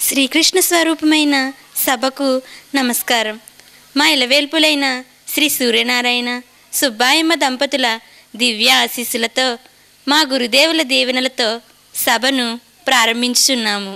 శ్రీకృష్ణ స్వరూపమైన సభకు నమస్కారం మా ఇలవేల్పులైన శ్రీ సూర్యనారాయణ సుబ్బాయమ్మ దంపతుల దివ్య ఆశీస్సులతో మా గురుదేవుల దీవెనలతో సభను ప్రారంభించుచున్నాము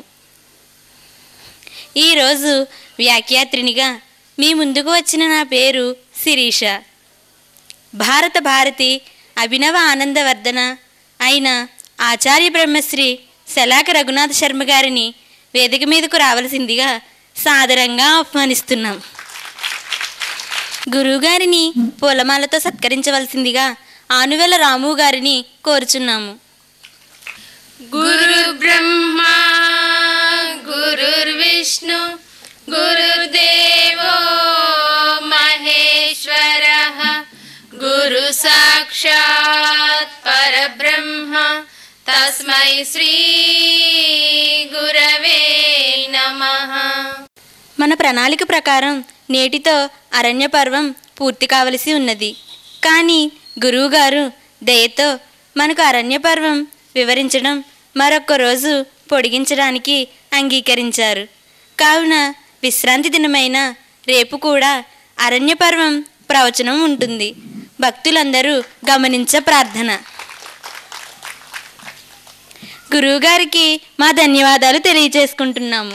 ఈరోజు వ్యాఖ్యాత్రినిగా మీ ముందుకు వచ్చిన నా పేరు శిరీష భారత భారతి అభినవ ఆనందవర్ధన అయిన ఆచార్య బ్రహ్మశ్రీ శలాక రఘునాథ శర్మ గారిని వేదిక మీదకు రావలసిందిగా సాదరంగా ఆహ్వానిస్తున్నాం గురువుగారిని పూలమాలతో సత్కరించవలసిందిగా ఆనువెల రాము గారిని కోరుచున్నాము गुरुर्ब्रह्मा गुरुर्विष्णु गुरुर्देवो महेश्वरः गुरुसाक्षात् परब्रह्म तस्मै श्रीगुरवे नमः మన ప్రణాళిక ప్రకారం నేటితో అరణ్య పర్వం పూర్తి కావలసి ఉన్నది కానీ గురువుగారు దయతో మనకు అరణ్య పర్వం వివరించడం మరొక్క రోజు పొడిగించడానికి అంగీకరించారు కావున విశ్రాంతి దినమైన రేపు కూడా అరణ్య పర్వం ప్రవచనం ఉంటుంది భక్తులందరూ గమనించ ప్రార్థన గురువుగారికి మా ధన్యవాదాలు తెలియజేసుకుంటున్నాము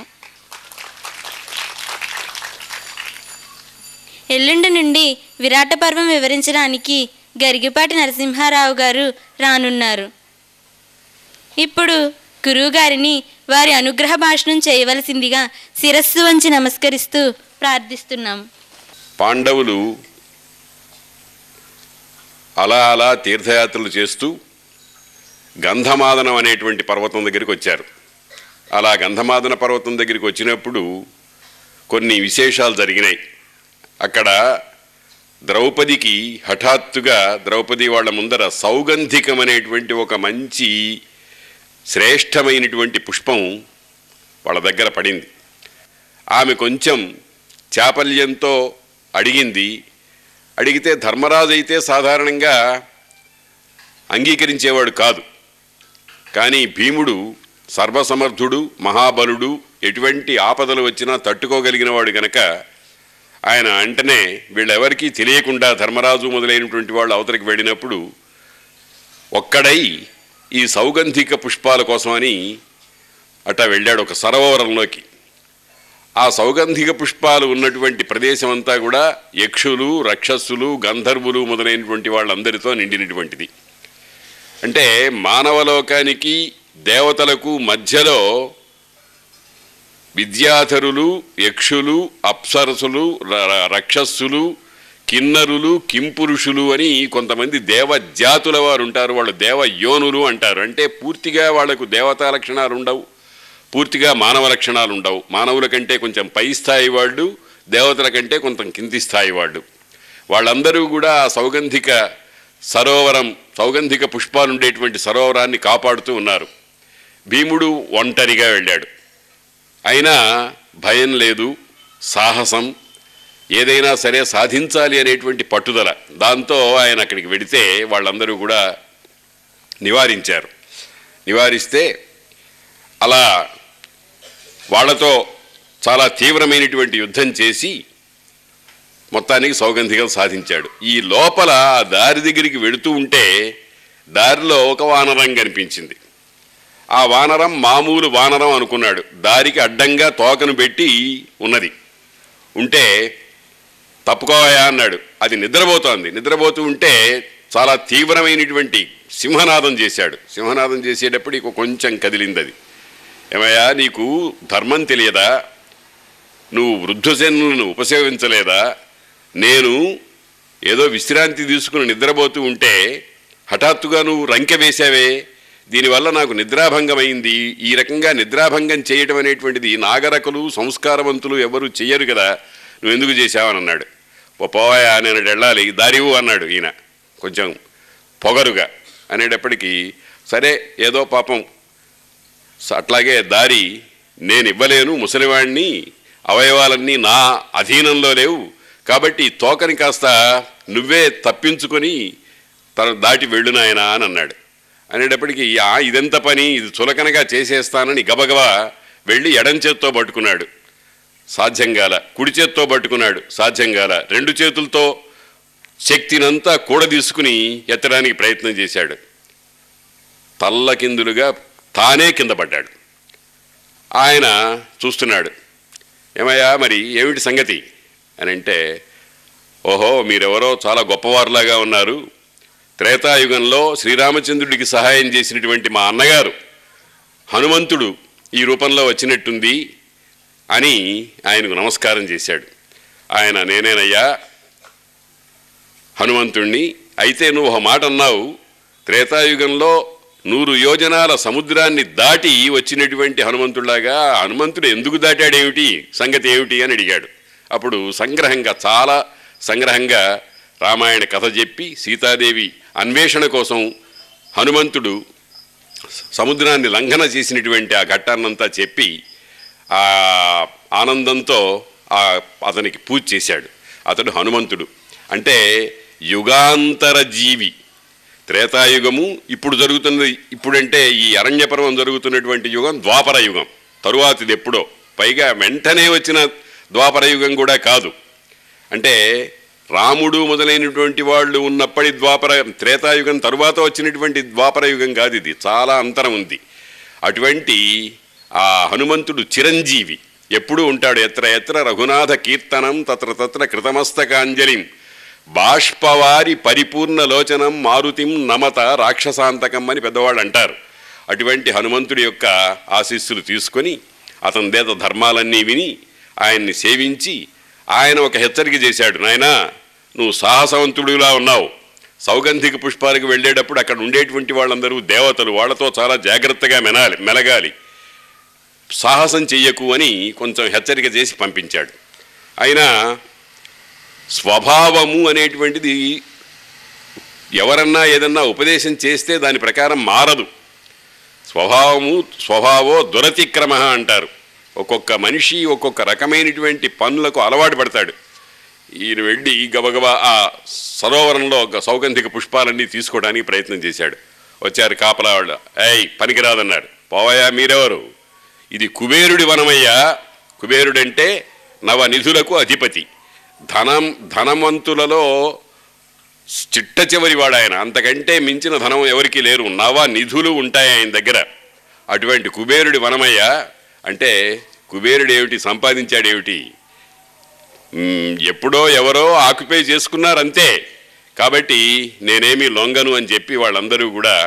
ఎల్లుండి నుండి విరాట పర్వం వివరించడానికి గరిగిపాటి నరసింహారావు గారు రానున్నారు ఇప్పుడు గురువుగారిని వారి అనుగ్రహ భాషణం చేయవలసిందిగా శిరస్సు వంచి నమస్కరిస్తూ ప్రార్థిస్తున్నాం పాండవులు అలా అలా తీర్థయాత్రలు చేస్తూ గంధమాదనం అనేటువంటి పర్వతం దగ్గరికి వచ్చారు అలా గంధమాదన పర్వతం దగ్గరికి వచ్చినప్పుడు కొన్ని విశేషాలు జరిగినాయి అక్కడ ద్రౌపదికి హఠాత్తుగా ద్రౌపది వాళ్ళ ముందర సౌగంధికం అనేటువంటి ఒక మంచి శ్రేష్టమైనటువంటి పుష్పం వాళ్ళ దగ్గర పడింది ఆమె కొంచెం చాపల్యంతో అడిగింది అడిగితే ధర్మరాజు అయితే సాధారణంగా అంగీకరించేవాడు కాదు కానీ భీముడు సర్వసమర్థుడు మహాబలుడు ఎటువంటి ఆపదలు వచ్చినా తట్టుకోగలిగినవాడు గనక ఆయన వెంటనే వీళ్ళెవరికీ తెలియకుండా ధర్మరాజు మొదలైనటువంటి వాళ్ళు అవతలికి వెళ్ళినప్పుడు ఒక్కడై ఈ సౌగంధిక పుష్పాల కోసమని అట్టా వెళ్ళాడు ఒక సరోవరంలోకి ఆ సౌగంధిక పుష్పాలు ఉన్నటువంటి ప్రదేశం అంతా కూడా యక్షులు రక్షస్సులు గంధర్వులు మొదలైనటువంటి వాళ్ళందరితో నిండినటువంటిది అంటే మానవలోకానికి దేవతలకు మధ్యలో విద్యాధరులు యక్షులు అప్సరసులు ర- ర- రక్షస్సులు కిన్నరులు కింపురుషులు అని కొంతమంది దేవజాతుల వారు ఉంటారు వాళ్ళు దేవయోనులు అంటారు అంటే పూర్తిగా వాళ్లకు దేవతా లక్షణాలు ఉండవు పూర్తిగా మానవ లక్షణాలు ఉండవు మానవుల కంటే కొంచెం పై స్థాయి వాళ్ళు దేవతల కంటే కొంచెం కింది స్థాయి వాళ్ళు వాళ్ళందరూ కూడా ఆ సౌగంధిక సరోవరం సౌగంధిక పుష్పాలు ఉండేటువంటి సరోవరాన్ని కాపాడుతూ ఉన్నారు భీముడు ఒంటరిగా వెళ్ళాడు అయినా భయం లేదు సాహసం ఏదైనా సరే సాధించాలి అనేటువంటి పట్టుదల దాంతో ఆయన అక్కడికి వెడితే వాళ్ళందరూ కూడా నివారించారు నివారిస్తే అలా వాళ్ళతో చాలా తీవ్రమైనటువంటి యుద్ధం చేసి మొత్తానికి సౌగంధికం సాధించాడు ఈ లోపల ఆ దారి దగ్గరికి వెళుతూ ఉంటే దారిలో ఒక వానరం కనిపించింది ఆ వానరం మామూలు వానరం అనుకున్నాడు దారికి అడ్డంగా తోకను పెట్టి ఉన్నది ఉంటే తప్పుకోవయా అన్నాడు అది నిద్రపోతోంది నిద్రపోతూ ఉంటే చాలా తీవ్రమైనటువంటి సింహనాదం చేశాడు సింహనాదం చేసేటప్పుడు కొంచెం కదిలింది అది ఏమయ్యా నీకు ధర్మం తెలియదా నువ్వు వృద్ధజనులను ఉపసేవించలేదా నేను ఏదో విశ్రాంతి తీసుకుని నిద్రపోతూ ఉంటే హఠాత్తుగా నువ్వు రంకె వేశావే దీనివల్ల నాకు నిద్రాభంగమైంది ఈ రకంగా నిద్రాభంగం చేయటం అనేటువంటిది నాగరకులు సంస్కారవంతులు ఎవరు చెయ్యరు కదా నువ్వు ఎందుకు చేశావని అన్నాడు "ఓ పోవాయా నేను వెళ్ళాలి దారివు అన్నాడు ఈయన కొంచెం పొగరుగా అనేటప్పటికీ సరే ఏదో పాపం స- అట్లాగే దారి నేను ఇవ్వలేను ముసలివాణ్ణి అవయవాలన్నీ నా అధీనంలో లేవు కాబట్టి ఈ తోకని కాస్త నువ్వే తప్పించుకొని తన దాటి వెళ్ళు నాయనా అని అన్నాడు అనేటప్పటికీ "ఆ, ఇదెంత పని ఇది చులకనగా చేసేస్తానని గబగబా వెళ్ళి ఎడం చేత్తో పట్టుకున్నాడు సాధ్యం గాల కుడి చేత్తో పట్టుకున్నాడు సాధ్యం గాల రెండు చేతులతో శక్తినంతా కూడదీసుకుని ఎత్తడానికి ప్రయత్నం చేశాడు తల్లకిందులుగా తానే కింద పడ్డాడు ఆయన చూస్తున్నాడు ఏమయ్యా మరి ఏమిటి సంగతి అని అంటే ఓహో మీరెవరో చాలా గొప్పవారులాగా ఉన్నారు త్రేతాయుగంలో శ్రీరామచంద్రుడికి సహాయం చేసినటువంటి మా అన్నగారు హనుమంతుడు ఈ రూపంలో వచ్చినట్టుంది అని ఆయనకు నమస్కారం చేశాడు ఆయన నేనేనయ్యా హనుమంతుణ్ణి అయితే నువ్వు ఒక మాట అన్నావు త్రేతాయుగంలో నూరు యోజనాల సముద్రాన్ని దాటి వచ్చినటువంటి హనుమంతుడిలాగా హనుమంతుడు ఎందుకు దాటాడేమిటి సంగతి ఏమిటి అని అడిగాడు అప్పుడు సంగ్రహంగా చాలా సంగ్రహంగా రామాయణ కథ చెప్పి సీతాదేవి అన్వేషణ కోసం హనుమంతుడు సముద్రాన్ని లంఘన చేసినటువంటి ఆ ఘట్టాన్నంతా చెప్పి ఆ ఆనందంతో ఆ అతనికి పూజ చేశాడు అతడు హనుమంతుడు అంటే యుగాంతర జీవి త్రేతాయుగము ఇప్పుడు జరుగుతున్నది ఇప్పుడంటే ఈ అరణ్యపర్వం జరుగుతున్నటువంటి యుగం ద్వాపర యుగం తరువాతిది ఎప్పుడో పైగా వెంటనే వచ్చిన ద్వాపర యుగం కూడా కాదు అంటే రాముడు మొదలైనటువంటి వాళ్ళు ఉన్నప్పటి ద్వాపర త్రేతాయుగం తరువాత వచ్చినటువంటి ద్వాపర యుగం కాదు ఇది చాలా అంతరం ఉంది అటువంటి ఆ హనుమంతుడు చిరంజీవి ఎప్పుడూ ఉంటాడు ఎత్ర ఎత్ర రఘునాథ కీర్తనం తత్ర తత్ర కృతమస్తకాంజలిం బాష్పవారి పరిపూర్ణ లోచనం మారుతిం నమత రాక్షసాంతకం అని పెద్దవాళ్ళు అంటారు అటువంటి హనుమంతుడి యొక్క ఆశీస్సులు తీసుకొని అతని దేత ధర్మాలన్నీ విని ఆయన్ని సేవించి ఆయన ఒక హెచ్చరిక చేశాడు నాయనా నువ్వు సాహసవంతుడిలా ఉన్నావు సౌగంధిక పుష్పాలకు వెళ్ళేటప్పుడు అక్కడ ఉండేటువంటి వాళ్ళందరూ దేవతలు వాళ్ళతో చాలా జాగ్రత్తగా మెనాలి మెలగాలి సాహసం చెయ్యకు అని కొంచెం హెచ్చరిక చేసి పంపించాడు అయినా స్వభావము అనేటువంటిది ఎవరన్నా ఏదన్నా ఉపదేశం చేస్తే దాని ప్రకారం మారదు స్వభావము స్వభావో దురతిక్రమ అంటారు ఒక్కొక్క మనిషి ఒక్కొక్క రకమైనటువంటి పనులకు అలవాటు పడతాడు ఈయన వెళ్ళి గబగబా ఆ సరోవరంలో ఒక సౌగంధిక పుష్పాలన్నీ తీసుకోవడానికి ప్రయత్నం చేశాడు వచ్చారు కాపలా వాళ్ళు ఏయ్ పనికిరాదన్నారు పోవయా మీరెవరు ఇది కుబేరుడి వనమయ్యా కుబేరుడంటే నవనిధులకు అధిపతి ధనం ధనవంతులలో చిట్ట చివరి వాడు ఆయన అంతకంటే మించిన ధనం ఎవరికీ లేరు నవ నిధులు ఉంటాయి ఆయన దగ్గర అటువంటి కుబేరుడి వనమయ్య అంటే కుబేరుడు ఏమిటి సంపాదించాడేమిటి మ్, ఎప్పుడో ఎవరో ఆక్యుపై చేసుకున్నారు అంతే కాబట్టి నేనేమి లొంగను అని చెప్పి వాళ్ళందరూ కూడా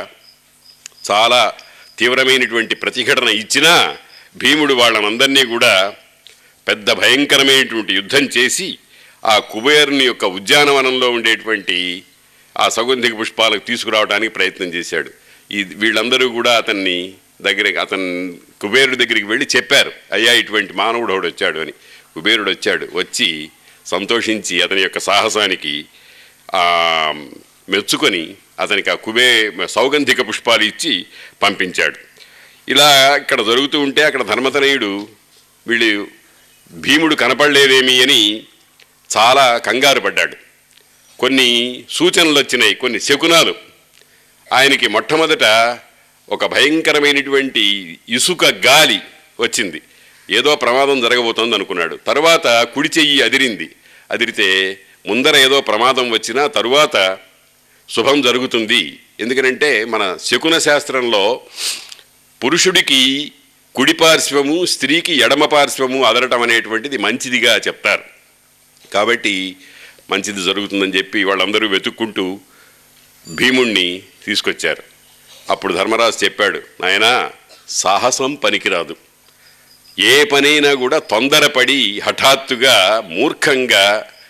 చాలా తీవ్రమైనటువంటి ప్రతిఘటన ఇచ్చినా భీముడు వాళ్ళనందరినీ కూడా పెద్ద భయంకరమైనటువంటి యుద్ధం చేసి ఆ కుబేరుని యొక్క ఉద్యానవనంలో ఉండేటువంటి ఆ సౌగంధిక పుష్పాలకు తీసుకురావడానికి ప్రయత్నం చేశాడు ఈ వీళ్ళందరూ కూడా అతన్ని దగ్గరికి అతను కుబేరుడి దగ్గరికి వెళ్ళి చెప్పారు అయ్యా ఇటువంటి మానవుడు ఒకడు వచ్చాడు అని కుబేరుడు వచ్చాడు వచ్చి సంతోషించి అతని యొక్క సాహసానికి ఆ, మెచ్చుకొని అతనికి ఆ కుబే సౌగంధిక పుష్పాలు ఇచ్చి పంపించాడు ఇలా ఇక్కడ జరుగుతూ ఉంటే అక్కడ ధర్మతనయుడు వీళ్ళు భీముడు కనపడలేదేమి అని చాలా కంగారు పడ్డాడు కొన్ని సూచనలు వచ్చినాయి కొన్ని శకునాలు ఆయనకి మొట్టమొదట ఒక భయంకరమైనటువంటి ఇసుక గాలి వచ్చింది ఏదో ప్రమాదం జరగబోతోంది అనుకున్నాడు తర్వాత కుడి చెయ్యి అదిరింది అదిరితే ముందర ఏదో ప్రమాదం వచ్చినా తరువాత శుభం జరుగుతుంది ఎందుకనంటే మన శకున శాస్త్రంలో పురుషుడికి కుడి పార్శ్వము స్త్రీకి ఎడమ పార్శ్వము అదరటం అనేటువంటిది మంచిదిగా చెప్తారు కాబట్టి మంచిది జరుగుతుందని చెప్పి వాళ్ళందరూ వెతుక్కుంటూ భీముణ్ణి తీసుకొచ్చారు అప్పుడు ధర్మరాజు చెప్పాడు నాయనా సాహసం పనికిరాదు ఏ పనైనా కూడా తొందరపడి హఠాత్తుగా మూర్ఖంగా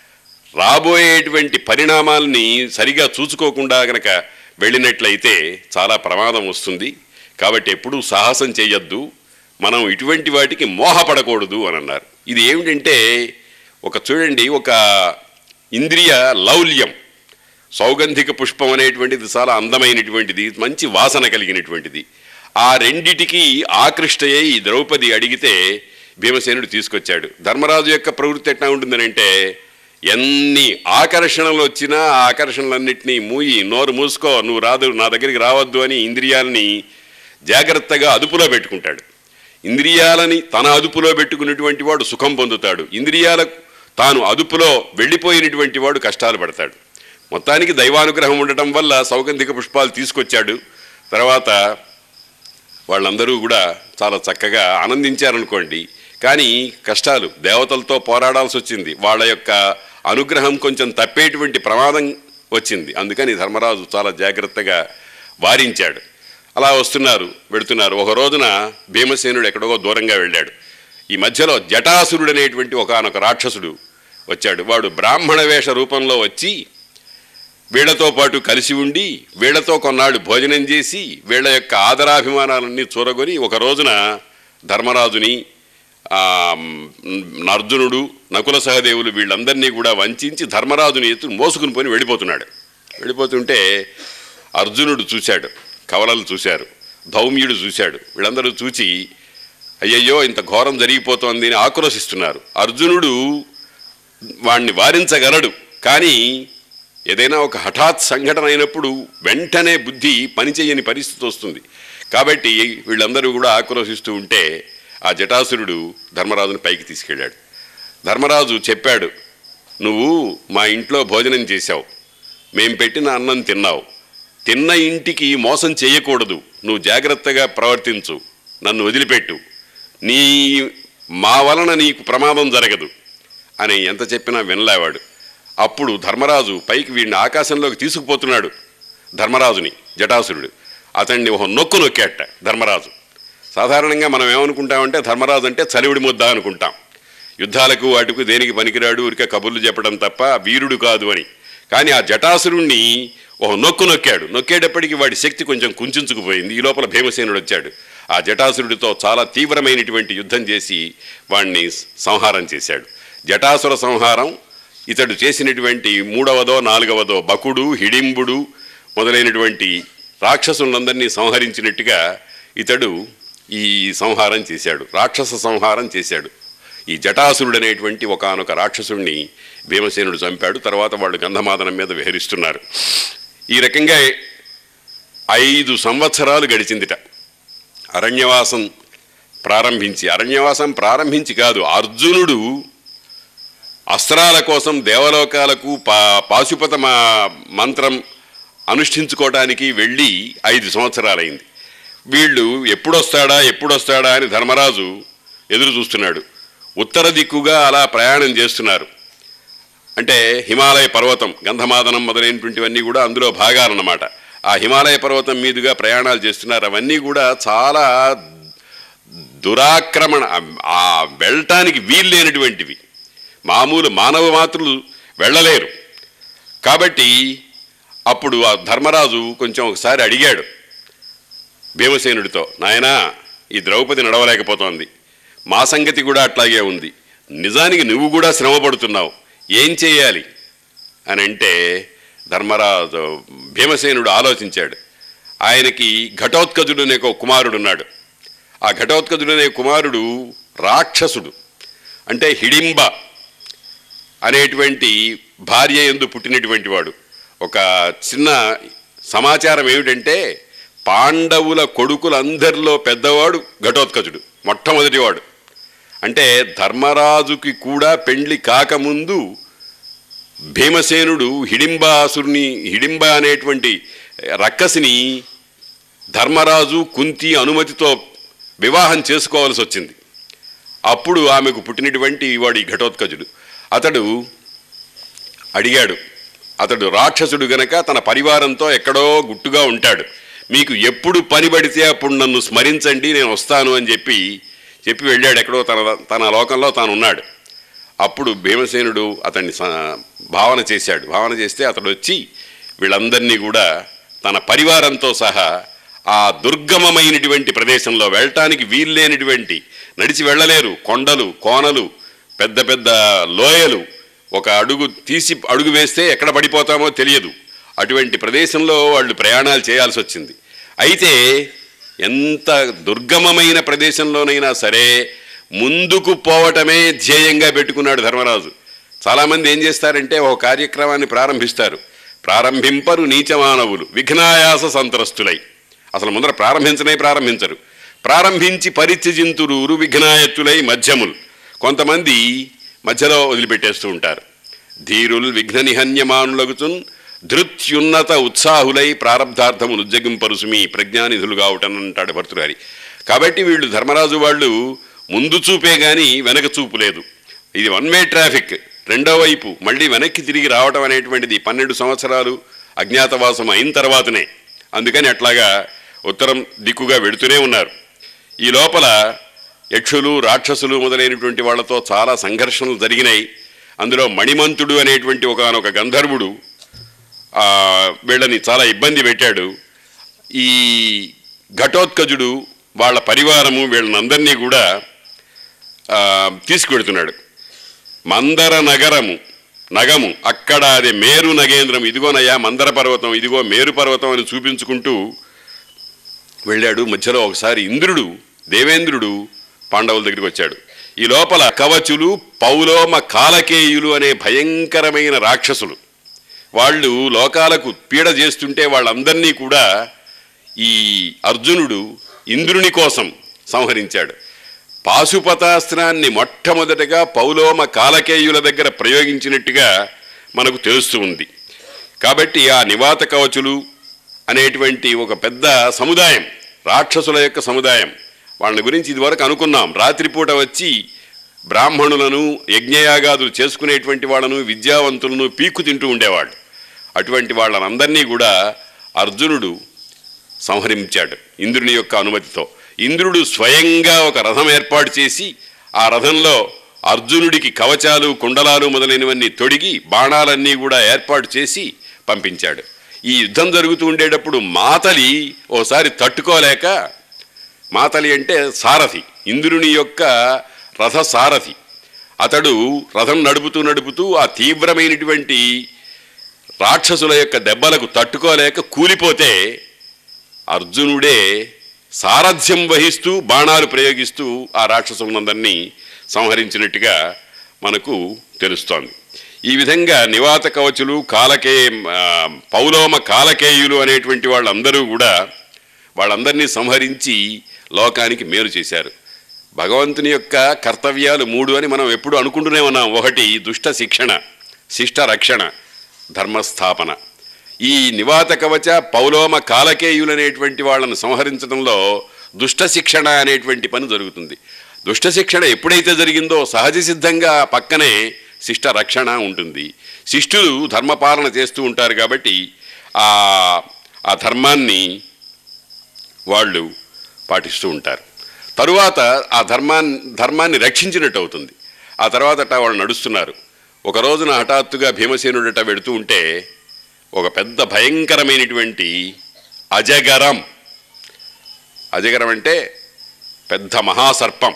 రాబోయేటువంటి పరిణామాల్ని సరిగా చూసుకోకుండా గనక వెళ్ళినట్లయితే చాలా ప్రమాదం వస్తుంది కాబట్టి ఎప్పుడూ సాహసం చేయొద్దు మనం ఇటువంటి వాటికి మోహపడకూడదు అని అన్నారు ఇది ఏమిటంటే ఒక చూడండి ఒక ఇంద్రియ లౌల్యం సౌగంధిక పుష్పం అనేటువంటిది చాలా అందమైనటువంటిది మంచి వాసన కలిగినటువంటిది ఆ రెండిటికి ఆకృష్టయ్యే ఈ ద్రౌపది అడిగితే భీమసేనుడు తీసుకొచ్చాడు ధర్మరాజు యొక్క ప్రవృత్తి ఎట్లా ఉంటుందనంటే ఎన్ని ఆకర్షణలు వచ్చినా ఆ ఆకర్షణలన్నింటినీ మూయి నోరు మూసుకో నువ్వు రాదు నా దగ్గరికి రావద్దు అని ఇంద్రియాలని జాగ్రత్తగా అదుపులో పెట్టుకుంటాడు ఇంద్రియాలని తన అదుపులో పెట్టుకున్నటువంటి వాడు సుఖం పొందుతాడు ఇంద్రియాలకు తాను అదుపులో వెళ్ళిపోయినటువంటి వాడు కష్టాలు పడతాడు మొత్తానికి దైవానుగ్రహం ఉండటం వల్ల సౌగంధిక పుష్పాలు తీసుకొచ్చాడు తర్వాత వాళ్ళందరూ కూడా చాలా చక్కగా ఆనందించారనుకోండి కానీ కష్టాలు దేవతలతో పోరాడాల్సి వచ్చింది వాళ్ళ యొక్క అనుగ్రహం కొంచెం తప్పేటువంటి ప్రమాదం వచ్చింది అందుకని ధర్మరాజు చాలా జాగ్రత్తగా వారించాడు అలా వస్తున్నారు వెళుతున్నారు ఒక రోజున భీమసేనుడు ఎక్కడో దూరంగా వెళ్ళాడు ఈ మధ్యలో జటాసురుడు అనేటువంటి ఒకనొక రాక్షసుడు వచ్చాడు వాడు బ్రాహ్మణ వేష రూపంలో వచ్చి వీళ్లతో పాటు కలిసి ఉండి వీళ్లతో కొన్నాళ్ళు భోజనం చేసి వీళ్ళ యొక్క ఆదరాభిమానాలన్నీ చూరగొని ఒక రోజున ధర్మరాజుని ఆ, మ్, అర్జునుడు నకుల సహదేవులు వీళ్ళందరినీ కూడా వంచి ధర్మరాజుని ఎత్తు మోసుకుని పోని వెళ్ళిపోతున్నాడు వెళ్ళిపోతుంటే అర్జునుడు చూశాడు కవలలు చూశారు ధౌమ్యుడు చూశాడు వీళ్ళందరూ చూచి అయ్యయ్యో ఇంత ఘోరం జరిగిపోతోంది అని ఆక్రోశిస్తున్నారు అర్జునుడు వాణ్ణి వారించగలడు కానీ ఏదైనా ఒక హఠాత్ సంఘటన అయినప్పుడు వెంటనే బుద్ధి పనిచేయని పరిస్థితి వస్తుంది కాబట్టి వీళ్ళందరూ కూడా ఆక్రోశిస్తూ ఉంటే ఆ జటాసురుడు ధర్మరాజుని పైకి తీసుకెళ్ళాడు ధర్మరాజు చెప్పాడు నువ్వు మా ఇంట్లో భోజనం చేశావు మేం పెట్టిన అన్నం తిన్నావు తిన్న ఇంటికి మోసం చేయకూడదు నువ్వు జాగ్రత్తగా ప్రవర్తించు నన్ను వదిలిపెట్టు నీ మా వలన నీకు ప్రమాదం జరగదు అని ఎంత చెప్పినా వినలేవాడు అప్పుడు ధర్మరాజు పైకి వీడిని ఆకాశంలోకి తీసుకుపోతున్నాడు ధర్మరాజుని జటాసురుడు అతన్ని ఒక నొక్కు నొక్కేట ధర్మరాజు సాధారణంగా మనం ఏమనుకుంటామంటే ధర్మరాజు అంటే చలివిడి ముద్ద అనుకుంటాం యుద్ధాలకు వాటికి దేనికి పనికిరాడు ఊరికే కబుర్లు చెప్పడం తప్ప వీరుడు కాదు అని కానీ ఆ జటాసురుణ్ణి ఒక నొక్కు నొక్కాడు నొక్కేటప్పటికి వాడి శక్తి కొంచెం కుంచుకుపోయింది ఈ లోపల భీమసేనుడు వచ్చాడు ఆ జటాసురుడితో చాలా తీవ్రమైనటువంటి యుద్ధం చేసి వాణ్ణి సంహారం చేశాడు జటాసుర సంహారం ఇతడు చేసినటువంటి మూడవదో నాలుగవదో బకుడు హిడింబుడు మొదలైనటువంటి రాక్షసులందరినీ సంహరించినట్టుగా ఇతడు ఈ సంహారం చేశాడు రాక్షస సంహారం చేశాడు ఈ జటాసురుడు అనేటువంటి ఒకనొక రాక్షసుడిని భీమసేనుడు చంపాడు తర్వాత వాళ్ళు గంధమాదనం మీద విహరిస్తున్నారు ఈ రకంగా ఐదు సంవత్సరాలు గడిచిందిట అరణ్యవాసం ప్రారంభించి అరణ్యవాసం ప్రారంభించి కాదు అర్జునుడు అస్త్రాల కోసం దేవలోకాలకు పా పాశుపత మా- మంత్రం అనుష్ఠించుకోవడానికి వెళ్ళి ఐదు సంవత్సరాలైంది వీళ్ళు ఎప్పుడొస్తాడా ఎప్పుడొస్తాడా అని ధర్మరాజు ఎదురు చూస్తున్నాడు ఉత్తర దిక్కుగా అలా ప్రయాణం చేస్తున్నారు అంటే హిమాలయ పర్వతం గంధమాదనం మొదలైనటువంటివన్నీ కూడా అందులో భాగాలన్నమాట ఆ హిమాలయ పర్వతం మీదుగా ప్రయాణాలు చేస్తున్నారు అవన్నీ కూడా చాలా దురాక్రమణ ఆ వెళ్ళటానికి వీల్లేనటువంటివి మామూలు మానవ మాత్రులు వెళ్ళలేరు కాబట్టి అప్పుడు ఆ ధర్మరాజు కొంచెం ఒకసారి అడిగాడు భీమసేనుడితో నాయనా ఈ ద్రౌపది నడవలేకపోతోంది మా సంగతి కూడా అట్లాగే ఉంది నిజానికి నువ్వు కూడా శ్రమ పడుతున్నావు ఏం చేయాలి అని అంటే ధర్మరాజు భీమసేనుడు ఆలోచించాడు ఆయనకి ఘటోత్కజుడు అనే ఒక కుమారుడున్నాడు ఆ ఘటోత్కజుడు అనే కుమారుడు రాక్షసుడు అంటే హిడింబ అనేటువంటి భార్య ఎందు పుట్టినటువంటి వాడు ఒక చిన్న సమాచారం ఏమిటంటే పాండవుల కొడుకులందరిలో పెద్దవాడు ఘటోత్కచుడు మొట్టమొదటివాడు అంటే ధర్మరాజుకి కూడా పెండ్లి కాకముందు భీమసేనుడు హిడింబాసురుని హిడింబ అనేటువంటి రక్కసిని ధర్మరాజు కుంతి అనుమతితో వివాహం చేసుకోవాల్సి వచ్చింది అప్పుడు ఆమెకు పుట్టినటువంటి వాడి ఘటోత్కజుడు అతడు అడిగాడు అతడు రాక్షసుడు గనక తన పరివారంతో ఎక్కడో గుట్టుగా ఉంటాడు మీకు ఎప్పుడు పని పడితే అప్పుడు నన్ను స్మరించండి నేను వస్తాను అని చెప్పి చెప్పి వెళ్ళాడు ఎక్కడో తన తన లోకంలో తాను ఉన్నాడు అప్పుడు భీమసేనుడు అతన్ని స- భావన చేశాడు భావన చేస్తే అతడు వచ్చి వీళ్ళందరినీ కూడా తన పరివారంతో సహా ఆ దుర్గమమైనటువంటి ప్రదేశంలో వెళ్ళటానికి వీల్లేనటువంటి నడిచి వెళ్ళలేరు కొండలు కోనలు పెద్ద పెద్ద లోయలు ఒక అడుగు తీసి అడుగు వేస్తే ఎక్కడ పడిపోతామో తెలియదు అటువంటి ప్రదేశంలో వాళ్ళు ప్రయాణాలు చేయాల్సి వచ్చింది అయితే ఎంత దుర్గమమైన ప్రదేశంలోనైనా సరే ముందుకు పోవటమే ధ్యేయంగా పెట్టుకున్నాడు ధర్మరాజు చాలామంది ఏం చేస్తారంటే ఒక కార్యక్రమాన్ని ప్రారంభిస్తారు ప్రారంభింపరు నీచమానవులు విఘ్నాయాస సంత్రస్తులై అసలు ముందర ప్రారంభించనే ప్రారంభించరు ప్రారంభించి పరిత్యజింతురూరు విఘ్నాయత్తులై మధ్యముల్ కొంతమంది మధ్యలో వదిలిపెట్టేస్తూ ఉంటారు ధీరుల్ విఘ్న నిహన్యమానులగుతున్ ధృత్యున్నత ఉత్సాహులై ప్రారంధార్థమును ఉజ్జగింపరుసుమి ప్రజ్ఞానిధులు కావటనంటాడు భర్తృహరి కాబట్టి వీళ్ళు ధర్మరాజు వాళ్ళు ముందు చూపే గాని వెనక చూపు లేదు ఇది వన్ వే ట్రాఫిక్ రెండో వైపు మళ్ళీ వెనక్కి తిరిగి రావటం అనేటువంటిది పన్నెండు సంవత్సరాలు అజ్ఞాతవాసం అయిన తర్వాతనే అందుకని అట్లాగా ఉత్తరం దిక్కుగా వెడుతూనే ఉన్నారు ఈ లోపల యక్షులు రాక్షసులు మొదలైనటువంటి వాళ్ళతో చాలా సంఘర్షణలు జరిగినాయి అందులో మణిమంతుడు అనేటువంటి ఒకనొక గంధర్వుడు ఆ, వీళ్ళని చాలా ఇబ్బంది పెట్టాడు ఈ ఘటోత్కజుడు వాళ్ళ పరివారము వీళ్ళనందరినీ కూడా ఆ, తీసుకువెడుతున్నాడు మందర నగరము నగము అక్కడ అది మేరు నగేంద్రం ఇదిగోనయ్యా మందర పర్వతం ఇదిగో మేరు పర్వతం అని చూపించుకుంటూ వెళ్ళాడు మధ్యలో ఒకసారి ఇంద్రుడు దేవేంద్రుడు పాండవుల దగ్గరికి వచ్చాడు ఈ లోపల కవచులు పౌలోమ కాలకేయులు అనే భయంకరమైన రాక్షసులు వాళ్ళు లోకాలకు పీడ చేస్తుంటే వాళ్ళందరినీ కూడా ఈ అర్జునుడు ఇంద్రుని కోసం సంహరించాడు పాశుపతాస్త్రాన్ని మొట్టమొదటగా పౌలోమ కాలకేయుల దగ్గర ప్రయోగించినట్టుగా మనకు తెలుస్తూ ఉంది కాబట్టి ఆ నివాత కవచులు అనేటువంటి ఒక పెద్ద సముదాయం రాక్షసుల యొక్క సముదాయం వాళ్ళని గురించి ఇదివరకు అనుకున్నాం రాత్రిపూట వచ్చి బ్రాహ్మణులను యజ్ఞయాగాదులు చేసుకునేటువంటి వాళ్ళను విద్యావంతులను పీక్కు తింటూ ఉండేవాళ్ళు అటువంటి వాళ్ళనందరినీ కూడా అర్జునుడు సంహరించాడు ఇంద్రుని యొక్క అనుమతితో ఇంద్రుడు స్వయంగా ఒక రథం ఏర్పాటు చేసి ఆ రథంలో అర్జునుడికి కవచాలు కుండలాలు మొదలైనవన్నీ తొడిగి బాణాలన్నీ కూడా ఏర్పాటు చేసి పంపించాడు ఈ యుద్ధం జరుగుతూ ఉండేటప్పుడు మాతలి ఓసారి తట్టుకోలేక మాతలి అంటే సారథి ఇంద్రుని యొక్క రథ సారథి అతడు రథం నడుపుతూ నడుపుతూ ఆ తీవ్రమైనటువంటి రాక్షసుల యొక్క దెబ్బలకు తట్టుకోలేక కూలిపోతే అర్జునుడే సారథ్యం వహిస్తూ బాణాలు ప్రయోగిస్తూ ఆ రాక్షసులందరినీ సంహరించినట్టుగా మనకు తెలుస్తోంది ఈ విధంగా నివాత కవచులు కాలకే ఆ, పౌలోమ కాలకేయులు అనేటువంటి వాళ్ళందరూ కూడా వాళ్ళందరినీ సంహరించి లోకానికి మేలు చేశారు భగవంతుని యొక్క కర్తవ్యాలు మూడు అని మనం ఎప్పుడు అనుకుంటూనే ఉన్నాం ఒకటి దుష్ట శిక్షణ శిష్ట రక్షణ ధర్మస్థాపన ఈ నివాత కవచ పౌలోమ కాలకేయులనేటువంటి వాళ్ళను సంహరించడంలో దుష్ట శిక్షణ అనేటువంటి పని జరుగుతుంది దుష్ట శిక్షణ ఎప్పుడైతే జరిగిందో సహజ సిద్ధంగా పక్కనే శిష్ట రక్షణ ఉంటుంది శిష్టులు ధర్మపాలన చేస్తూ ఉంటారు కాబట్టి ఆ ఆ ధర్మాన్ని వాళ్ళు పాటిస్తూ ఉంటారు తరువాత ఆ ధర్మాన్ని ధర్మాన్ని రక్షించినట్టు అవుతుంది ఆ తర్వాత అట్టా వాళ్ళు నడుస్తున్నారు ఒక రోజున హఠాత్తుగా భీమసేనుడట వెడుతూ ఉంటే ఒక పెద్ద భయంకరమైనటువంటి అజగరం అజగరం అంటే పెద్ద మహాసర్పం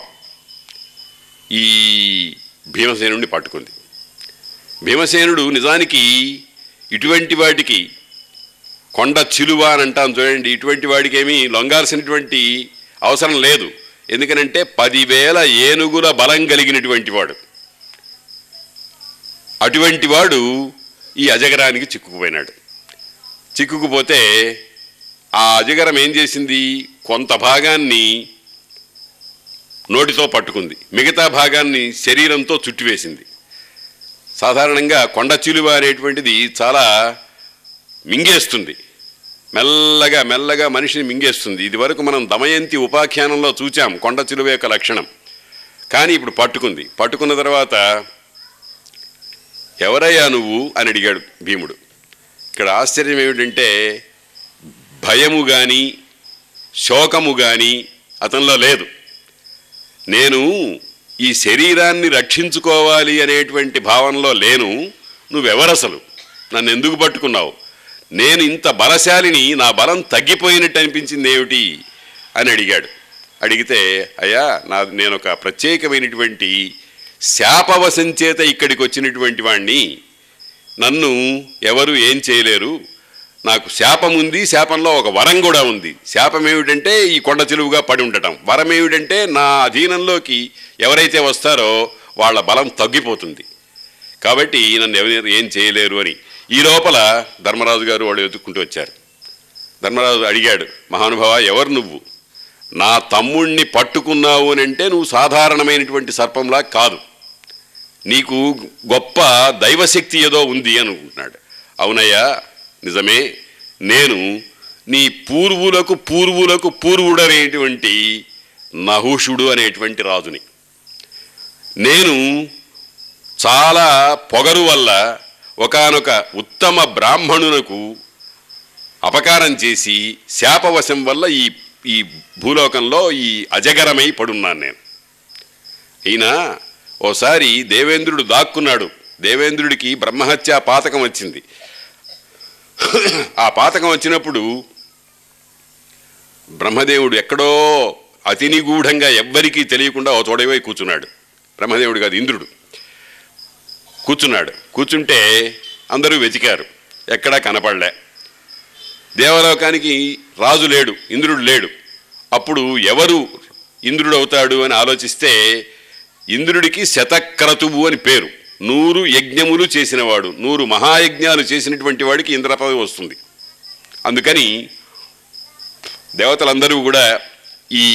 ఈ భీమసేనుడిని పట్టుకుంది భీమసేనుడు నిజానికి ఇటువంటి వాటికి కొండ చిలువ అని అంటాం చూడండి ఇటువంటి వాడికి ఏమీ లొంగాల్సినటువంటి అవసరం లేదు ఎందుకనంటే పదివేల ఏనుగుల బలం కలిగినటువంటి వాడు అటువంటి వాడు ఈ అజగరానికి చిక్కుకుపోయినాడు చిక్కుకుపోతే ఆ అజగరం ఏం చేసింది కొంత భాగాన్ని నోటితో పట్టుకుంది మిగతా భాగాన్ని శరీరంతో చుట్టివేసింది సాధారణంగా కొండ చిలువ అనేటువంటిది చాలా మింగేస్తుంది మెల్లగా మెల్లగా మనిషిని మింగేస్తుంది ఇది వరకు మనం దమయంతి ఉపాఖ్యానంలో చూచాం కొండ చిలువ యొక్క లక్షణం కానీ ఇప్పుడు పట్టుకుంది పట్టుకున్న తర్వాత ఎవరయ్యా నువ్వు అని అడిగాడు భీముడు ఇక్కడ ఆశ్చర్యం ఏమిటంటే భయము కానీ శోకము కానీ అతనిలో లేదు నేను ఈ శరీరాన్ని రక్షించుకోవాలి అనేటువంటి భావనలో లేను నువ్వెవరసలు నన్ను ఎందుకు పట్టుకున్నావు నేను ఇంత బలశాలిని నా బలం తగ్గిపోయినట్టు అనిపించింది ఏమిటి అని అడిగాడు అడిగితే అయ్యా నా నేను ఒక ప్రత్యేకమైనటువంటి శాపవశం చేత ఇక్కడికి వచ్చినటువంటి వాణ్ణి నన్ను ఎవరు ఏం చేయలేరు నాకు శాపం ఉంది శాపంలో ఒక వరం కూడా ఉంది శాపం ఏమిటంటే ఈ కొండ చెలువుగా పడి ఉండటం వరం ఏమిటంటే నా అధీనంలోకి ఎవరైతే వస్తారో వాళ్ళ బలం తగ్గిపోతుంది కాబట్టి నన్ను ఎవరు ఏం చేయలేరు అని ఈ లోపల ధర్మరాజు గారు వాళ్ళు వెతుక్కుంటూ వచ్చారు ధర్మరాజు అడిగాడు మహానుభావ ఎవరు నువ్వు నా తమ్ముణ్ణి పట్టుకున్నావు అని అంటే నువ్వు సాధారణమైనటువంటి సర్పంలా కాదు నీకు గొప్ప దైవశక్తి ఏదో ఉంది అనుకుంటున్నాడు అవునయ్యా నిజమే నేను నీ పూర్వులకు పూర్వులకు పూర్వుడనేటువంటి నహుషుడు అనేటువంటి రాజుని నేను చాలా పొగరు వల్ల ఒకానొక ఉత్తమ బ్రాహ్మణునకు అపకారం చేసి శాపవశం వల్ల ఈ ఈ భూలోకంలో ఈ అజగరమై పడున్నాను నేను అయినా ఓసారి దేవేంద్రుడు దాక్కున్నాడు దేవేంద్రుడికి బ్రహ్మహత్య పాతకం వచ్చింది ఆ పాతకం వచ్చినప్పుడు బ్రహ్మదేవుడు ఎక్కడో అతి నిగూఢంగా ఎవ్వరికీ తెలియకుండా ఓ తోడవై కూర్చున్నాడు బ్రహ్మదేవుడు కాదు ఇంద్రుడు కూర్చున్నాడు కూర్చుంటే అందరూ వెతికారు ఎక్కడా కనపడలే దేవలోకానికి రాజు లేడు ఇంద్రుడు లేడు అప్పుడు ఎవరు ఇంద్రుడు అవుతాడు అని ఆలోచిస్తే ఇంద్రుడికి శతక్రతువు అని పేరు నూరు యజ్ఞములు చేసినవాడు నూరు మహాయజ్ఞాలు చేసినటువంటి వాడికి ఇంద్ర పదవి వస్తుంది అందుకని దేవతలందరూ కూడా ఈ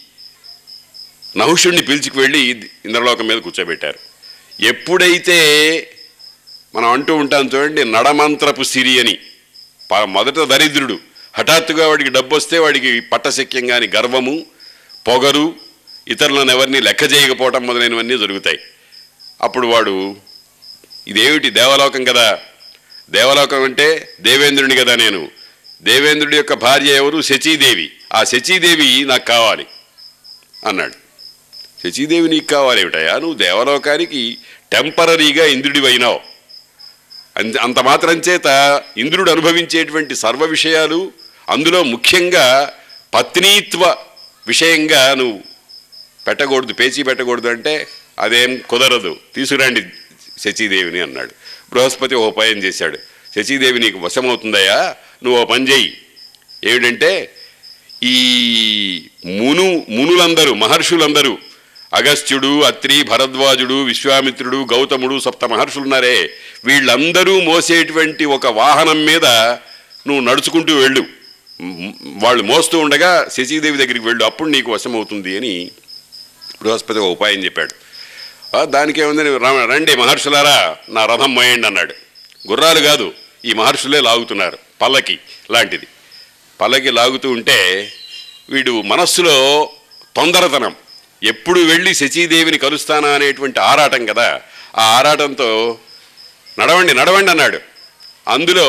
నహుషుణ్ణి పిలిచికి వెళ్ళి ఇంద్రలోకం మీద కూర్చోబెట్టారు ఎప్పుడైతే మనం అంటూ ఉంటాం చూడండి నడమంత్రపు సిరి అని ప- మొదట దరిద్రుడు హఠాత్తుగా వాడికి డబ్బు వస్తే వాడికి పట్టశక్యం కాని గర్వము పొగరు ఇతరులను ఎవరిని లెక్క చేయకపోవటం మొదలైనవన్నీ జరుగుతాయి అప్పుడు వాడు ఇదేమిటి దేవలోకం కదా దేవలోకం అంటే దేవేంద్రుని కదా నేను దేవేంద్రుడి యొక్క భార్య ఎవరు శచీదేవి ఆ శచీదేవి నాకు కావాలి అన్నాడు శచీదేవి నీకు కావాలి ఏమిటయా నువ్వు దేవలోకానికి టెంపరీగా ఇంద్రుడివైనావు అంత అంత మాత్రం చేత ఇంద్రుడు అనుభవించేటువంటి సర్వ విషయాలు అందులో ముఖ్యంగా పత్నీత్వ విషయంగా నువ్వు పెట్టకూడదు పేచీ పెట్టకూడదు అంటే అదేం కుదరదు తీసుకురండి శచీదేవిని అన్నాడు బృహస్పతి ఓ ఉపాయం చేశాడు శచీదేవి నీకు వశమవుతుందయ్యా నువ్వు ఓ పని చేయి ఏమిటంటే ఈ మును మునులందరూ మహర్షులందరూ అగస్త్యుడు అత్రి భరద్వాజుడు విశ్వామిత్రుడు గౌతముడు సప్త మహర్షులున్నారే వీళ్ళందరూ మోసేటువంటి ఒక వాహనం మీద నువ్వు నడుచుకుంటూ వెళ్ళు మ్, వాళ్ళు మోస్తూ ఉండగా శశీదేవి దగ్గరికి వెళ్ళు అప్పుడు నీకు వశమవుతుంది అని బృహస్పతి ఒక ఉపాయం చెప్పాడు "ఆ, దానికేముందని రా- రండి మహర్షులారా నా రథం మోయండి అన్నాడు గుర్రాలు కాదు ఈ మహర్షులే లాగుతున్నారు పల్లకి లాంటిది పల్లకి లాగుతూ ఉంటే వీడు మనస్సులో తొందరతనం ఎప్పుడు వెళ్ళి శచీదేవిని కలుస్తానా అనేటువంటి ఆరాటం కదా ఆ ఆరాటంతో నడవండి నడవండి అన్నాడు అందులో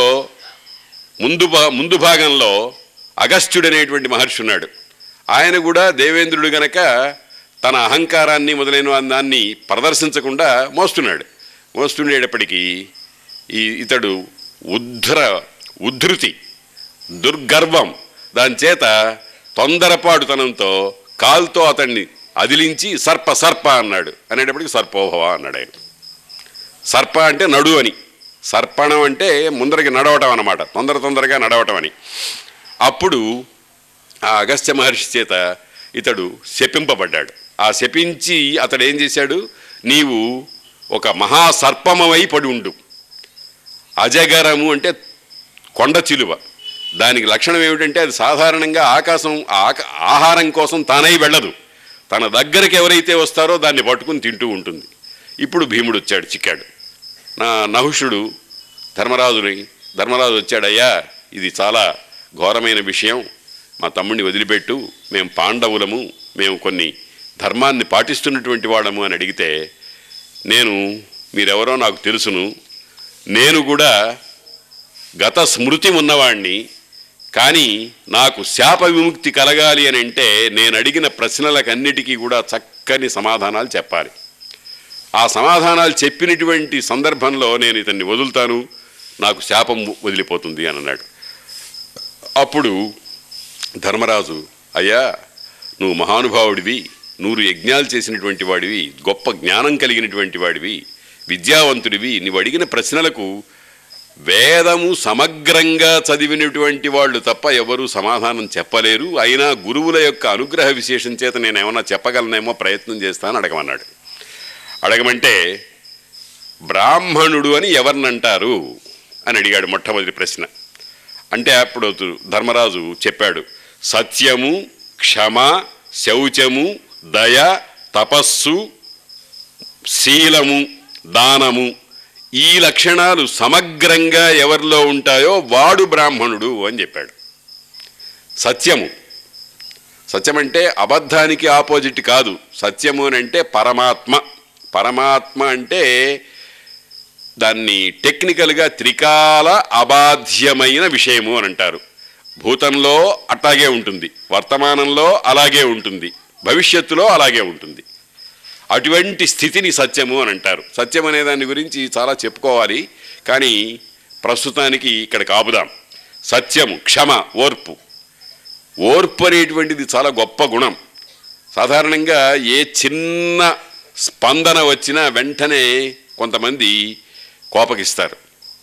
ముందు భా ముందు భాగంలో అగస్త్యుడు అనేటువంటి మహర్షి ఉన్నాడు ఆయన కూడా దేవేంద్రుడు గనక తన అహంకారాన్ని మొదలైన దాన్ని ప్రదర్శించకుండా మోస్తున్నాడు మోస్తుండేటప్పటికీ ఈ ఇతడు ఉద్ధర ఉద్ధృతి దుర్గర్వం దాని చేత తొందరపాటుతనంతో కాలుతో అతన్ని అదిలించి సర్ప సర్ప అన్నాడు అనేటప్పటికి సర్పోభవ అన్నాడు ఆయన సర్ప అంటే నడు అని సర్పణం అంటే ముందరికి నడవటం అన్నమాట తొందర తొందరగా నడవటం అని అప్పుడు ఆ అగస్త్య మహర్షి చేత ఇతడు శపింపబడ్డాడు ఆ శపించి అతడు ఏం చేశాడు నీవు ఒక మహాసర్పమవై పడి ఉండు అజగరము అంటే కొండ చిలువ దానికి లక్షణం ఏమిటంటే అది సాధారణంగా ఆకాశం ఆక- ఆహారం కోసం తానై వెళ్ళదు తన దగ్గరికి ఎవరైతే వస్తారో దాన్ని పట్టుకుని తింటూ ఉంటుంది ఇప్పుడు భీముడు వచ్చాడు చిక్కాడు నా నహుషుడు ధర్మరాజుని ధర్మరాజు వచ్చాడయ్యా ఇది చాలా ఘోరమైన విషయం మా తమ్ముడిని వదిలిపెట్టు మేము పాండవులము మేము కొన్ని ధర్మాన్ని పాటిస్తున్నటువంటి వాళ్ళము అని అడిగితే నేను మీరెవరో నాకు తెలుసును నేను కూడా గత స్మృతి ఉన్నవాణ్ణి కానీ నాకు శాప విముక్తి కలగాలి అని అంటే నేను అడిగిన ప్రశ్నలకన్నిటికీ కూడా చక్కని సమాధానాలు చెప్పాలి ఆ సమాధానాలు చెప్పినటువంటి సందర్భంలో నేను ఇతన్ని వదులుతాను నాకు శాపం వదిలిపోతుంది అని అన్నాడు అప్పుడు ధర్మరాజు అయ్యా నువ్వు మహానుభావుడివి నూరు యజ్ఞాలు చేసినటువంటి వాడివి గొప్ప జ్ఞానం కలిగినటువంటి వాడివి విద్యావంతుడివి నువ్వు అడిగిన ప్రశ్నలకు వేదము సమగ్రంగా చదివినటువంటి వాళ్ళు తప్ప ఎవరూ సమాధానం చెప్పలేరు అయినా గురువుల యొక్క అనుగ్రహ విశేషం చేత నేను ఏమన్నా చెప్పగలనేమో ప్రయత్నం చేస్తాను అడగమన్నాడు అడగమంటే బ్రాహ్మణుడు అని ఎవరినంటారు అని అడిగాడు మొట్టమొదటి ప్రశ్న అంటే అప్పుడు ధర్మరాజు చెప్పాడు సత్యము క్షమ శౌచము దయ తపస్సు శీలము దానము ఈ లక్షణాలు సమగ్రంగా ఎవరిలో ఉంటాయో వాడు బ్రాహ్మణుడు అని చెప్పాడు సత్యము సత్యం అంటే అబద్ధానికి ఆపోజిట్ కాదు సత్యము అని అంటే పరమాత్మ పరమాత్మ అంటే దాన్ని టెక్నికల్గా త్రికాల అబాధ్యమైన విషయము అని అంటారు భూతంలో అట్లాగే ఉంటుంది వర్తమానంలో అలాగే ఉంటుంది భవిష్యత్తులో అలాగే ఉంటుంది అటువంటి స్థితిని సత్యము అని అంటారు సత్యం అనే దాని గురించి చాలా చెప్పుకోవాలి కానీ ప్రస్తుతానికి ఇక్కడ కాపుదాం సత్యము క్షమ ఓర్పు ఓర్పు అనేటువంటిది చాలా గొప్ప గుణం సాధారణంగా ఏ చిన్న స్పందన వచ్చినా వెంటనే కొంతమంది కోపగిస్తారు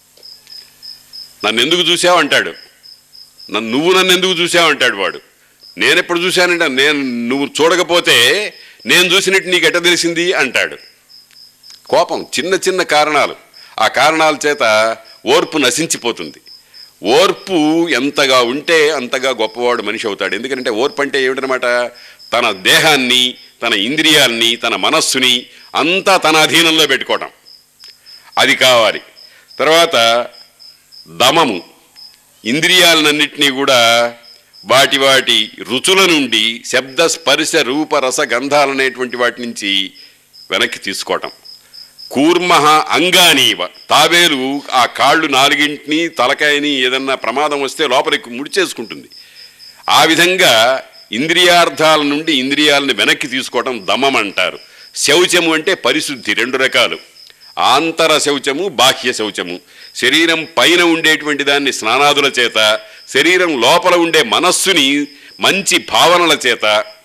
నన్ను ఎందుకు చూసావు అంటాడు నన్ను నువ్వు నన్ను ఎందుకు చూసావు అంటాడు వాడు నేను ఎప్పుడు చూశానంటే నేను నువ్వు చూడకపోతే నేను చూసినట్టు నీకు ఎట్ట తెలిసింది అంటాడు కోపం చిన్న చిన్న కారణాలు ఆ కారణాల చేత ఓర్పు నశించిపోతుంది ఓర్పు ఎంతగా ఉంటే అంతగా గొప్పవాడు మనిషి అవుతాడు ఎందుకంటే ఓర్పు అంటే ఏమిటనమాట తన దేహాన్ని తన ఇంద్రియాల్ని తన మనస్సుని అంతా తన అధీనంలో పెట్టుకోవటం అది కావాలి తర్వాత దమము ఇంద్రియాలన్నింటినీ కూడా వాటి వాటి రుచుల నుండి శబ్ద స్పర్శ రూప రస గంధాలనేటువంటి వాటి నుంచి వెనక్కి తీసుకోవటం కూర్మ అంగానీవ తాబేలు ఆ కాళ్ళు నాలుగింటిని తలకాయని ఏదన్నా ప్రమాదం వస్తే లోపలికి ముడిచేసుకుంటుంది ఆ విధంగా ఇంద్రియార్థాల నుండి ఇంద్రియాలను వెనక్కి తీసుకోవటం దమం అంటారు శౌచము అంటే పరిశుద్ధి రెండు రకాలు ఆంతర శౌచము బాహ్య శౌచము శరీరం పైన ఉండేటువంటి దాన్ని స్నానాదుల చేత శరీరం లోపల ఉండే మనస్సుని మంచి భావనల చేత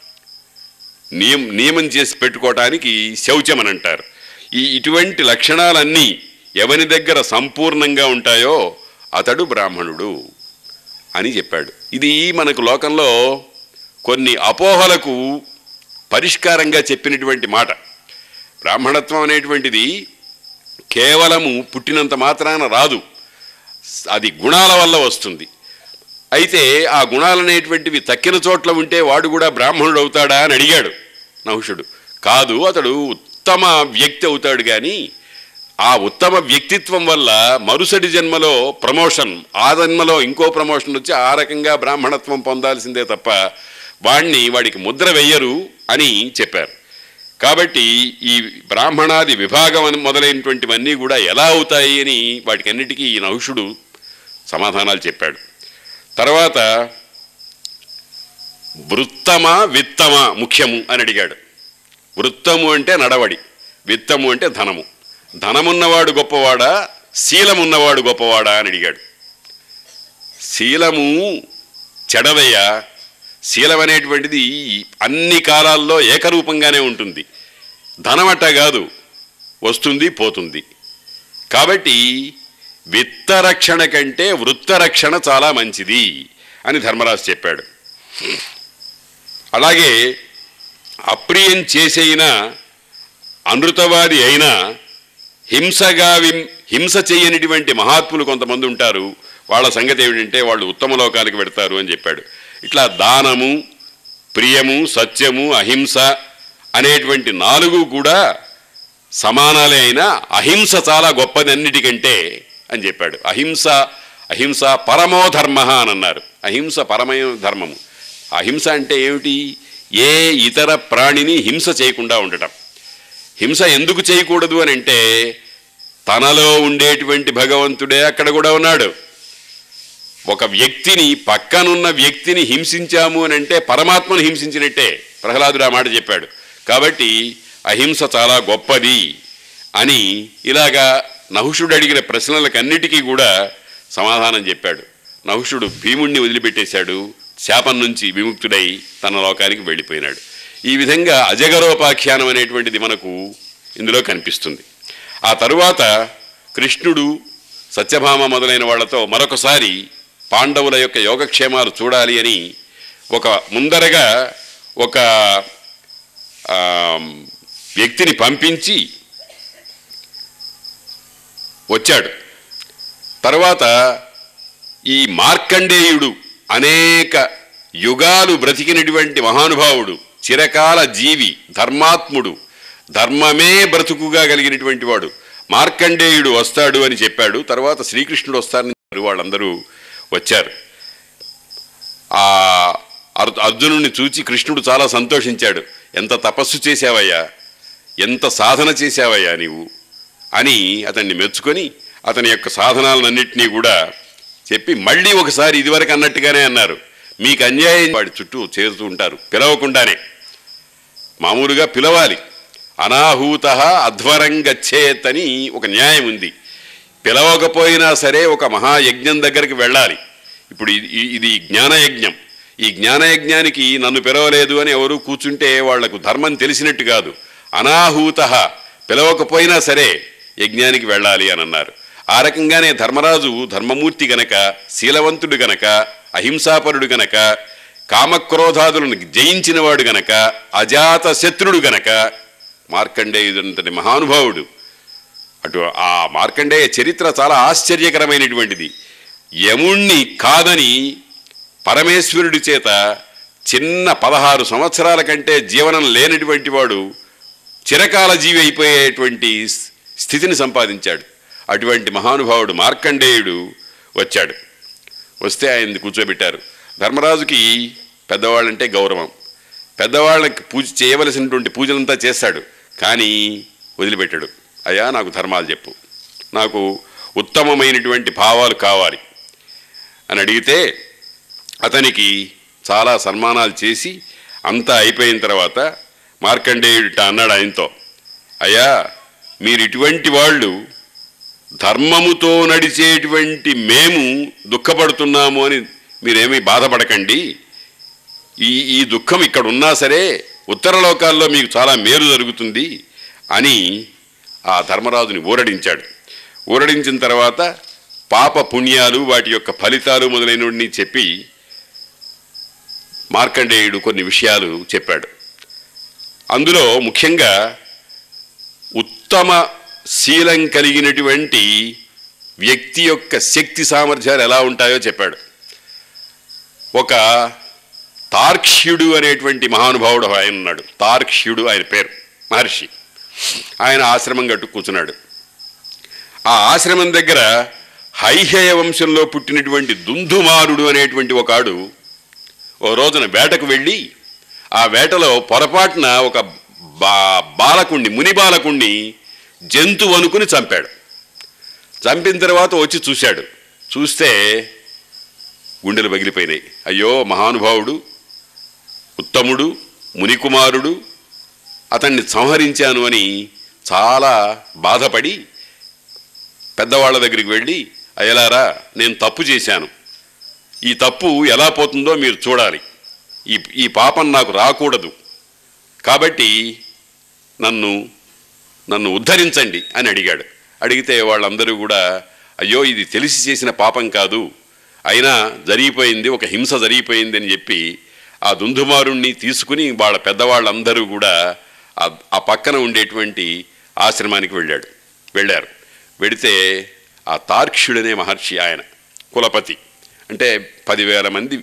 నియం నియమం చేసి పెట్టుకోవటానికి శౌచం అని అంటారు ఈ ఇటువంటి లక్షణాలన్నీ ఎవరి దగ్గర సంపూర్ణంగా ఉంటాయో అతడు బ్రాహ్మణుడు అని చెప్పాడు ఇది మనకు లోకంలో కొన్ని అపోహలకు పరిష్కారంగా చెప్పినటువంటి మాట బ్రాహ్మణత్వం అనేటువంటిది కేవలము పుట్టినంత మాత్రాన రాదు అది గుణాల వల్ల వస్తుంది అయితే ఆ గుణాలనేటువంటివి తక్కిన చోట్ల ఉంటే వాడు కూడా బ్రాహ్మణుడు అవుతాడా అని అడిగాడు నహుషుడు కాదు అతడు ఉత్తమ వ్యక్తి అవుతాడు కానీ ఆ ఉత్తమ వ్యక్తిత్వం వల్ల మరుసటి జన్మలో ప్రమోషన్ ఆ జన్మలో ఇంకో ప్రమోషన్ వచ్చి ఆ రకంగా బ్రాహ్మణత్వం పొందాల్సిందే తప్ప వాణ్ణి వాడికి ముద్ర వెయ్యరు అని చెప్పారు కాబట్టి ఈ బ్రాహ్మణాది విభాగం అని మొదలైనటువంటివన్నీ కూడా ఎలా అవుతాయి అని వాటికన్నిటికీ ఈ నహుషుడు సమాధానాలు చెప్పాడు తర్వాత వృత్తమ విత్తమ ముఖ్యము అని అడిగాడు వృత్తము అంటే నడవడి విత్తము అంటే ధనము ధనమున్నవాడు గొప్పవాడా శీలమున్నవాడు గొప్పవాడా అని అడిగాడు శీలము చెడదయ్యా శీలం అనేటువంటిది అన్ని కాలాల్లో ఏకరూపంగానే ఉంటుంది ధనమట్ట కాదు వస్తుంది పోతుంది కాబట్టి విత్తరక్షణ కంటే వృత్తరక్షణ చాలా మంచిది అని ధర్మరాజు చెప్పాడు అలాగే అప్రియం చేసైనా అనృతవాది అయినా హింసగా విం హింస చేయనిటువంటి మహాత్ములు కొంతమంది ఉంటారు వాళ్ళ సంగతి ఏమిటంటే వాళ్ళు ఉత్తమ లోకానికి పెడతారు అని చెప్పాడు ఇట్లా దానము ప్రియము సత్యము అహింస అనేటువంటి నాలుగు కూడా సమానాలే అయినా అహింస చాలా గొప్పది అన్నిటికంటే అని చెప్పాడు అహింస అహింస పరమో ధర్మ అని అన్నారు అహింస పరమయ ధర్మము అహింస అంటే ఏమిటి ఏ ఇతర ప్రాణిని హింస చేయకుండా ఉండటం హింస ఎందుకు చేయకూడదు అని అంటే తనలో ఉండేటువంటి భగవంతుడే అక్కడ కూడా ఉన్నాడు ఒక వ్యక్తిని పక్కనున్న వ్యక్తిని హింసించాము అని అంటే పరమాత్మను హింసించినట్టే ప్రహ్లాదుడు ఆ మాట చెప్పాడు కాబట్టి అహింస చాలా గొప్పది అని ఇలాగా నహుషుడు అడిగిన ప్రశ్నలకన్నిటికీ కూడా సమాధానం చెప్పాడు నహుషుడు భీముణ్ణి వదిలిపెట్టేశాడు శాపం నుంచి విముక్తుడై తన లోకానికి వెళ్ళిపోయినాడు ఈ విధంగా అజగరోపాఖ్యానం అనేటువంటిది మనకు ఇందులో కనిపిస్తుంది ఆ తరువాత కృష్ణుడు సత్యభామ మొదలైన వాళ్ళతో మరొకసారి పాండవుల యొక్క యోగక్షేమాలు చూడాలి అని ఒక ముందరగా ఒక ఆ, వ్యక్తిని పంపించి వచ్చాడు తర్వాత ఈ మార్కండేయుడు అనేక యుగాలు బ్రతికినటువంటి మహానుభావుడు చిరకాల జీవి ధర్మాత్ముడు ధర్మమే బ్రతుకుగా కలిగినటువంటి వాడు మార్కండేయుడు వస్తాడు అని చెప్పాడు తర్వాత శ్రీకృష్ణుడు వస్తారని చెప్పారు. వాళ్ళందరూ వచ్చారు ఆ అర్- అర్జునుడిని చూచి కృష్ణుడు చాలా సంతోషించాడు ఎంత తపస్సు చేశావయ్యా ఎంత సాధన చేశావయ్యా నీవు అని అతన్ని మెచ్చుకొని అతని యొక్క సాధనాలన్నింటినీ కూడా చెప్పి మళ్ళీ ఒకసారి ఇదివరకు అన్నట్టుగానే అన్నారు మీకు అన్యాయం వాడి చుట్టూ చేరుతూ ఉంటారు పిలవకుండానే మామూలుగా పిలవాలి అనాహూత అధ్వరం గచ్చేత్ అని ఒక న్యాయం ఉంది పిలవకపోయినా సరే ఒక మహాయజ్ఞం దగ్గరికి వెళ్ళాలి ఇప్పుడు ఇది- ఇది- ఇది జ్ఞానయజ్ఞం ఈ జ్ఞానయజ్ఞానికి నన్ను పిలవలేదు అని ఎవరు కూర్చుంటే వాళ్లకు ధర్మం తెలిసినట్టు కాదు అనాహూత పిలవకపోయినా సరే యజ్ఞానికి వెళ్ళాలి అని అన్నారు ఆ రకంగానే ధర్మరాజు ధర్మమూర్తి గనక శీలవంతుడు గనక అహింసాపరుడు గనక కామక్రోధాదులను జయించినవాడు గనక అజాత శత్రుడు గనక మార్కండేయుడంతటి మహానుభావుడు అటు ఆ మార్కండేయ చరిత్ర చాలా ఆశ్చర్యకరమైనటువంటిది యముణ్ణి కాదని పరమేశ్వరుడి చేత చిన్న పదహారు సంవత్సరాల కంటే జీవనం లేనటువంటి వాడు చిరకాల జీవి అయిపోయేటువంటి స్- స్థితిని సంపాదించాడు అటువంటి మహానుభావుడు మార్కండేయుడు వచ్చాడు వస్తే ఆయన్ని కూర్చోబెట్టారు ధర్మరాజుకి పెద్దవాళ్ళంటే గౌరవం పెద్దవాళ్ళకి పూజ చేయవలసినటువంటి పూజలంతా చేస్తాడు కానీ వదిలిపెట్టాడు అయ్యా నాకు ధర్మాలు చెప్పు నాకు ఉత్తమమైనటువంటి భావాలు కావాలి అని అడిగితే అతనికి చాలా సన్మానాలు చేసి అంతా అయిపోయిన తర్వాత మార్కండేయుడిట అన్నాడు ఆయనతో అయ్యా మీరు ఇటువంటి వాళ్ళు ధర్మముతో నడిచేటువంటి మేము దుఃఖపడుతున్నాము అని మీరేమీ బాధపడకండి ఈ ఈ దుఃఖం ఇక్కడ ఉన్నా సరే ఉత్తర లోకాల్లో మీకు చాలా మేలు జరుగుతుంది అని ఆ ధర్మరాజుని ఊరడించాడు ఊరడించిన తర్వాత పాప పుణ్యాలు వాటి యొక్క ఫలితాలు మొదలైనవన్నీ చెప్పి మార్కండేయుడు కొన్ని విషయాలు చెప్పాడు అందులో ముఖ్యంగా ఉత్తమ శీలం కలిగినటువంటి వ్యక్తి యొక్క శక్తి సామర్థ్యాలు ఎలా ఉంటాయో చెప్పాడు ఒక తార్క్ష్యుడు అనేటువంటి మహానుభావుడు ఆయన ఉన్నాడు తార్క్ష్యుడు ఆయన పేరు మహర్షి ఆయన ఆశ్రమం కట్టు కూర్చున్నాడు ఆ ఆశ్రమం దగ్గర హైహయ వంశంలో పుట్టినటువంటి దుందుమారుడు అనేటువంటి ఒకడు ఓ రోజున వేటకు వెళ్ళి ఆ వేటలో పొరపాటున ఒక బా బాలకుణ్ణి ముని బాలకుణ్ణి జంతువు అనుకుని చంపాడు చంపిన తర్వాత వచ్చి చూశాడు చూస్తే గుండెలు పగిలిపోయినాయి అయ్యో మహానుభావుడు ఉత్తముడు మునికుమారుడు అతన్ని సంహరించాను అని చాలా బాధపడి పెద్దవాళ్ళ దగ్గరికి వెళ్ళి అయ్యలారా నేను తప్పు చేశాను ఈ తప్పు ఎలా పోతుందో మీరు చూడాలి ఈ ఈ పాపం నాకు రాకూడదు కాబట్టి నన్ను నన్ను ఉద్ధరించండి అని అడిగాడు అడిగితే వాళ్ళందరూ కూడా అయ్యో ఇది తెలిసి చేసిన పాపం కాదు అయినా జరిగిపోయింది ఒక హింస జరిగిపోయింది అని చెప్పి ఆ దుందుమారుణ్ణి తీసుకుని వాళ్ళ పెద్దవాళ్ళందరూ కూడా ఆ ఆ పక్కన ఉండేటువంటి ఆశ్రమానికి వెళ్ళాడు వెళ్ళారు వెడితే ఆ తార్క్షుడనే మహర్షి ఆయన కులపతి అంటే పదివేల మంది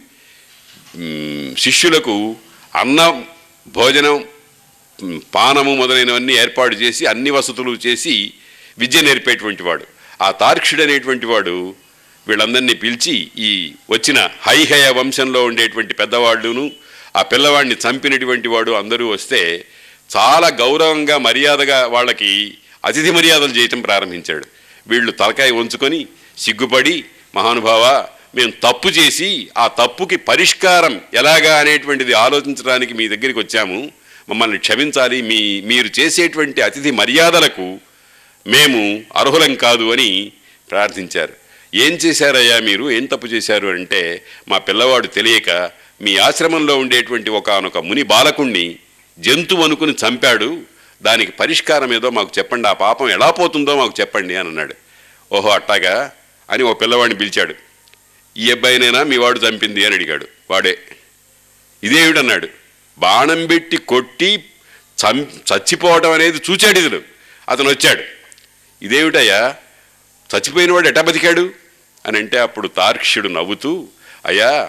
మ్, శిష్యులకు అన్న భోజనం మ్, పానము మొదలైనవన్నీ ఏర్పాటు చేసి అన్ని వసతులు చేసి విద్య నేర్పేటువంటి వాడు ఆ తార్క్షుడు అనేటువంటి వాడు వీళ్ళందరినీ పిలిచి ఈ వచ్చిన హైహయ వంశంలో ఉండేటువంటి పెద్దవాళ్ళును ఆ పిల్లవాడిని చంపినటువంటి వాడు అందరూ వస్తే చాలా గౌరవంగా మర్యాదగా వాళ్ళకి అతిథి మర్యాదలు చేయటం ప్రారంభించాడు వీళ్ళు తలకాయ ఉంచుకొని సిగ్గుపడి మహానుభావ మేము తప్పు చేసి ఆ తప్పుకి పరిష్కారం ఎలాగా అనేటువంటిది ఆలోచించడానికి మీ దగ్గరికి వచ్చాము మమ్మల్ని క్షమించాలి మీ మీరు చేసేటువంటి అతిథి మర్యాదలకు మేము అర్హులం కాదు అని ప్రార్థించారు ఏం చేశారయ్యా మీరు ఏం తప్పు చేశారు అంటే మా పిల్లవాడు తెలియక మీ ఆశ్రమంలో ఉండేటువంటి ఒకానొక ముని బాలకుణ్ణి జంతువు అనుకుని చంపాడు దానికి పరిష్కారం ఏదో మాకు చెప్పండి ఆ పాపం ఎలా పోతుందో మాకు చెప్పండి అని అన్నాడు ఓహో అట్టాగా అని ఓ పిల్లవాడిని పిలిచాడు ఈ అబ్బాయినైనా మీ వాడు చంపింది అని అడిగాడు వాడే ఇదేమిటన్నాడు బాణం పెట్టి కొట్టి చం చచ్చిపోవడం అనేది చూచాడు ఇతను అతను వచ్చాడు ఇదేమిటయ్యా చచ్చిపోయినవాడు ఎటా బతికాడు అని అంటే అప్పుడు తార్క్షుడు నవ్వుతూ అయ్యా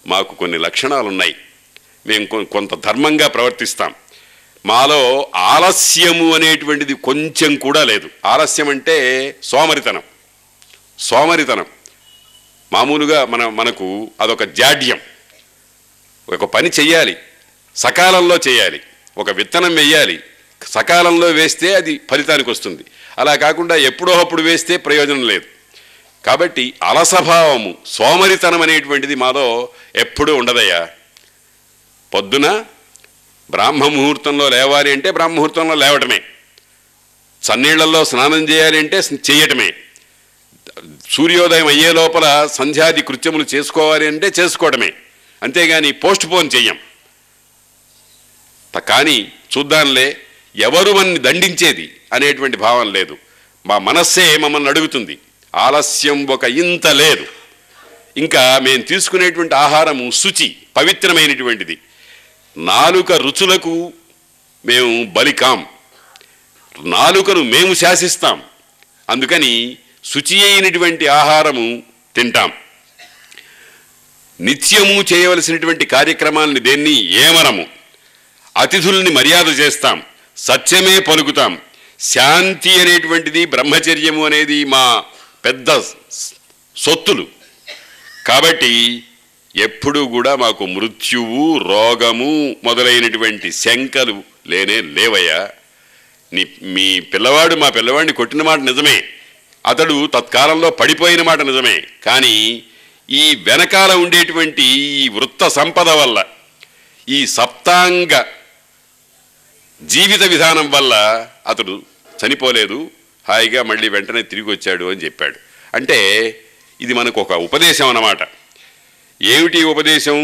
మాకు కొన్ని లక్షణాలు ఉన్నాయి మేము కొ- కొంత ధర్మంగా ప్రవర్తిస్తాం మాలో ఆలస్యము అనేటువంటిది కొంచెం కూడా లేదు ఆలస్యం అంటే సోమరితనం సోమరితనం మామూలుగా మన మనకు అదొక జాడ్యం ఒక పని చెయ్యాలి సకాలంలో చేయాలి ఒక విత్తనం వేయాలి సకాలంలో వేస్తే అది ఫలితానికి వస్తుంది అలా కాకుండా ఎప్పుడో అప్పుడు వేస్తే ప్రయోజనం లేదు కాబట్టి అలసభావము సోమరితనం అనేటువంటిది మాలో ఎప్పుడూ ఉండదయ్యా పొద్దున బ్రాహ్మ ముహూర్తంలో లేవాలి అంటే బ్రాహ్మ ముహూర్తంలో లేవటమే చన్నీళ్లలో స్నానం చేయాలి అంటే చేయటమే సూర్యోదయం అయ్యే లోపల సంధ్యాది కృత్యములు చేసుకోవాలి అంటే చేసుకోవడమే అంతేగాని పోస్ట్ పోన్ చెయ్యం త- కానీ చూద్దాంలే ఎవరు మన్ని దండించేది అనేటువంటి భావం లేదు మా మనస్సే మమ్మల్ని అడుగుతుంది ఆలస్యం ఒక ఇంత లేదు ఇంకా మేము తీసుకునేటువంటి ఆహారము శుచి పవిత్రమైనటువంటిది నాలుక రుచులకు మేము బలికాం నాలుకను మేము శాసిస్తాం అందుకని శుచి అయినటువంటి ఆహారము తింటాం నిత్యము చేయవలసినటువంటి కార్యక్రమాలని దేన్ని ఏమనము అతిథుల్ని మర్యాద చేస్తాం సత్యమే పలుకుతాం శాంతి అనేటువంటిది బ్రహ్మచర్యము అనేది మా పెద్ద స్- సొత్తులు కాబట్టి ఎప్పుడూ కూడా మాకు మృత్యువు రోగము మొదలైనటువంటి శంకలు లేనే లేవయ్యా నీ మీ పిల్లవాడు మా పిల్లవాడిని కొట్టిన మాట నిజమే అతడు తత్కాలంలో పడిపోయిన మాట నిజమే కానీ ఈ వెనకాల ఉండేటువంటి ఈ వృత్త సంపద వల్ల ఈ సప్తాంగ జీవిత విధానం వల్ల అతడు చనిపోలేదు హాయిగా మళ్ళీ వెంటనే తిరిగి వచ్చాడు అని చెప్పాడు అంటే ఇది మనకు ఒక ఉపదేశం అన్నమాట ఏమిటి ఉపదేశం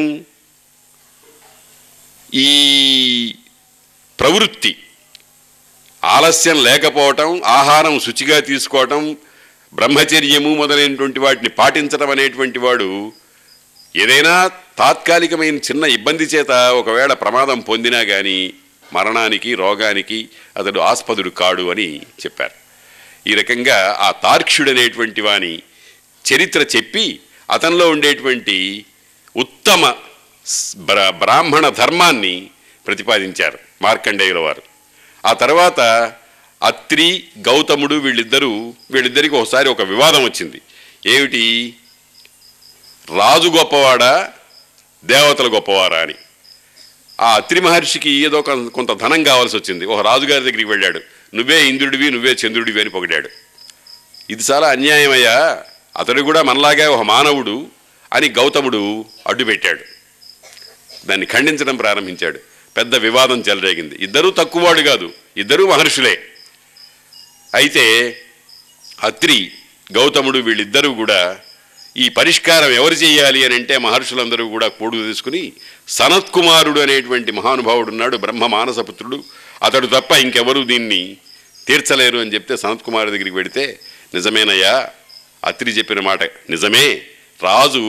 ఈ ప్రవృత్తి ఆలస్యం లేకపోవటం ఆహారం శుచిగా తీసుకోవటం బ్రహ్మచర్యము మొదలైనటువంటి వాటిని పాటించడం అనేటువంటి వాడు ఏదైనా తాత్కాలికమైన చిన్న ఇబ్బంది చేత ఒకవేళ ప్రమాదం పొందినా కానీ మరణానికి రోగానికి అతడు ఆస్పదుడు కాడు అని చెప్పారు ఈ రకంగా ఆ తార్క్ష్యుడు అనేటువంటి వాని చరిత్ర చెప్పి అతనిలో ఉండేటువంటి ఉత్తమ స్- బ్ర- బ్రాహ్మణ ధర్మాన్ని ప్రతిపాదించారు మార్కండేయుల వారు ఆ తర్వాత అత్రి గౌతముడు వీళ్ళిద్దరూ వీళ్ళిద్దరికి ఒకసారి ఒక వివాదం వచ్చింది ఏమిటి రాజు గొప్పవాడా దేవతలు గొప్పవారా అని ఆ అత్రి మహర్షికి ఏదో కొం- కొంత ధనం కావాల్సి వచ్చింది ఒక రాజుగారి దగ్గరికి వెళ్ళాడు నువ్వే ఇంద్రుడివి నువ్వే చంద్రుడివి అని పొగిడాడు ఇది చాలా అన్యాయమయ్యా అతడు కూడా మనలాగే ఒక మానవుడు అని గౌతముడు అడ్డుపెట్టాడు దాన్ని ఖండించడం ప్రారంభించాడు పెద్ద వివాదం చెలరేగింది ఇద్దరూ తక్కువవాడు కాదు ఇద్దరూ మహర్షులే అయితే అత్రి గౌతముడు వీళ్ళిద్దరూ కూడా ఈ పరిష్కారం ఎవరు చేయాలి అని అంటే మహర్షులందరూ కూడా కూడు తీసుకుని సనత్కుమారుడు అనేటువంటి మహానుభావుడు ఉన్నాడు బ్రహ్మ మానసపుత్రుడు అతడు తప్ప ఇంకెవరూ దీన్ని తీర్చలేరు అని చెప్తే సనత్కుమారు దగ్గరికి వెడితే నిజమేనయ్యా అత్రి చెప్పిన మాట నిజమే రాజు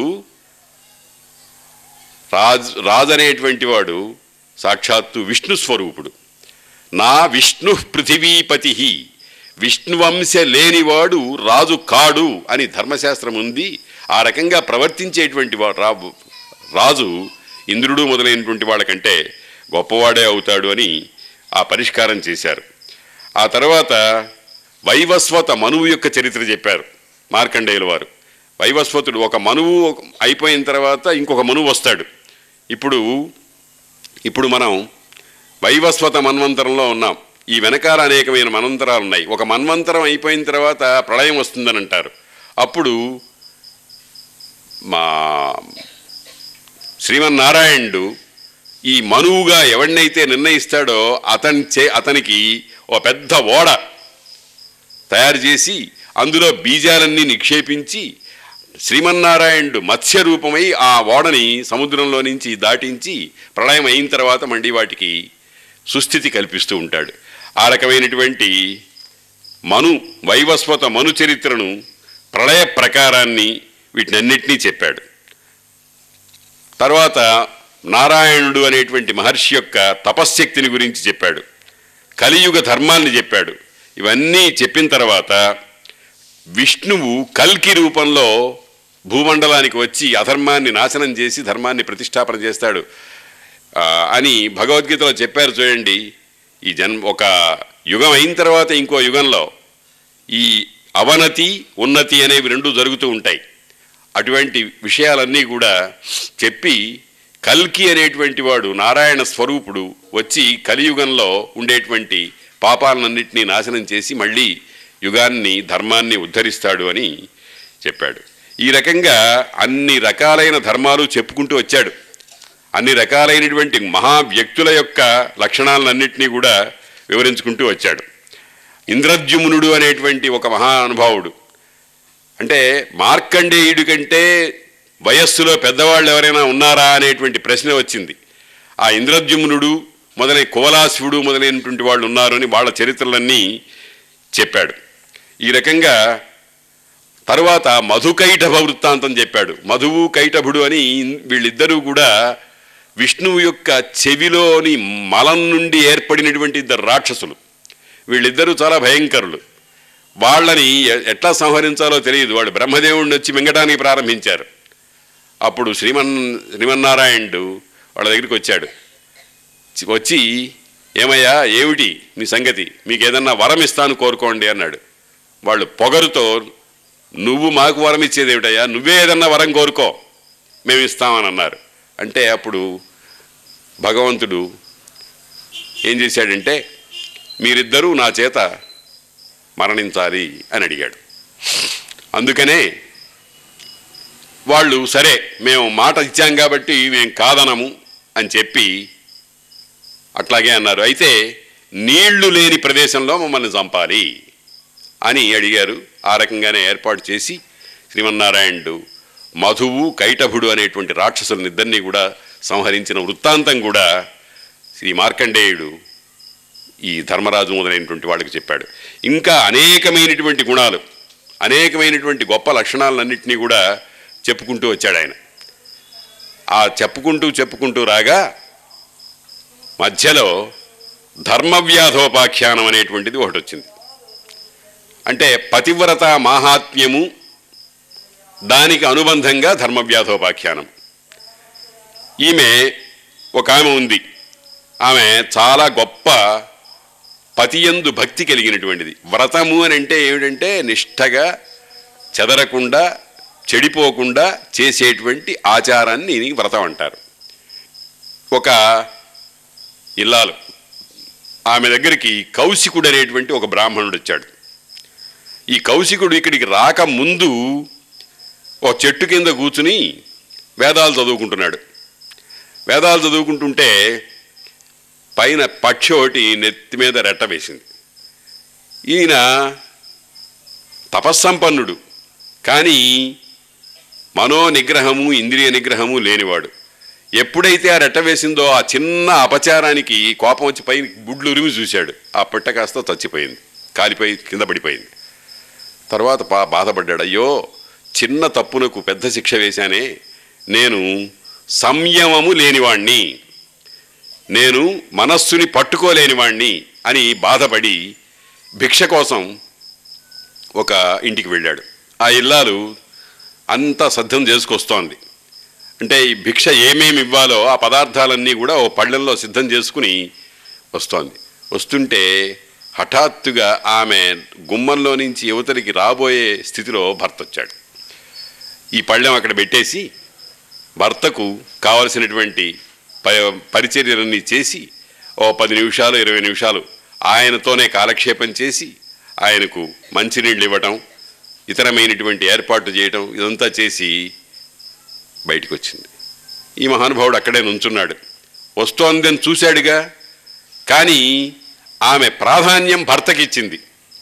రాజు రాజు అనేటువంటి వాడు సాక్షాత్తు విష్ణు స్వరూపుడు నా విష్ణు పృథివీపతి విష్ణువంశ లేనివాడు రాజు కాడు అని ధర్మశాస్త్రం ఉంది ఆ రకంగా ప్రవర్తించేటువంటి వాడు రా రాజు ఇంద్రుడు మొదలైనటువంటి వాళ్ళకంటే గొప్పవాడే అవుతాడు అని ఆ పరిష్కారం చేశారు ఆ తర్వాత వైవస్వత మనువు యొక్క చరిత్ర చెప్పారు మార్కండేయుల వారు వైవస్వతుడు ఒక మనువు అయిపోయిన తర్వాత ఇంకొక మనువు వస్తాడు ఇప్పుడు ఇప్పుడు మనం వైవస్వత మన్వంతరంలో ఉన్నాం ఈ వెనకాల అనేకమైన మన్వంతరాలు ఉన్నాయి ఒక మన్వంతరం అయిపోయిన తర్వాత ప్రళయం వస్తుందని అంటారు అప్పుడు మా శ్రీమన్నారాయణుడు ఈ మనువుగా ఎవడినైతే నిర్ణయిస్తాడో అతని చే అతనికి ఓ పెద్ద ఓడ తయారు చేసి అందులో బీజాలన్నీ నిక్షేపించి శ్రీమన్నారాయణుడు మత్స్య రూపమై ఆ ఓడని సముద్రంలో నుంచి దాటించి ప్రళయం అయిన తర్వాత మళ్ళీ వాటికి సుస్థితి కల్పిస్తూ ఉంటాడు ఆ రకమైనటువంటి మను వైవస్వత మను చరిత్రను ప్రళయ ప్రకారాన్ని వీటినన్నిటినీ చెప్పాడు తర్వాత నారాయణుడు అనేటువంటి మహర్షి యొక్క తపశ్శక్తిని గురించి చెప్పాడు కలియుగ ధర్మాన్ని చెప్పాడు ఇవన్నీ చెప్పిన తర్వాత విష్ణువు కల్కి రూపంలో భూమండలానికి వచ్చి అధర్మాన్ని నాశనం చేసి ధర్మాన్ని ప్రతిష్టాపన చేస్తాడు ఆ, అని భగవద్గీతలో చెప్పారు చూడండి ఈ జన్మ ఒక యుగం అయిన తర్వాత ఇంకో యుగంలో ఈ అవనతి ఉన్నతి అనేవి రెండు జరుగుతూ ఉంటాయి అటువంటి విషయాలన్నీ కూడా చెప్పి కల్కి అనేటువంటి వాడు నారాయణ స్వరూపుడు వచ్చి కలియుగంలో ఉండేటువంటి పాపాలన్నింటినీ నాశనం చేసి మళ్ళీ యుగాన్ని ధర్మాన్ని ఉద్ధరిస్తాడు అని చెప్పాడు ఈ రకంగా అన్ని రకాలైన ధర్మాలు చెప్పుకుంటూ వచ్చాడు అన్ని రకాలైనటువంటి మహా వ్యక్తుల యొక్క లక్షణాలన్నింటినీ కూడా వివరించుకుంటూ వచ్చాడు ఇంద్రద్యుమ్నుడు అనేటువంటి ఒక మహానుభావుడు అంటే మార్కండేయుడి కంటే వయస్సులో పెద్దవాళ్ళు ఎవరైనా ఉన్నారా అనేటువంటి ప్రశ్న వచ్చింది ఆ ఇంద్రద్యుమ్నుడు మొదలై కోలాశివుడు మొదలైనటువంటి వాళ్ళు ఉన్నారు అని వాళ్ళ చరిత్రలన్నీ చెప్పాడు ఈ రకంగా తరువాత మధుకైటభ వృత్తాంతం చెప్పాడు మధువు కైటభుడు అని వీళ్ళిద్దరూ కూడా విష్ణువు యొక్క చెవిలోని మలం నుండి ఏర్పడినటువంటి ఇద్దరు రాక్షసులు వీళ్ళిద్దరూ చాలా భయంకరులు వాళ్ళని ఎ- ఎట్లా సంహరించాలో తెలియదు వాళ్ళు బ్రహ్మదేవుడిని వచ్చి మింగటానికి ప్రారంభించారు అప్పుడు శ్రీమన్ శ్రీమన్నారాయణుడు వాళ్ళ దగ్గరికి వచ్చాడు చి- వచ్చి ఏమయ్యా ఏమిటి మీ సంగతి మీకు ఏదన్నా వరం ఇస్తాను కోరుకోండి అన్నాడు వాళ్ళు పొగరుతో నువ్వు మాకు వరం ఇచ్చేది ఏమిటయ్యా నువ్వే ఏదన్నా వరం కోరుకో మేము ఇస్తామని అన్నారు అంటే అప్పుడు భగవంతుడు ఏం చేశాడంటే మీరిద్దరూ నా చేత మరణించాలి అని అడిగాడు అందుకనే వాళ్ళు సరే మేము మాట ఇచ్చాం కాబట్టి మేము కాదనము అని చెప్పి అట్లాగే అన్నారు అయితే నీళ్లు లేని ప్రదేశంలో మమ్మల్ని చంపాలి అని అడిగారు ఆ రకంగానే ఏర్పాటు చేసి శ్రీమన్నారాయణుడు మధువు కైటభుడు అనేటువంటి రాక్షసులనిద్దరినీ కూడా సంహరించిన వృత్తాంతం కూడా శ్రీ మార్కండేయుడు ఈ ధర్మరాజు మొదలైనటువంటి వాళ్ళకి చెప్పాడు ఇంకా అనేకమైనటువంటి గుణాలు అనేకమైనటువంటి గొప్ప లక్షణాలన్నింటినీ కూడా చెప్పుకుంటూ వచ్చాడు ఆయన ఆ చెప్పుకుంటూ చెప్పుకుంటూ రాగా మధ్యలో ధర్మవ్యాధోపాఖ్యానం అనేటువంటిది ఒకటి వచ్చింది అంటే పతివ్రత మాహాత్మ్యము దానికి అనుబంధంగా ధర్మవ్యాధోపాఖ్యానం ఈమె ఒక ఆమె ఉంది ఆమె చాలా గొప్ప పతియందు భక్తి కలిగినటువంటిది వ్రతము అని అంటే ఏమిటంటే నిష్ఠగా చెదరకుండా చెడిపోకుండా చేసేటువంటి ఆచారాన్ని వ్రతం అంటారు ఒక ఇల్లాలు ఆమె దగ్గరికి కౌశికుడు అనేటువంటి ఒక బ్రాహ్మణుడు వచ్చాడు ఈ కౌశికుడు ఇక్కడికి రాక ముందు ఒక చెట్టు కింద కూర్చుని వేదాలు చదువుకుంటున్నాడు వేదాలు చదువుకుంటుంటే పైన పక్షి ఒకటి నెత్తి మీద రెట్ట వేసింది ఈయన తపస్సంపన్నుడు కానీ మనో నిగ్రహము ఇంద్రియ నిగ్రహము లేనివాడు ఎప్పుడైతే ఆ రెట్ట వేసిందో ఆ చిన్న అపచారానికి కోపం వచ్చి పైన గుడ్లు ఉరిమి చూశాడు ఆ పిట్ట కాస్త చచ్చిపోయింది కాలిపోయి కింద పడిపోయింది తర్వాత బా బాధపడ్డాడు అయ్యో చిన్న తప్పునకు పెద్ద శిక్ష వేశానే నేను సంయమము లేనివాణ్ణి నేను మనస్సుని పట్టుకోలేనివాణ్ణి అని బాధపడి భిక్ష కోసం ఒక ఇంటికి వెళ్ళాడు ఆ ఇల్లాలు అంతా సిద్ధం చేసుకొస్తోంది అంటే ఈ భిక్ష ఏమేమి ఇవ్వాలో ఆ పదార్థాలన్నీ కూడా ఓ పళ్ళెంలో సిద్ధం చేసుకుని వస్తోంది వస్తుంటే హఠాత్తుగా ఆమె గుమ్మంలో నుంచి యువతరికి రాబోయే స్థితిలో భర్త వచ్చాడు ఈ పళ్ళెం అక్కడ పెట్టేసి భర్తకు కావలసినటువంటి ప పరిచర్యలన్నీ చేసి ఓ పది నిమిషాలు ఇరవై నిమిషాలు ఆయనతోనే కాలక్షేపం చేసి ఆయనకు మంచినీళ్ళు ఇవ్వటం ఇతరమైనటువంటి ఏర్పాటు చేయటం ఇదంతా చేసి బయటికి వచ్చింది ఈ మహానుభావుడు అక్కడే నుంచున్నాడు వస్తోందని చూశాడుగా కానీ ఆమె ప్రాధాన్యం భర్తకి ఇచ్చింది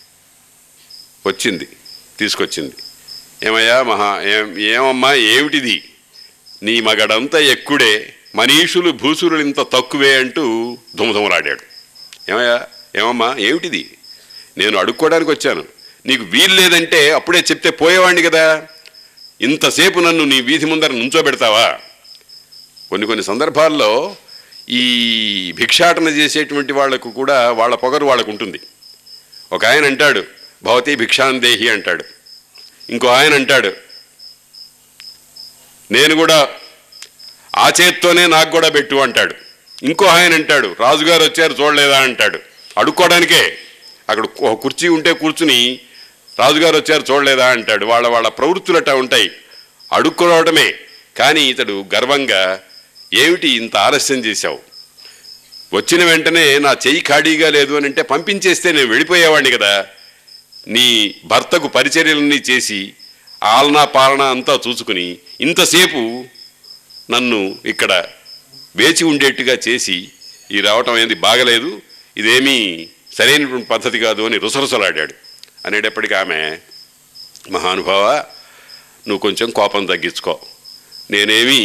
వచ్చింది తీసుకొచ్చింది ఏమయ్యా మహా ఏం ఏమమ్మా ఏమిటిది నీ మగడంతా ఎక్కుడే మనీషులు భూసురులు ఇంత తక్కువే అంటూ ధుమధుమలాడాడు ఏమయ్యా ఏమమ్మా ఏమిటిది నేను అడుక్కోవడానికి వచ్చాను నీకు వీలు లేదంటే అప్పుడే చెప్తే పోయేవాడిని కదా ఇంతసేపు నన్ను నీ వీధి ముందర నుంచోబెడతావా కొన్ని కొన్ని సందర్భాల్లో ఈ భిక్షాటన చేసేటువంటి వాళ్లకు కూడా వాళ్ళ పొగరు వాళ్ళకు ఉంటుంది ఒక ఆయన అంటాడు భవతి భిక్షాందేహి అంటాడు ఇంకో ఆయన అంటాడు నేను కూడా ఆ చేత్తోనే నాకు కూడా పెట్టు అంటాడు ఇంకో ఆయన అంటాడు రాజుగారు వచ్చారు చూడలేదా అంటాడు అడుక్కోవడానికే అక్కడ ఒక కుర్చీ ఉంటే కూర్చుని రాజుగారు వచ్చారు చూడలేదా అంటాడు వాళ్ళ వాళ్ళ ప్రవృత్తులు అట్టా ఉంటాయి అడుక్కోవడమే కానీ ఇతడు గర్వంగా ఏమిటి ఇంత ఆలస్యం చేశావు వచ్చిన వెంటనే నా చెయ్యి ఖాళీగా లేదు అని అంటే పంపించేస్తే నేను వెళ్ళిపోయేవాడిని కదా నీ భర్తకు పరిచర్యలన్నీ చేసి ఆలనా పాలన అంతా చూసుకుని ఇంతసేపు నన్ను ఇక్కడ వేచి ఉండేట్టుగా చేసి ఈ రావటం ఏంది బాగలేదు ఇదేమీ సరైనటువంటి పద్ధతి కాదు అని రుసరుసలాడాడు అనేటప్పటికీ ఆమె మహానుభావ నువ్వు కొంచెం కోపం తగ్గించుకో నేనేమీ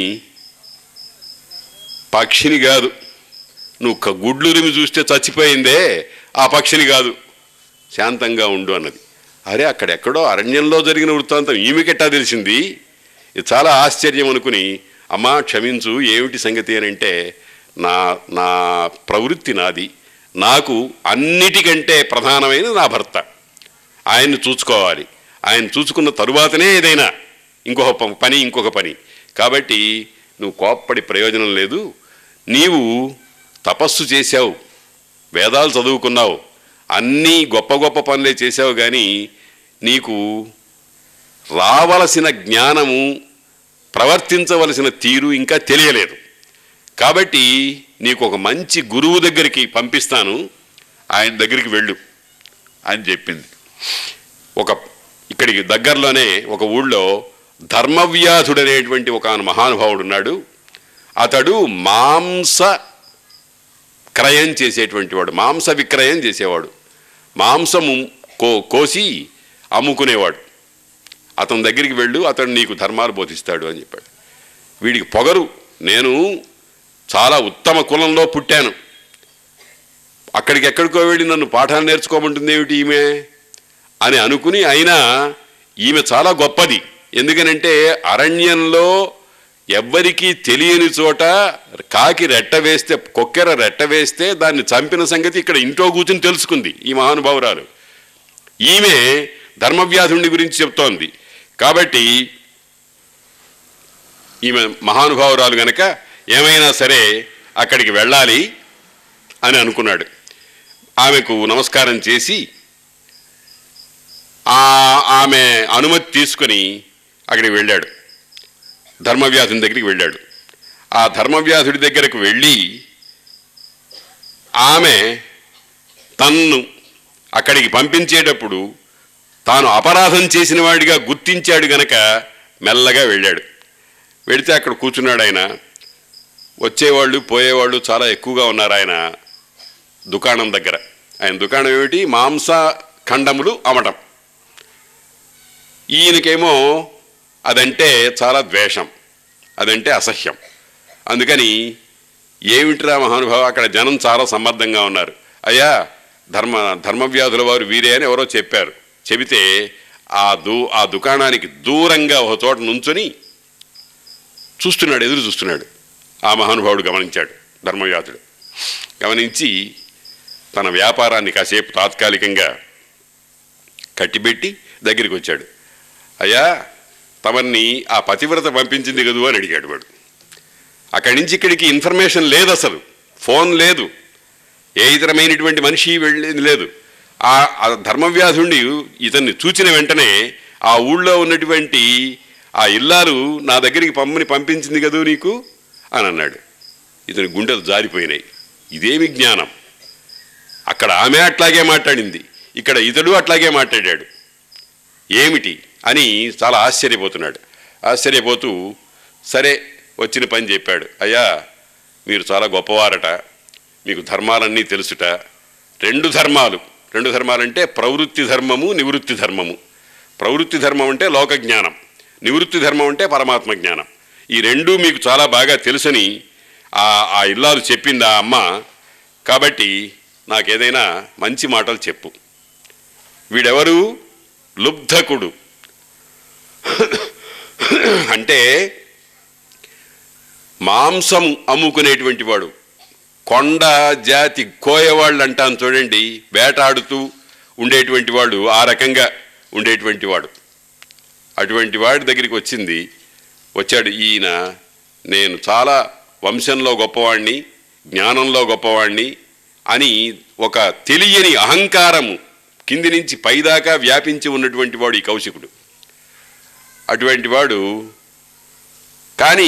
పక్షిని కాదు నువ్వు క- గుడ్లురిమి చూస్తే చచ్చిపోయిందే ఆ పక్షిని కాదు శాంతంగా ఉండు అన్నది అరే అక్కడెక్కడో అరణ్యంలో జరిగిన వృత్తాంతం ఈమెకెట్టా తెలిసింది ఇది చాలా ఆశ్చర్యం అనుకుని అమ్మా క్షమించు ఏమిటి సంగతి అని అంటే నా నా ప్రవృత్తి నాది నాకు అన్నిటికంటే ప్రధానమైన నా భర్త ఆయన్ని చూసుకోవాలి ఆయన చూసుకున్న తరువాతనే ఏదైనా ఇంకొక ప- పని ఇంకొక పని కాబట్టి నువ్వు కోప్పడి ప్రయోజనం లేదు నీవు తపస్సు చేశావు వేదాలు చదువుకున్నావు అన్నీ గొప్ప గొప్ప పనులే చేశావు కానీ నీకు రావలసిన జ్ఞానము ప్రవర్తించవలసిన తీరు ఇంకా తెలియలేదు కాబట్టి నీకు ఒక మంచి గురువు దగ్గరికి పంపిస్తాను ఆయన దగ్గరికి వెళ్ళు అని చెప్పింది ఒక ఇక్కడికి దగ్గరలోనే ఒక ఊళ్ళో ధర్మవ్యాధుడు అనేటువంటి ఒక మహానుభావుడు ఉన్నాడు అతడు మాంస క్రయం చేసేటువంటి వాడు మాంస విక్రయం చేసేవాడు మాంసము కో కోసి అమ్ముకునేవాడు అతని దగ్గరికి వెళ్ళు అతడు నీకు ధర్మాలు బోధిస్తాడు అని చెప్పాడు వీడికి పొగరు నేను చాలా ఉత్తమ కులంలో పుట్టాను అక్కడికి ఎక్కడికో వెళ్ళి నన్ను పాఠాలు నేర్చుకోమంటుంది ఏమిటి ఈమె అని అనుకుని అయినా ఈమె చాలా గొప్పది ఎందుకనంటే అరణ్యంలో ఎవ్వరికీ తెలియని చోట కాకి రెట్ట వేస్తే కొక్కెర రెట్ట వేస్తే దాన్ని చంపిన సంగతి ఇక్కడ ఇంట్లో కూర్చుని తెలుసుకుంది ఈ మహానుభావురాలు ఈమె ధర్మవ్యాధుని గురించి చెప్తోంది కాబట్టి ఈమె మహానుభావురాలు గనక ఏమైనా సరే అక్కడికి వెళ్ళాలి అని అనుకున్నాడు ఆమెకు నమస్కారం చేసి ఆ ఆమె అనుమతి తీసుకొని అక్కడికి వెళ్ళాడు ధర్మవ్యాధుని దగ్గరికి వెళ్ళాడు ఆ ధర్మవ్యాధుడి దగ్గరకు వెళ్ళి ఆమె తన్ను అక్కడికి పంపించేటప్పుడు తాను అపరాధం చేసిన వాడిగా గుర్తించాడు గనక మెల్లగా వెళ్ళాడు వెళితే అక్కడ కూర్చున్నాడు ఆయన వచ్చేవాళ్ళు పోయేవాళ్ళు చాలా ఎక్కువగా ఉన్నారు ఆయన దుకాణం దగ్గర ఆయన దుకాణం ఏమిటి మాంస ఖండములు అమ్మటం ఈయనకేమో అదంటే చాలా ద్వేషం అదంటే అసహ్యం అందుకని ఏమిటిరా మహానుభావ అక్కడ జనం చాలా సమర్థంగా ఉన్నారు అయ్యా ధర్మ ధర్మవ్యాధుల వారు వీరే అని ఎవరో చెప్పారు చెబితే ఆ దు ఆ దుకాణానికి దూరంగా ఒక చోట నుంచొని చూస్తున్నాడు ఎదురు చూస్తున్నాడు ఆ మహానుభావుడు గమనించాడు ధర్మవ్యాధుడు గమనించి తన వ్యాపారాన్ని కాసేపు తాత్కాలికంగా కట్టిబెట్టి దగ్గరికి వచ్చాడు అయ్యా తమన్ని ఆ పతివ్రత పంపించింది కదూ అని అడిగాడు వాడు అక్కడి నుంచి ఇక్కడికి ఇన్ఫర్మేషన్ లేదు అసలు ఫోన్ లేదు ఏ ఇతరమైనటువంటి మనిషి వెళ్ళేది లేదు ఆ ఆ ధర్మవ్యాధుణ్ణి ఇతన్ని చూచిన వెంటనే ఆ ఊళ్ళో ఉన్నటువంటి ఆ ఇల్లాలు నా దగ్గరికి పమ్మని పంపించింది కదూ నీకు అని అన్నాడు ఇతని గుండెలు జారిపోయినాయి ఇదేమి జ్ఞానం అక్కడ ఆమె అట్లాగే మాట్లాడింది ఇక్కడ ఇతడు అట్లాగే మాట్లాడాడు ఏమిటి అని చాలా ఆశ్చర్యపోతున్నాడు ఆశ్చర్యపోతూ సరే వచ్చిన పని చెప్పాడు అయ్యా మీరు చాలా గొప్పవారట మీకు ధర్మాలన్నీ తెలుసుట రెండు ధర్మాలు రెండు ధర్మాలంటే ప్రవృత్తి ధర్మము నివృత్తి ధర్మము ప్రవృత్తి ధర్మం అంటే లోక జ్ఞానం నివృత్తి ధర్మం అంటే పరమాత్మ జ్ఞానం ఈ రెండూ మీకు చాలా బాగా తెలుసని ఆ ఆ ఇల్లాలు చెప్పింది ఆ అమ్మ కాబట్టి నాకేదైనా మంచి మాటలు చెప్పు వీడెవరు లుబ్ధకుడు అంటే మాంసం అమ్ముకునేటువంటి వాడు కొండ జాతి కోయవాళ్ళు అంటాను చూడండి వేటాడుతూ ఉండేటువంటి వాడు ఆ రకంగా ఉండేటువంటి వాడు అటువంటి వాడి దగ్గరికి వచ్చింది వచ్చాడు ఈయన నేను చాలా వంశంలో గొప్పవాణ్ణి జ్ఞానంలో గొప్పవాణ్ణి అని ఒక తెలియని అహంకారము కింది నుంచి పైదాకా వ్యాపించి ఉన్నటువంటి వాడు ఈ కౌశికుడు అటువంటి వాడు కానీ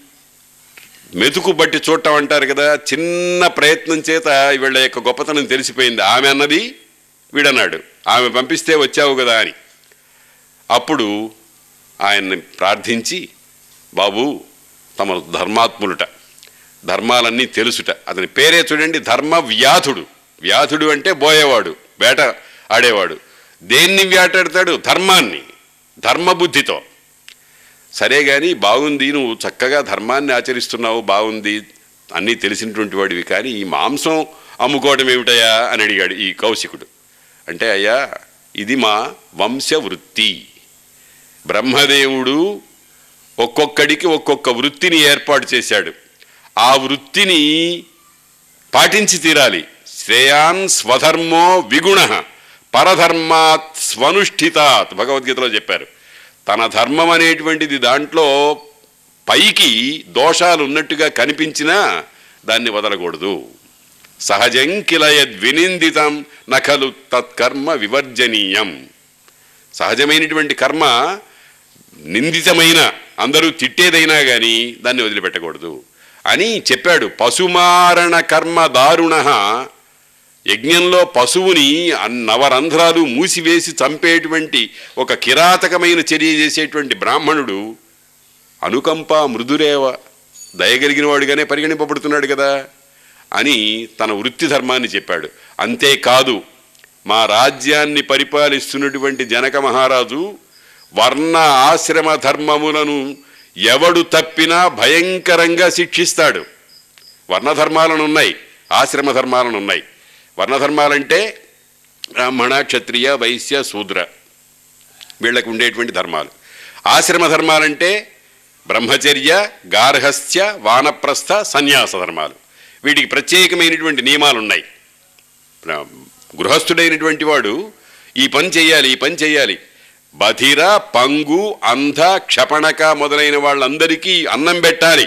మెతుకు బట్టి చూడటం అంటారు కదా చిన్న ప్రయత్నం చేత వీళ్ళ యొక్క గొప్పతనం తెలిసిపోయింది ఆమె అన్నది వీడన్నాడు ఆమె పంపిస్తే వచ్చావు కదా అని అప్పుడు ఆయన్ని ప్రార్థించి బాబు తమ ధర్మాత్ములుట ధర్మాలన్నీ తెలుసుట అతని పేరే చూడండి ధర్మ వ్యాధుడు వ్యాధుడు అంటే బోయేవాడు వేట ఆడేవాడు దేన్ని వేటాడతాడు ధర్మాన్ని ధర్మబుద్ధితో సరే కానీ బాగుంది నువ్వు చక్కగా ధర్మాన్ని ఆచరిస్తున్నావు బాగుంది అన్నీ తెలిసినటువంటి వాడివి కానీ ఈ మాంసం అమ్ముకోవడం ఏమిటయా అని అడిగాడు ఈ కౌశికుడు అంటే అయ్యా ఇది మా వంశవృత్తి బ్రహ్మదేవుడు ఒక్కొక్కడికి ఒక్కొక్క వృత్తిని ఏర్పాటు చేశాడు ఆ వృత్తిని పాటించి తీరాలి శ్రేయాన్ స్వధర్మో విగుణ పరధర్మాత్ స్వనుష్ఠితాత్ భగవద్గీతలో చెప్పారు తన ధర్మం అనేటువంటిది దాంట్లో పైకి దోషాలు ఉన్నట్టుగా కనిపించినా దాన్ని వదలకూడదు సహజం కిల యద్వినిందితం నఖలు తత్కర్మ వివర్జనీయం సహజమైనటువంటి కర్మ నిందితమైన అందరూ తిట్టేదైనా కానీ దాన్ని వదిలిపెట్టకూడదు అని చెప్పాడు పశుమారణ కర్మ దారుణ యజ్ఞంలో పశువుని అన్- నవరంధ్రాలు మూసివేసి చంపేటువంటి ఒక కిరాతకమైన చర్య చేసేటువంటి బ్రాహ్మణుడు అనుకంప మృదురేవ దయగలిగిన వాడుగానే పరిగణింపబడుతున్నాడు కదా అని తన వృత్తి ధర్మాన్ని చెప్పాడు అంతేకాదు మా రాజ్యాన్ని పరిపాలిస్తున్నటువంటి జనక మహారాజు వర్ణ ఆశ్రమ ధర్మములను ఎవడు తప్పినా భయంకరంగా శిక్షిస్తాడు వర్ణధర్మాలను ఉన్నాయి ఆశ్రమ ధర్మాలను ఉన్నాయి వర్ణధర్మాలంటే బ్రాహ్మణ క్షత్రియ వైశ్య శూద్ర వీళ్ళకు ఉండేటువంటి ధర్మాలు ఆశ్రమ ధర్మాలంటే బ్రహ్మచర్య గార్హస్థ్య వానప్రస్థ సన్యాస ధర్మాలు వీటికి ప్రత్యేకమైనటువంటి నియమాలు ఉన్నాయి ప్ర- గృహస్థుడైనటువంటి వాడు ఈ పని చేయాలి ఈ పని చేయాలి బధిర పంగు అంధ క్షపణక మొదలైన వాళ్ళందరికీ అన్నం పెట్టాలి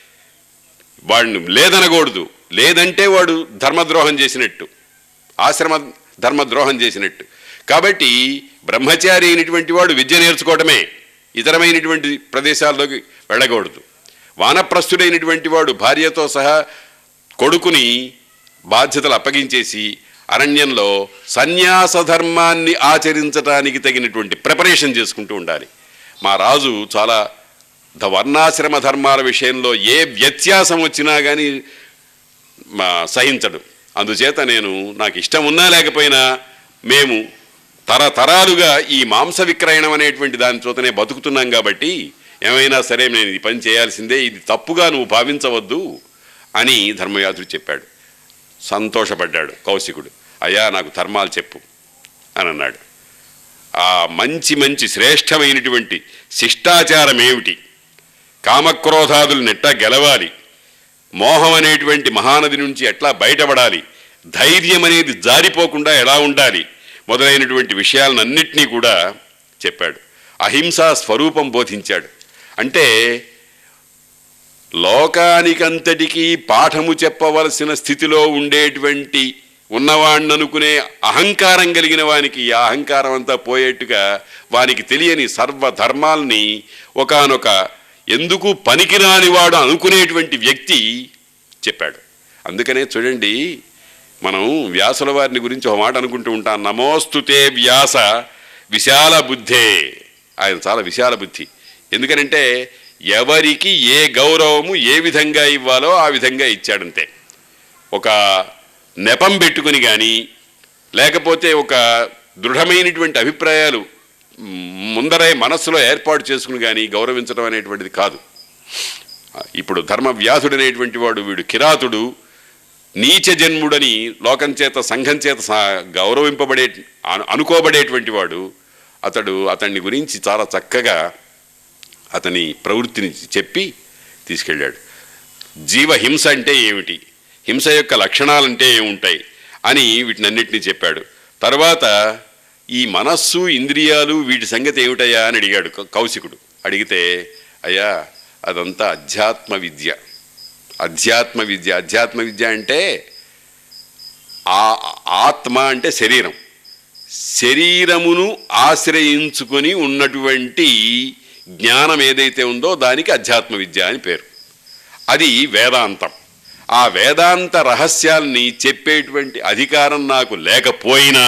వాడిని లేదనకూడదు లేదంటే వాడు ధర్మద్రోహం చేసినట్టు ఆశ్రమ ధర్మద్రోహం చేసినట్టు కాబట్టి బ్రహ్మచారి అయినటువంటి వాడు విద్య నేర్చుకోవటమే ఇతరమైనటువంటి ప్రదేశాల్లోకి వెళ్ళకూడదు వానప్రస్థుడైనటువంటి వాడు భార్యతో సహా కొడుకుని బాధ్యతలు అప్పగించేసి అరణ్యంలో సన్యాస ధర్మాన్ని ఆచరించడానికి తగినటువంటి ప్రిపరేషన్ చేసుకుంటూ ఉండాలి మా రాజు చాలా ద వర్ణాశ్రమ ధర్మాల విషయంలో ఏ వ్యత్యాసం వచ్చినా కానీ మా సహించడు అందుచేత నేను నాకు ఇష్టం ఉన్నా లేకపోయినా మేము తరతరాలుగా ఈ మాంస విక్రయణం అనేటువంటి దాని చూతనే బతుకుతున్నాం కాబట్టి ఏమైనా సరే నేను ఈ పని చేయాల్సిందే ఇది తప్పుగా నువ్వు భావించవద్దు అని ధర్మయాత్రుడు చెప్పాడు సంతోషపడ్డాడు కౌశికుడు అయ్యా నాకు ధర్మాలు చెప్పు అని అన్నాడు ఆ మంచి మంచి శ్రేష్టమైనటువంటి శిష్టాచారం ఏమిటి కామక్రోధాదులు నెట్టా గెలవాలి మోహం అనేటువంటి మహానది నుంచి ఎట్లా బయటపడాలి ధైర్యం అనేది జారిపోకుండా ఎలా ఉండాలి మొదలైనటువంటి విషయాలన్నింటినీ కూడా చెప్పాడు అహింసా స్వరూపం బోధించాడు అంటే లోకానికంతటికీ పాఠము చెప్పవలసిన స్థితిలో ఉండేటువంటి ఉన్నవాణ్ణనుకునే అహంకారం కలిగిన వానికి ఈ అహంకారం అంతా పోయేట్టుగా వానికి తెలియని సర్వధర్మాల్ని ఒకానొక ఎందుకు పనికిరాని వాడు అనుకునేటువంటి వ్యక్తి చెప్పాడు అందుకనే చూడండి మనం వ్యాసుల వారిని గురించి ఒక మాట అనుకుంటూ ఉంటాం నమోస్తుతే వ్యాస విశాల బుద్ధే ఆయన చాలా విశాల బుద్ధి ఎందుకనంటే ఎవరికి ఏ గౌరవము ఏ విధంగా ఇవ్వాలో ఆ విధంగా ఇచ్చాడంతే ఒక నెపం పెట్టుకుని కానీ లేకపోతే ఒక దృఢమైనటువంటి అభిప్రాయాలు ముందరే మనస్సులో ఏర్పాటు చేసుకుని కానీ గౌరవించడం అనేటువంటిది కాదు ఇప్పుడు ధర్మ వ్యాధుడు అనేటువంటి వాడు వీడు కిరాతుడు నీచ జన్ముడని లోకం చేత సంఘం చేత సా- గౌరవింపబడే అను- అనుకోబడేటువంటి వాడు అతడు అతన్ని గురించి చాలా చక్కగా అతని ప్రవృత్తిని చెప్పి తీసుకెళ్ళాడు జీవహింస అంటే ఏమిటి హింస యొక్క లక్షణాలంటే ఏముంటాయి అని వీటినన్నిటినీ చెప్పాడు తర్వాత ఈ మనస్సు ఇంద్రియాలు వీటి సంగతి ఏమిటయ్యా అని అడిగాడు కౌ- కౌశికుడు అడిగితే అయ్యా అదంతా అధ్యాత్మ విద్య అధ్యాత్మ విద్య అధ్యాత్మ విద్య అంటే ఆ ఆత్మ అంటే శరీరం శరీరమును ఆశ్రయించుకొని ఉన్నటువంటి జ్ఞానం ఏదైతే ఉందో దానికి అధ్యాత్మ విద్య అని పేరు అది వేదాంతం ఆ వేదాంత రహస్యాల్ని చెప్పేటువంటి అధికారం నాకు లేకపోయినా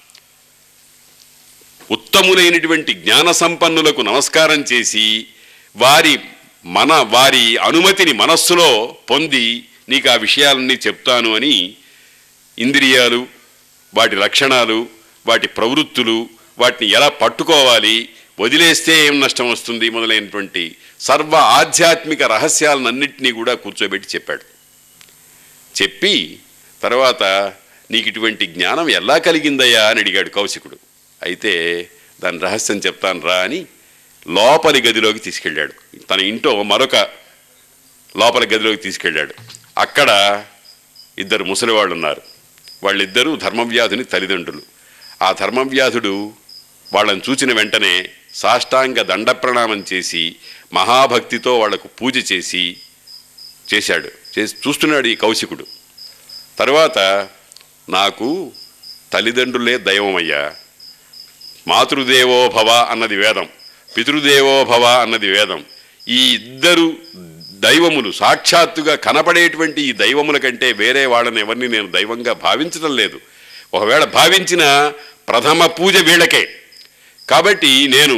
ఉత్తములైనటువంటి జ్ఞాన సంపన్నులకు నమస్కారం చేసి వారి మన వారి అనుమతిని మనస్సులో పొంది నీకు ఆ విషయాలన్నీ చెప్తాను అని ఇంద్రియాలు వాటి లక్షణాలు వాటి ప్రవృత్తులు వాటిని ఎలా పట్టుకోవాలి వదిలేస్తే ఏం నష్టం వస్తుంది మొదలైనటువంటి సర్వ ఆధ్యాత్మిక రహస్యాలన్నింటినీ కూడా కూర్చోబెట్టి చెప్పాడు చెప్పి తర్వాత నీకు ఇటువంటి జ్ఞానం ఎలా కలిగిందయ్యా అని అడిగాడు కౌశికుడు అయితే దాని రహస్యం చెప్తాను రా అని లోపలి గదిలోకి తీసుకెళ్ళాడు తన ఇంట్లో మరొక లోపలి గదిలోకి తీసుకెళ్ళాడు అక్కడ ఇద్దరు ముసలివాళ్ళు ఉన్నారు వాళ్ళిద్దరూ ధర్మవ్యాధుని తల్లిదండ్రులు ఆ ధర్మవ్యాధుడు వాళ్ళని చూచిన వెంటనే సాష్టాంగ దండ ప్రణామం చేసి మహాభక్తితో వాళ్లకు పూజ చేసి చేశాడు చేసి చూస్తున్నాడు ఈ కౌశికుడు తర్వాత నాకు తల్లిదండ్రులే దైవమయ్యా మాతృదేవో భవ అన్నది వేదం పితృదేవో భవ అన్నది వేదం ఈ ఇద్దరు దైవములు సాక్షాత్తుగా కనపడేటువంటి ఈ దైవముల కంటే వేరే వాళ్ళని ఎవరిని నేను దైవంగా భావించడం లేదు ఒకవేళ భావించిన ప్రథమ పూజ వీళ్ళకే కాబట్టి నేను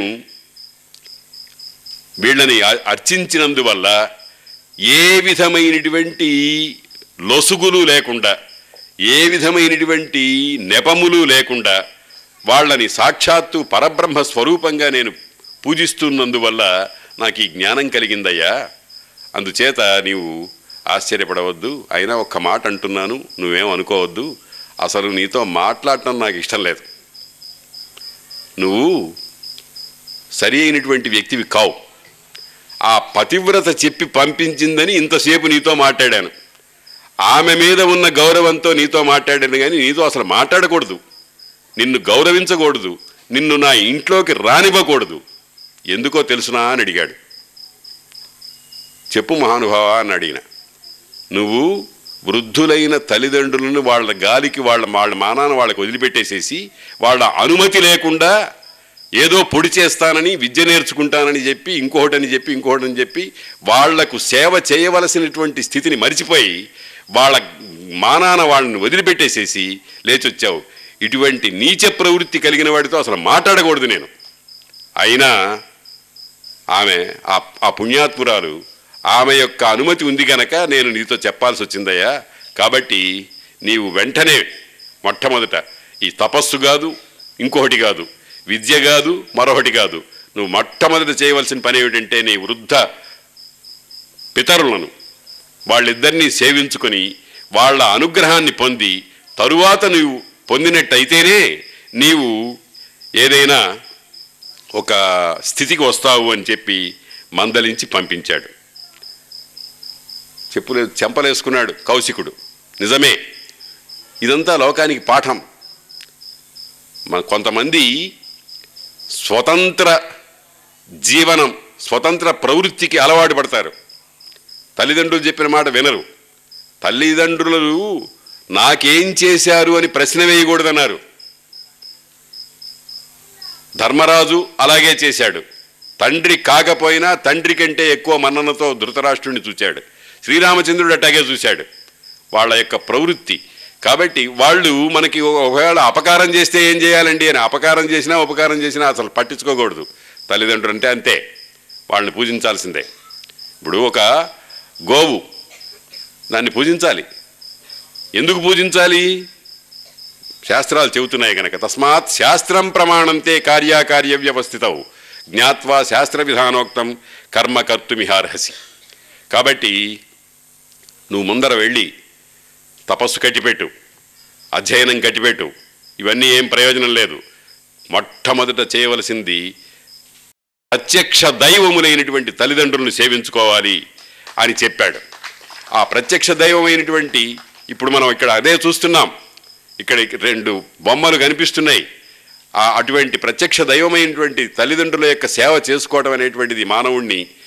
వీళ్ళని అ- అర్చించినందువల్ల ఏ విధమైనటువంటి లొసుగులు లేకుండా ఏ విధమైనటువంటి నెపములు లేకుండా వాళ్ళని సాక్షాత్తు పరబ్రహ్మ స్వరూపంగా నేను పూజిస్తున్నందువల్ల నాకు ఈ జ్ఞానం కలిగిందయ్యా అందుచేత నీవు ఆశ్చర్యపడవద్దు అయినా ఒక్క మాట అంటున్నాను నువ్వేం అనుకోవద్దు అసలు నీతో మాట్లాడటం నాకు ఇష్టం లేదు నువ్వు సరి అయినటువంటి వ్యక్తివి కావు ఆ పతివ్రత చెప్పి పంపించిందని ఇంతసేపు నీతో మాట్లాడాను ఆమె మీద ఉన్న గౌరవంతో నీతో మాట్లాడాను కానీ నీతో అసలు మాట్లాడకూడదు నిన్ను గౌరవించకూడదు నిన్ను నా ఇంట్లోకి రానివ్వకూడదు ఎందుకో తెలుసునా అని అడిగాడు చెప్పు మహానుభావ అని అడిగిన నువ్వు వృద్ధులైన తల్లిదండ్రులను వాళ్ళ గాలికి వాళ్ళ వాళ్ళ మానాన వాళ్ళకి వదిలిపెట్టేసేసి వాళ్ళ అనుమతి లేకుండా ఏదో పొడి చేస్తానని విద్య నేర్చుకుంటానని చెప్పి ఇంకొకటని చెప్పి ఇంకొకటని చెప్పి వాళ్లకు సేవ చేయవలసినటువంటి స్థితిని మరిచిపోయి వాళ్ళ మానాన వాళ్ళని వదిలిపెట్టేసేసి లేచొచ్చావు ఇటువంటి నీచ ప్రవృత్తి కలిగిన వాడితో అసలు మాట్లాడకూడదు నేను అయినా ఆమె ఆ ఆ పుణ్యాత్మురాలు ఆమె యొక్క అనుమతి ఉంది గనక నేను నీతో చెప్పాల్సి వచ్చిందయ్యా కాబట్టి నీవు వెంటనే మొట్టమొదట ఈ తపస్సు కాదు ఇంకొకటి కాదు విద్య కాదు మరొకటి కాదు నువ్వు మొట్టమొదట చేయవలసిన పని ఏమిటంటే నీ వృద్ధ పితరులను వాళ్ళిద్దరినీ సేవించుకొని వాళ్ళ అనుగ్రహాన్ని పొంది తరువాత నువ్వు పొందినట్టయితేనే నీవు ఏదైనా ఒక స్థితికి వస్తావు అని చెప్పి మందలించి పంపించాడు చెప్పులే చెంపలేసుకున్నాడు కౌశికుడు నిజమే ఇదంతా లోకానికి పాఠం మన కొంతమంది స్వతంత్ర జీవనం స్వతంత్ర ప్రవృత్తికి అలవాటు పడతారు తల్లిదండ్రులు చెప్పిన మాట వినరు తల్లిదండ్రులు నాకేం చేశారు అని ప్రశ్న వేయకూడదన్నారు ధర్మరాజు అలాగే చేశాడు తండ్రి కాకపోయినా తండ్రి కంటే ఎక్కువ మన్ననతో ధృతరాష్ట్రుడిని చూశాడు శ్రీరామచంద్రుడు అట్టాగే చూశాడు వాళ్ళ యొక్క ప్రవృత్తి కాబట్టి వాళ్ళు మనకి ఒకవేళ అపకారం చేస్తే ఏం చేయాలండి అని అపకారం చేసినా ఉపకారం చేసినా అసలు పట్టించుకోకూడదు తల్లిదండ్రులు అంటే అంతే వాళ్ళని పూజించాల్సిందే ఇప్పుడు ఒక గోవు దాన్ని పూజించాలి ఎందుకు పూజించాలి శాస్త్రాలు చెబుతున్నాయి కనుక తస్మాత్ శాస్త్రం ప్రమాణంతే కార్యాకార్య వ్యవస్థితవు జ్ఞాత్వా శాస్త్ర విధానోక్తం కర్మ కర్తుమిహార్హసి కాబట్టి నువ్వు ముందర వెళ్ళి తపస్సు కట్టిపెట్టు అధ్యయనం కట్టిపెట్టు ఇవన్నీ ఏం ప్రయోజనం లేదు మొట్టమొదట చేయవలసింది ప్రత్యక్ష దైవములైనటువంటి తల్లిదండ్రులను సేవించుకోవాలి అని చెప్పాడు ఆ ప్రత్యక్ష దైవమైనటువంటి ఇప్పుడు మనం ఇక్కడ అదే చూస్తున్నాం ఇక్కడ రెండు బొమ్మలు కనిపిస్తున్నాయి ఆ అటువంటి ప్రత్యక్ష దైవమైనటువంటి తల్లిదండ్రుల యొక్క సేవ చేసుకోవడం అనేటువంటిది మానవుణ్ణి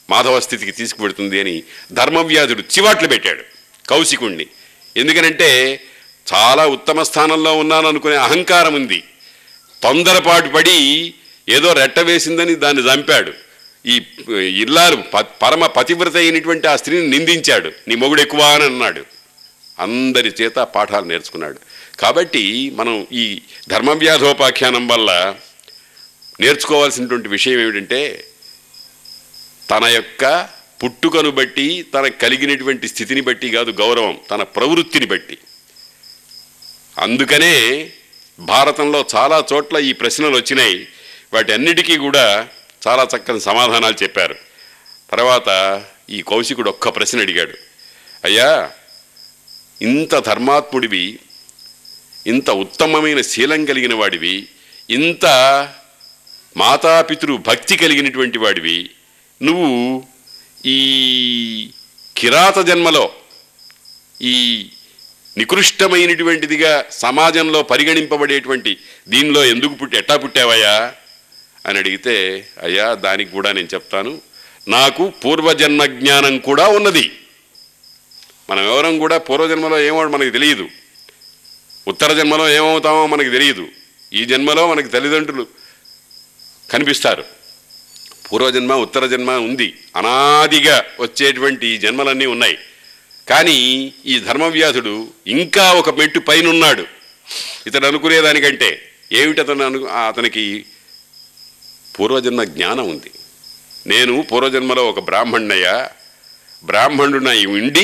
మాధవ స్థితికి తీసుకుపెడుతుంది అని ధర్మవ్యాధుడు చివాట్లు పెట్టాడు కౌశికుణ్ణి ఎందుకనంటే చాలా ఉత్తమ స్థానంలో ఉన్నాను అనుకునే అహంకారం ఉంది తొందరపాటు పడి ఏదో రెట్ట వేసిందని దాన్ని చంపాడు ఈ ఇల్లాలు ప- పరమ పతివ్రత అయినటువంటి ఆ స్త్రీని నిందించాడు నీ మొగుడు ఎక్కువ అని అన్నాడు అందరి చేత పాఠాలు నేర్చుకున్నాడు కాబట్టి మనం ఈ ధర్మవ్యాధోపాఖ్యానం వల్ల నేర్చుకోవాల్సినటువంటి విషయం ఏమిటంటే తన యొక్క పుట్టుకను బట్టి తనకు కలిగినటువంటి స్థితిని బట్టి కాదు గౌరవం తన ప్రవృత్తిని బట్టి అందుకనే భారతంలో చాలా చోట్ల ఈ ప్రశ్నలు వచ్చినాయి వాటి అన్నిటికీ కూడా చాలా చక్కని సమాధానాలు చెప్పారు తర్వాత ఈ కౌశికుడు ఒక్క ప్రశ్న అడిగాడు అయ్యా ఇంత ధర్మాత్ముడివి ఇంత ఉత్తమమైన శీలం కలిగిన వాడివి ఇంత మాతాపితృ భక్తి కలిగినటువంటి వాడివి నువ్వు ఈ కిరాత జన్మలో ఈ నికృష్టమైనటువంటిదిగా సమాజంలో పరిగణింపబడేటువంటి దీనిలో ఎందుకు పుట్టి ఎట్టా పుట్టావయ్యా అని అడిగితే అయ్యా దానికి కూడా నేను చెప్తాను నాకు పూర్వజన్మ జ్ఞానం కూడా ఉన్నది మనం ఎవరం కూడా పూర్వజన్మలో ఏమో మనకు తెలియదు ఉత్తర జన్మలో ఏమవుతామో మనకు తెలియదు ఈ జన్మలో మనకి తల్లిదండ్రులు కనిపిస్తారు పూర్వజన్మ ఉత్తర జన్మ ఉంది అనాదిగా వచ్చేటువంటి ఈ జన్మలన్నీ ఉన్నాయి కానీ ఈ ధర్మవ్యాధుడు ఇంకా ఒక మెట్టు పైన ఉన్నాడు ఇతడు అనుకునేదానికంటే ఏమిటి అతను అను అతనికి పూర్వజన్మ జ్ఞానం ఉంది నేను పూర్వజన్మలో ఒక బ్రాహ్మణ్ణయ్యా బ్రాహ్మణుడై ఉండి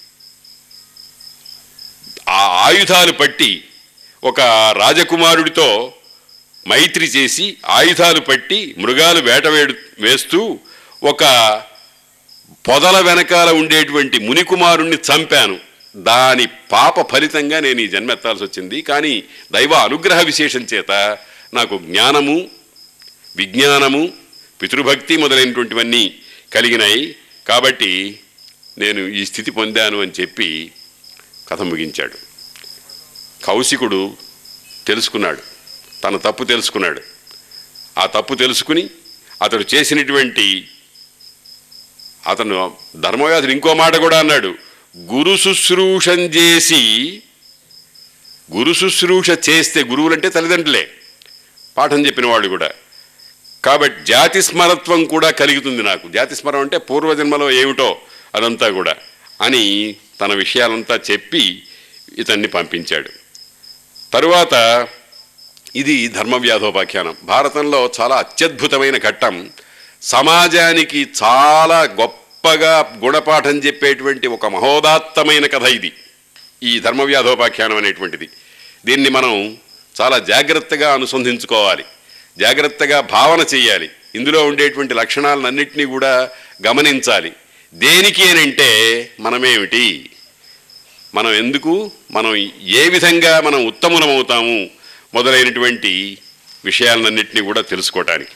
ఆ ఆయుధాలు పట్టి ఒక రాజకుమారుడితో మైత్రి చేసి ఆయుధాలు పట్టి మృగాలు వేటవేడు వేస్తూ ఒక పొదల వెనకాల ఉండేటువంటి మునికుమారుణ్ణి చంపాను దాని పాప ఫలితంగా నేను ఈ జన్మెత్తాల్సి వచ్చింది కానీ దైవ అనుగ్రహ విశేషం చేత నాకు జ్ఞానము విజ్ఞానము పితృభక్తి మొదలైనటువంటివన్నీ కలిగినాయి కాబట్టి నేను ఈ స్థితి పొందాను అని చెప్పి కథ ముగించాడు కౌశికుడు తెలుసుకున్నాడు తన తప్పు తెలుసుకున్నాడు ఆ తప్పు తెలుసుకుని అతడు చేసినటువంటి అతను ధర్మవ్యాధుడు ఇంకో మాట కూడా అన్నాడు గురు శుశ్రూషం చేసి గురు శుశ్రూష చేస్తే గురువులంటే తల్లిదండ్రులే పాఠం చెప్పిన వాళ్ళు కూడా కాబట్టి జాతి స్మరత్వం కూడా కలుగుతుంది నాకు జాతి స్మరం అంటే పూర్వజన్మలో ఏమిటో అదంతా కూడా అని తన విషయాలంతా చెప్పి ఇతన్ని పంపించాడు తరువాత ఇది ధర్మవ్యాధోపాఖ్యానం భారతంలో చాలా అత్యద్భుతమైన ఘట్టం సమాజానికి చాలా గొప్పగా గుణపాఠం చెప్పేటువంటి ఒక మహోదాత్తమైన కథ ఇది ఈ ధర్మవ్యాధోపాఖ్యానం అనేటువంటిది దీన్ని మనం చాలా జాగ్రత్తగా అనుసంధించుకోవాలి జాగ్రత్తగా భావన చేయాలి ఇందులో ఉండేటువంటి లక్షణాలన్నింటినీ కూడా గమనించాలి దేనికి అని అంటే మనమేమిటి మనం ఎందుకు మనం ఏ విధంగా మనం ఉత్తములమవుతాము మొదలైనటువంటి విషయాలన్నింటినీ కూడా తెలుసుకోవటానికి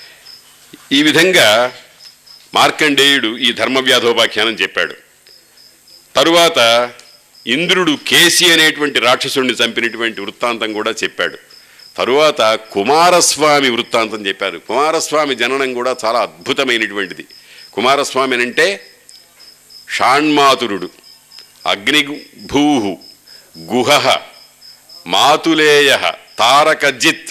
ఈ విధంగా మార్కండేయుడు ఈ ధర్మవ్యాధోపాఖ్యానం చెప్పాడు తరువాత ఇంద్రుడు కేసి అనేటువంటి రాక్షసుడిని చంపినటువంటి వృత్తాంతం కూడా చెప్పాడు తరువాత కుమారస్వామి వృత్తాంతం చెప్పారు కుమారస్వామి జననం కూడా చాలా అద్భుతమైనటువంటిది కుమారస్వామి అంటే షాణ్మాతురుడు అగ్నిభూ గుహ మాతులేయ తారకజిత్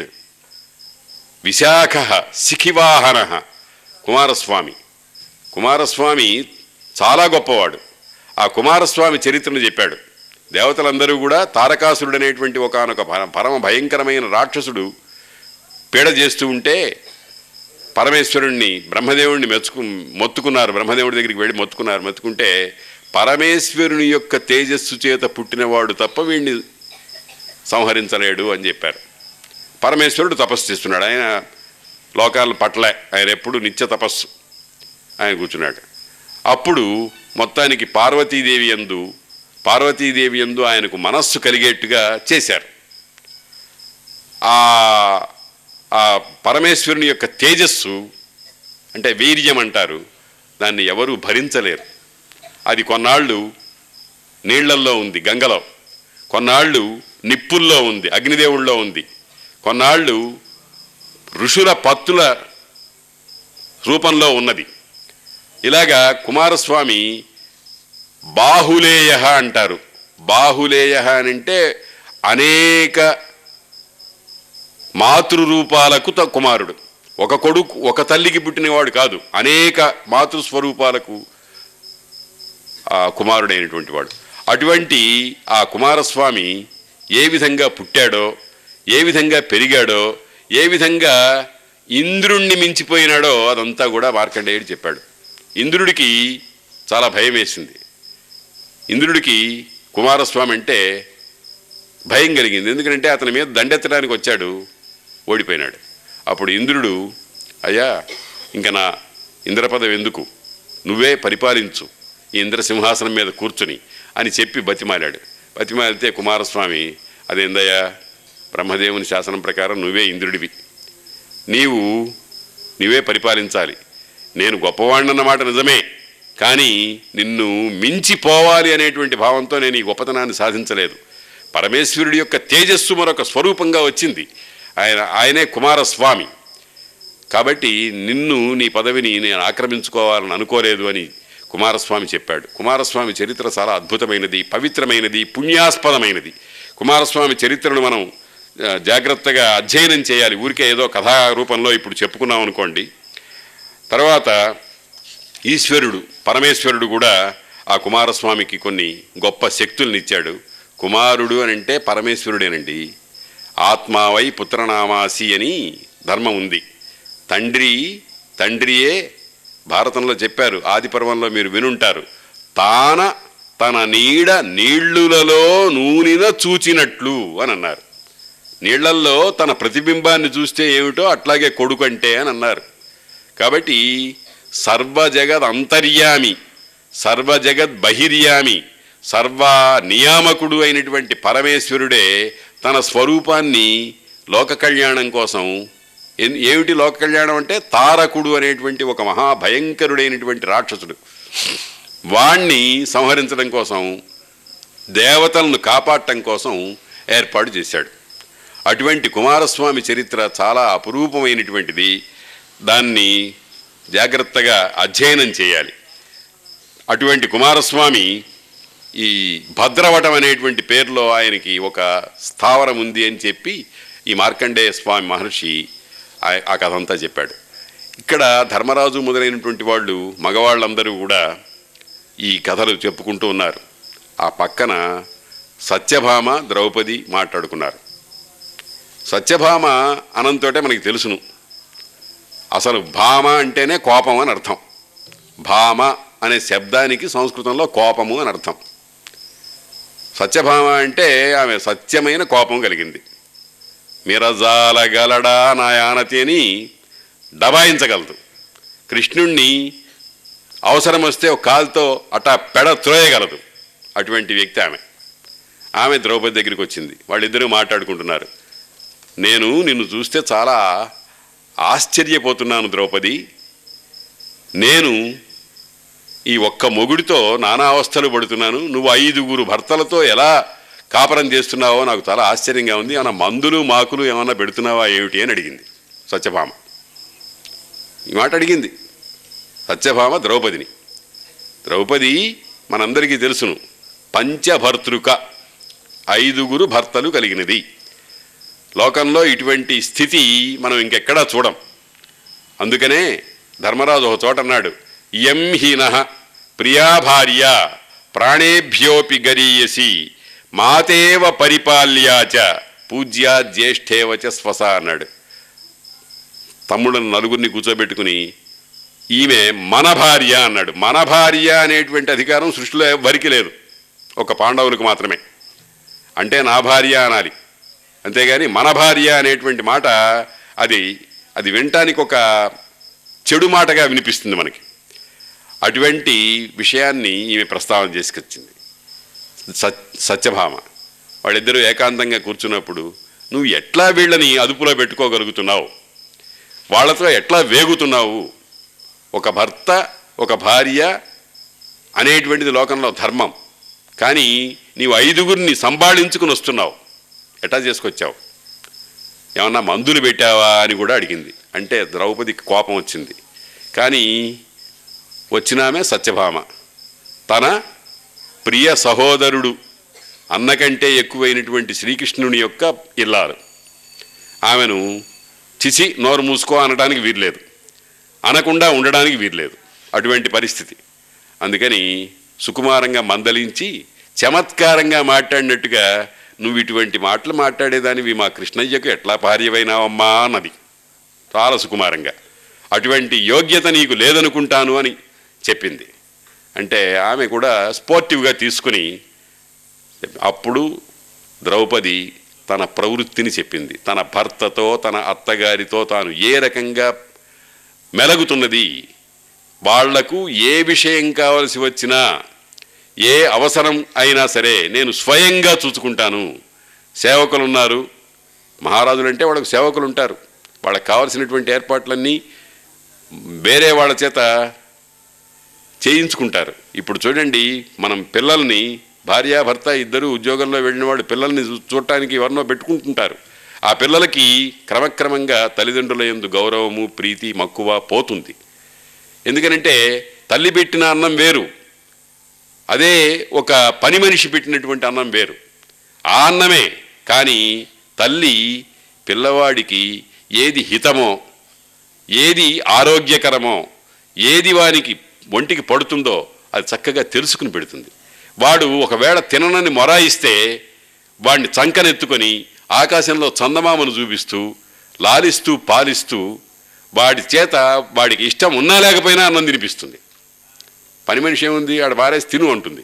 విశాఖ శిఖివాహన కుమారస్వామి కుమారస్వామి చాలా గొప్పవాడు ఆ కుమారస్వామి చరిత్రను చెప్పాడు దేవతలందరూ కూడా తారకాసురుడు అనేటువంటి ఒకనొక పరమ భయంకరమైన రాక్షసుడు పీడ చేస్తూ ఉంటే పరమేశ్వరుణ్ణి బ్రహ్మదేవుడిని మెచ్చుకు మొత్తుకున్నారు బ్రహ్మదేవుడి దగ్గరికి వెళ్ళి మొత్తుకున్నారు మొత్తుకుంటే పరమేశ్వరుని యొక్క తేజస్సు చేత పుట్టినవాడు తప్ప వీడిని సంహరించలేడు అని చెప్పారు పరమేశ్వరుడు తపస్సు చేస్తున్నాడు ఆయన లోకాల పట్ల ఆయన ఎప్పుడు నిత్య తపస్సు ఆయన కూర్చున్నాడు అప్పుడు మొత్తానికి పార్వతీదేవి ఎందు పార్వతీదేవి ఎందు ఆయనకు మనస్సు కలిగేట్టుగా చేశారు ఆ ఆ పరమేశ్వరుని యొక్క తేజస్సు అంటే వీర్యం అంటారు దాన్ని ఎవరూ భరించలేరు అది కొన్నాళ్ళు నీళ్లల్లో ఉంది గంగలో కొన్నాళ్ళు నిప్పుల్లో ఉంది అగ్నిదేవుల్లో ఉంది కొన్నాళ్ళు ఋషుల పత్తుల రూపంలో ఉన్నది ఇలాగా కుమారస్వామి బాహులేయ అంటారు బాహులేయ అని అంటే అనేక మాతృరూపాలకు త- కుమారుడు ఒక కొడుకు ఒక తల్లికి పుట్టినవాడు కాదు అనేక మాతృస్వరూపాలకు ఆ కుమారుడైనటువంటి వాడు అటువంటి ఆ కుమారస్వామి ఏ విధంగా పుట్టాడో ఏ విధంగా పెరిగాడో ఏ విధంగా ఇంద్రుణ్ణి మించిపోయినాడో అదంతా కూడా మార్కండేయుడు చెప్పాడు ఇంద్రుడికి చాలా భయం వేసింది ఇంద్రుడికి కుమారస్వామి అంటే భయం కలిగింది ఎందుకంటే అతని మీద దండెత్తడానికి వచ్చాడు ఓడిపోయినాడు అప్పుడు ఇంద్రుడు అయ్యా ఇంక నా ఇంద్రపదం ఎందుకు నువ్వే పరిపాలించు ఈ ఇంద్ర సింహాసనం మీద కూర్చుని అని చెప్పి బతిమాలాడు బతిమాలితే కుమారస్వామి అదేందయ్యా బ్రహ్మదేవుని శాసనం ప్రకారం నువ్వే ఇంద్రుడివి నీవు నీవే పరిపాలించాలి నేను గొప్పవాడినన్నమాట నిజమే కానీ నిన్ను మించిపోవాలి అనేటువంటి భావంతో నేను ఈ గొప్పతనాన్ని సాధించలేదు పరమేశ్వరుడి యొక్క తేజస్సు మరొక స్వరూపంగా వచ్చింది ఆయన ఆయనే కుమారస్వామి కాబట్టి నిన్ను నీ పదవిని నేను ఆక్రమించుకోవాలని అనుకోలేదు అని కుమారస్వామి చెప్పాడు కుమారస్వామి చరిత్ర చాలా అద్భుతమైనది పవిత్రమైనది పుణ్యాస్పదమైనది కుమారస్వామి చరిత్రను మనం ఆ, జాగ్రత్తగా అధ్యయనం చేయాలి ఊరికే ఏదో కథా రూపంలో ఇప్పుడు చెప్పుకున్నాం అనుకోండి తర్వాత ఈశ్వరుడు పరమేశ్వరుడు కూడా ఆ కుమారస్వామికి కొన్ని గొప్ప శక్తుల్ని ఇచ్చాడు కుమారుడు అని అంటే పరమేశ్వరుడేనండి ఆత్మావై పుత్రనామాసి అని ధర్మం ఉంది తండ్రి తండ్రియే భారతంలో చెప్పారు ఆది పర్వంలో మీరు వినుంటారు తాన తన నీడ నీళ్లులలో నూనెన చూచినట్లు అని అన్నారు నీళ్లల్లో తన ప్రతిబింబాన్ని చూస్తే ఏమిటో అట్లాగే కొడుకు అంటే అని అన్నారు కాబట్టి సర్వజగద్ అంతర్యామి సర్వజగద్ బహిర్యామి సర్వ నియామకుడు అయినటువంటి పరమేశ్వరుడే తన స్వరూపాన్ని లోక కళ్యాణం కోసం ఎన్- ఏమిటి లోక కళ్యాణం అంటే తారకుడు అనేటువంటి ఒక మహాభయంకరుడైనటువంటి రాక్షసుడు వాణ్ణి సంహరించడం కోసం దేవతలను కాపాడటం కోసం ఏర్పాటు చేశాడు అటువంటి కుమారస్వామి చరిత్ర చాలా అపురూపమైనటువంటిది దాన్ని జాగ్రత్తగా అధ్యయనం చేయాలి అటువంటి కుమారస్వామి ఈ భద్రవటం అనేటువంటి పేరులో ఆయనకి ఒక స్థావరం ఉంది అని చెప్పి ఈ మార్కండేయ స్వామి మహర్షి ఆ- ఆ కథ అంతా చెప్పాడు ఇక్కడ ధర్మరాజు మొదలైనటువంటి వాళ్ళు మగవాళ్ళందరూ కూడా ఈ కథలు చెప్పుకుంటూ ఉన్నారు ఆ పక్కన సత్యభామ ద్రౌపది మాట్లాడుకున్నారు సత్యభామ అనంతోటే మనకి తెలుసును అసలు భామ అంటేనే కోపం అని అర్థం భామ అనే శబ్దానికి సంస్కృతంలో కోపము అని అర్థం సత్యభామ అంటే ఆమె సత్యమైన కోపం కలిగింది మిరజాలగలడా నా యానతి అని డబాయించగలదు కృష్ణుణ్ణి అవసరం వస్తే ఒక కాలుతో అటా పెడ త్రోయగలదు అటువంటి వ్యక్తి ఆమె ఆమె ద్రౌపది దగ్గరికి వచ్చింది వాళ్ళిద్దరూ మాట్లాడుకుంటున్నారు నేను నిన్ను చూస్తే చాలా ఆశ్చర్యపోతున్నాను ద్రౌపది నేను ఈ ఒక్క మొగుడితో నానా అవస్థలు పడుతున్నాను నువ్వు ఐదుగురు భర్తలతో ఎలా కాపరం చేస్తున్నావో నాకు చాలా ఆశ్చర్యంగా ఉంది ఏమైనా మందులు మాకులు ఏమైనా పెడుతున్నావా ఏమిటి అని అడిగింది సత్యభామ ఈ మాట అడిగింది సత్యభామ ద్రౌపదిని ద్రౌపది మనందరికీ తెలుసును పంచభర్తృక ఐదుగురు భర్తలు కలిగినది లోకంలో ఇటువంటి స్థితి మనం ఇంకెక్కడా చూడం అందుకనే ధర్మరాజు ఒక చోట అన్నాడు యం హీన ప్రియా భార్య ప్రాణేభ్యోపి గరీయసి మాతేవ పరిపాల్యాచ పూజ్యా జ్యేష్ఠేవచ స్వస అన్నాడు తమ్ముళ్ళను నలుగురిని కూర్చోబెట్టుకుని ఈమె మన భార్య అన్నాడు మన భార్య అనేటువంటి అధికారం సృష్టిలో ఎవరికి లేదు ఒక పాండవులకు మాత్రమే అంటే నా భార్య అనాలి అంతేగాని మన భార్య అనేటువంటి మాట అది అది వినటానికి ఒక చెడు మాటగా వినిపిస్తుంది మనకి అటువంటి విషయాన్ని ఈమె ప్రస్తావన చేసుకొచ్చింది సత్ సత్యభామ వాళ్ళిద్దరూ ఏకాంతంగా కూర్చున్నప్పుడు నువ్వు ఎట్లా వీళ్ళని అదుపులో పెట్టుకోగలుగుతున్నావు వాళ్ళతో ఎట్లా వేగుతున్నావు ఒక భర్త ఒక భార్య అనేటువంటిది లోకంలో ధర్మం కానీ నీవు ఐదుగురిని సంభాళించుకుని వస్తున్నావు ఎట్లా చేసుకొచ్చావు ఏమన్నా మందులు పెట్టావా అని కూడా అడిగింది అంటే ద్రౌపదికి కోపం వచ్చింది కానీ వచ్చినామే సత్యభామ తన ప్రియ సహోదరుడు అన్నకంటే ఎక్కువైనటువంటి శ్రీకృష్ణుని యొక్క ఇల్లాలు ఆమెను చిచి నోరు మూసుకో అనడానికి వీర్లేదు అనకుండా ఉండడానికి వీర్లేదు అటువంటి పరిస్థితి అందుకని సుకుమారంగా మందలించి చమత్కారంగా మాట్లాడినట్టుగా నువ్వు ఇటువంటి మాటలు మాట్లాడేదానివి మా కృష్ణయ్యకు ఎట్లా భార్యవైనావమ్మా అన్నది చాలా సుకుమారంగా అటువంటి యోగ్యత నీకు లేదనుకుంటాను అని చెప్పింది అంటే ఆమె కూడా స్పోర్టివ్గా తీసుకుని అప్పుడు ద్రౌపది తన ప్రవృత్తిని చెప్పింది తన భర్తతో తన అత్తగారితో తాను ఏ రకంగా మెలగుతున్నది వాళ్లకు ఏ విషయం కావలసి వచ్చినా ఏ అవసరం అయినా సరే నేను స్వయంగా చూసుకుంటాను సేవకులు ఉన్నారు మహారాజులు అంటే వాళ్ళకు సేవకులు ఉంటారు వాళ్ళకి కావలసినటువంటి ఏర్పాట్లన్నీ వేరే వాళ్ళ చేత చేయించుకుంటారు ఇప్పుడు చూడండి మనం పిల్లల్ని భార్యాభర్త ఇద్దరు ఉద్యోగంలో వెళ్ళిన వాళ్ళు పిల్లల్ని చూ- చూడటానికి ఎవరినో పెట్టుకుంటుంటారు ఆ పిల్లలకి క్రమక్రమంగా తల్లిదండ్రుల యందు గౌరవము ప్రీతి మక్కువ పోతుంది ఎందుకనంటే తల్లి పెట్టిన అన్నం వేరు అదే ఒక పని మనిషి పెట్టినటువంటి అన్నం వేరు ఆ అన్నమే కానీ తల్లి పిల్లవాడికి ఏది హితమో ఏది ఆరోగ్యకరమో ఏది వానికి ఒంటికి పడుతుందో అది చక్కగా తెలుసుకుని పెడుతుంది వాడు ఒకవేళ తిననని మొరాయిస్తే వాడిని చంకనెత్తుకొని ఆకాశంలో చందమామను చూపిస్తూ లాలిస్తూ పాలిస్తూ వాడి చేత వాడికి ఇష్టం ఉన్నా లేకపోయినా అన్నం తినిపిస్తుంది పని మనిషి ఏముంది ఆడ బారేసి తిను అంటుంది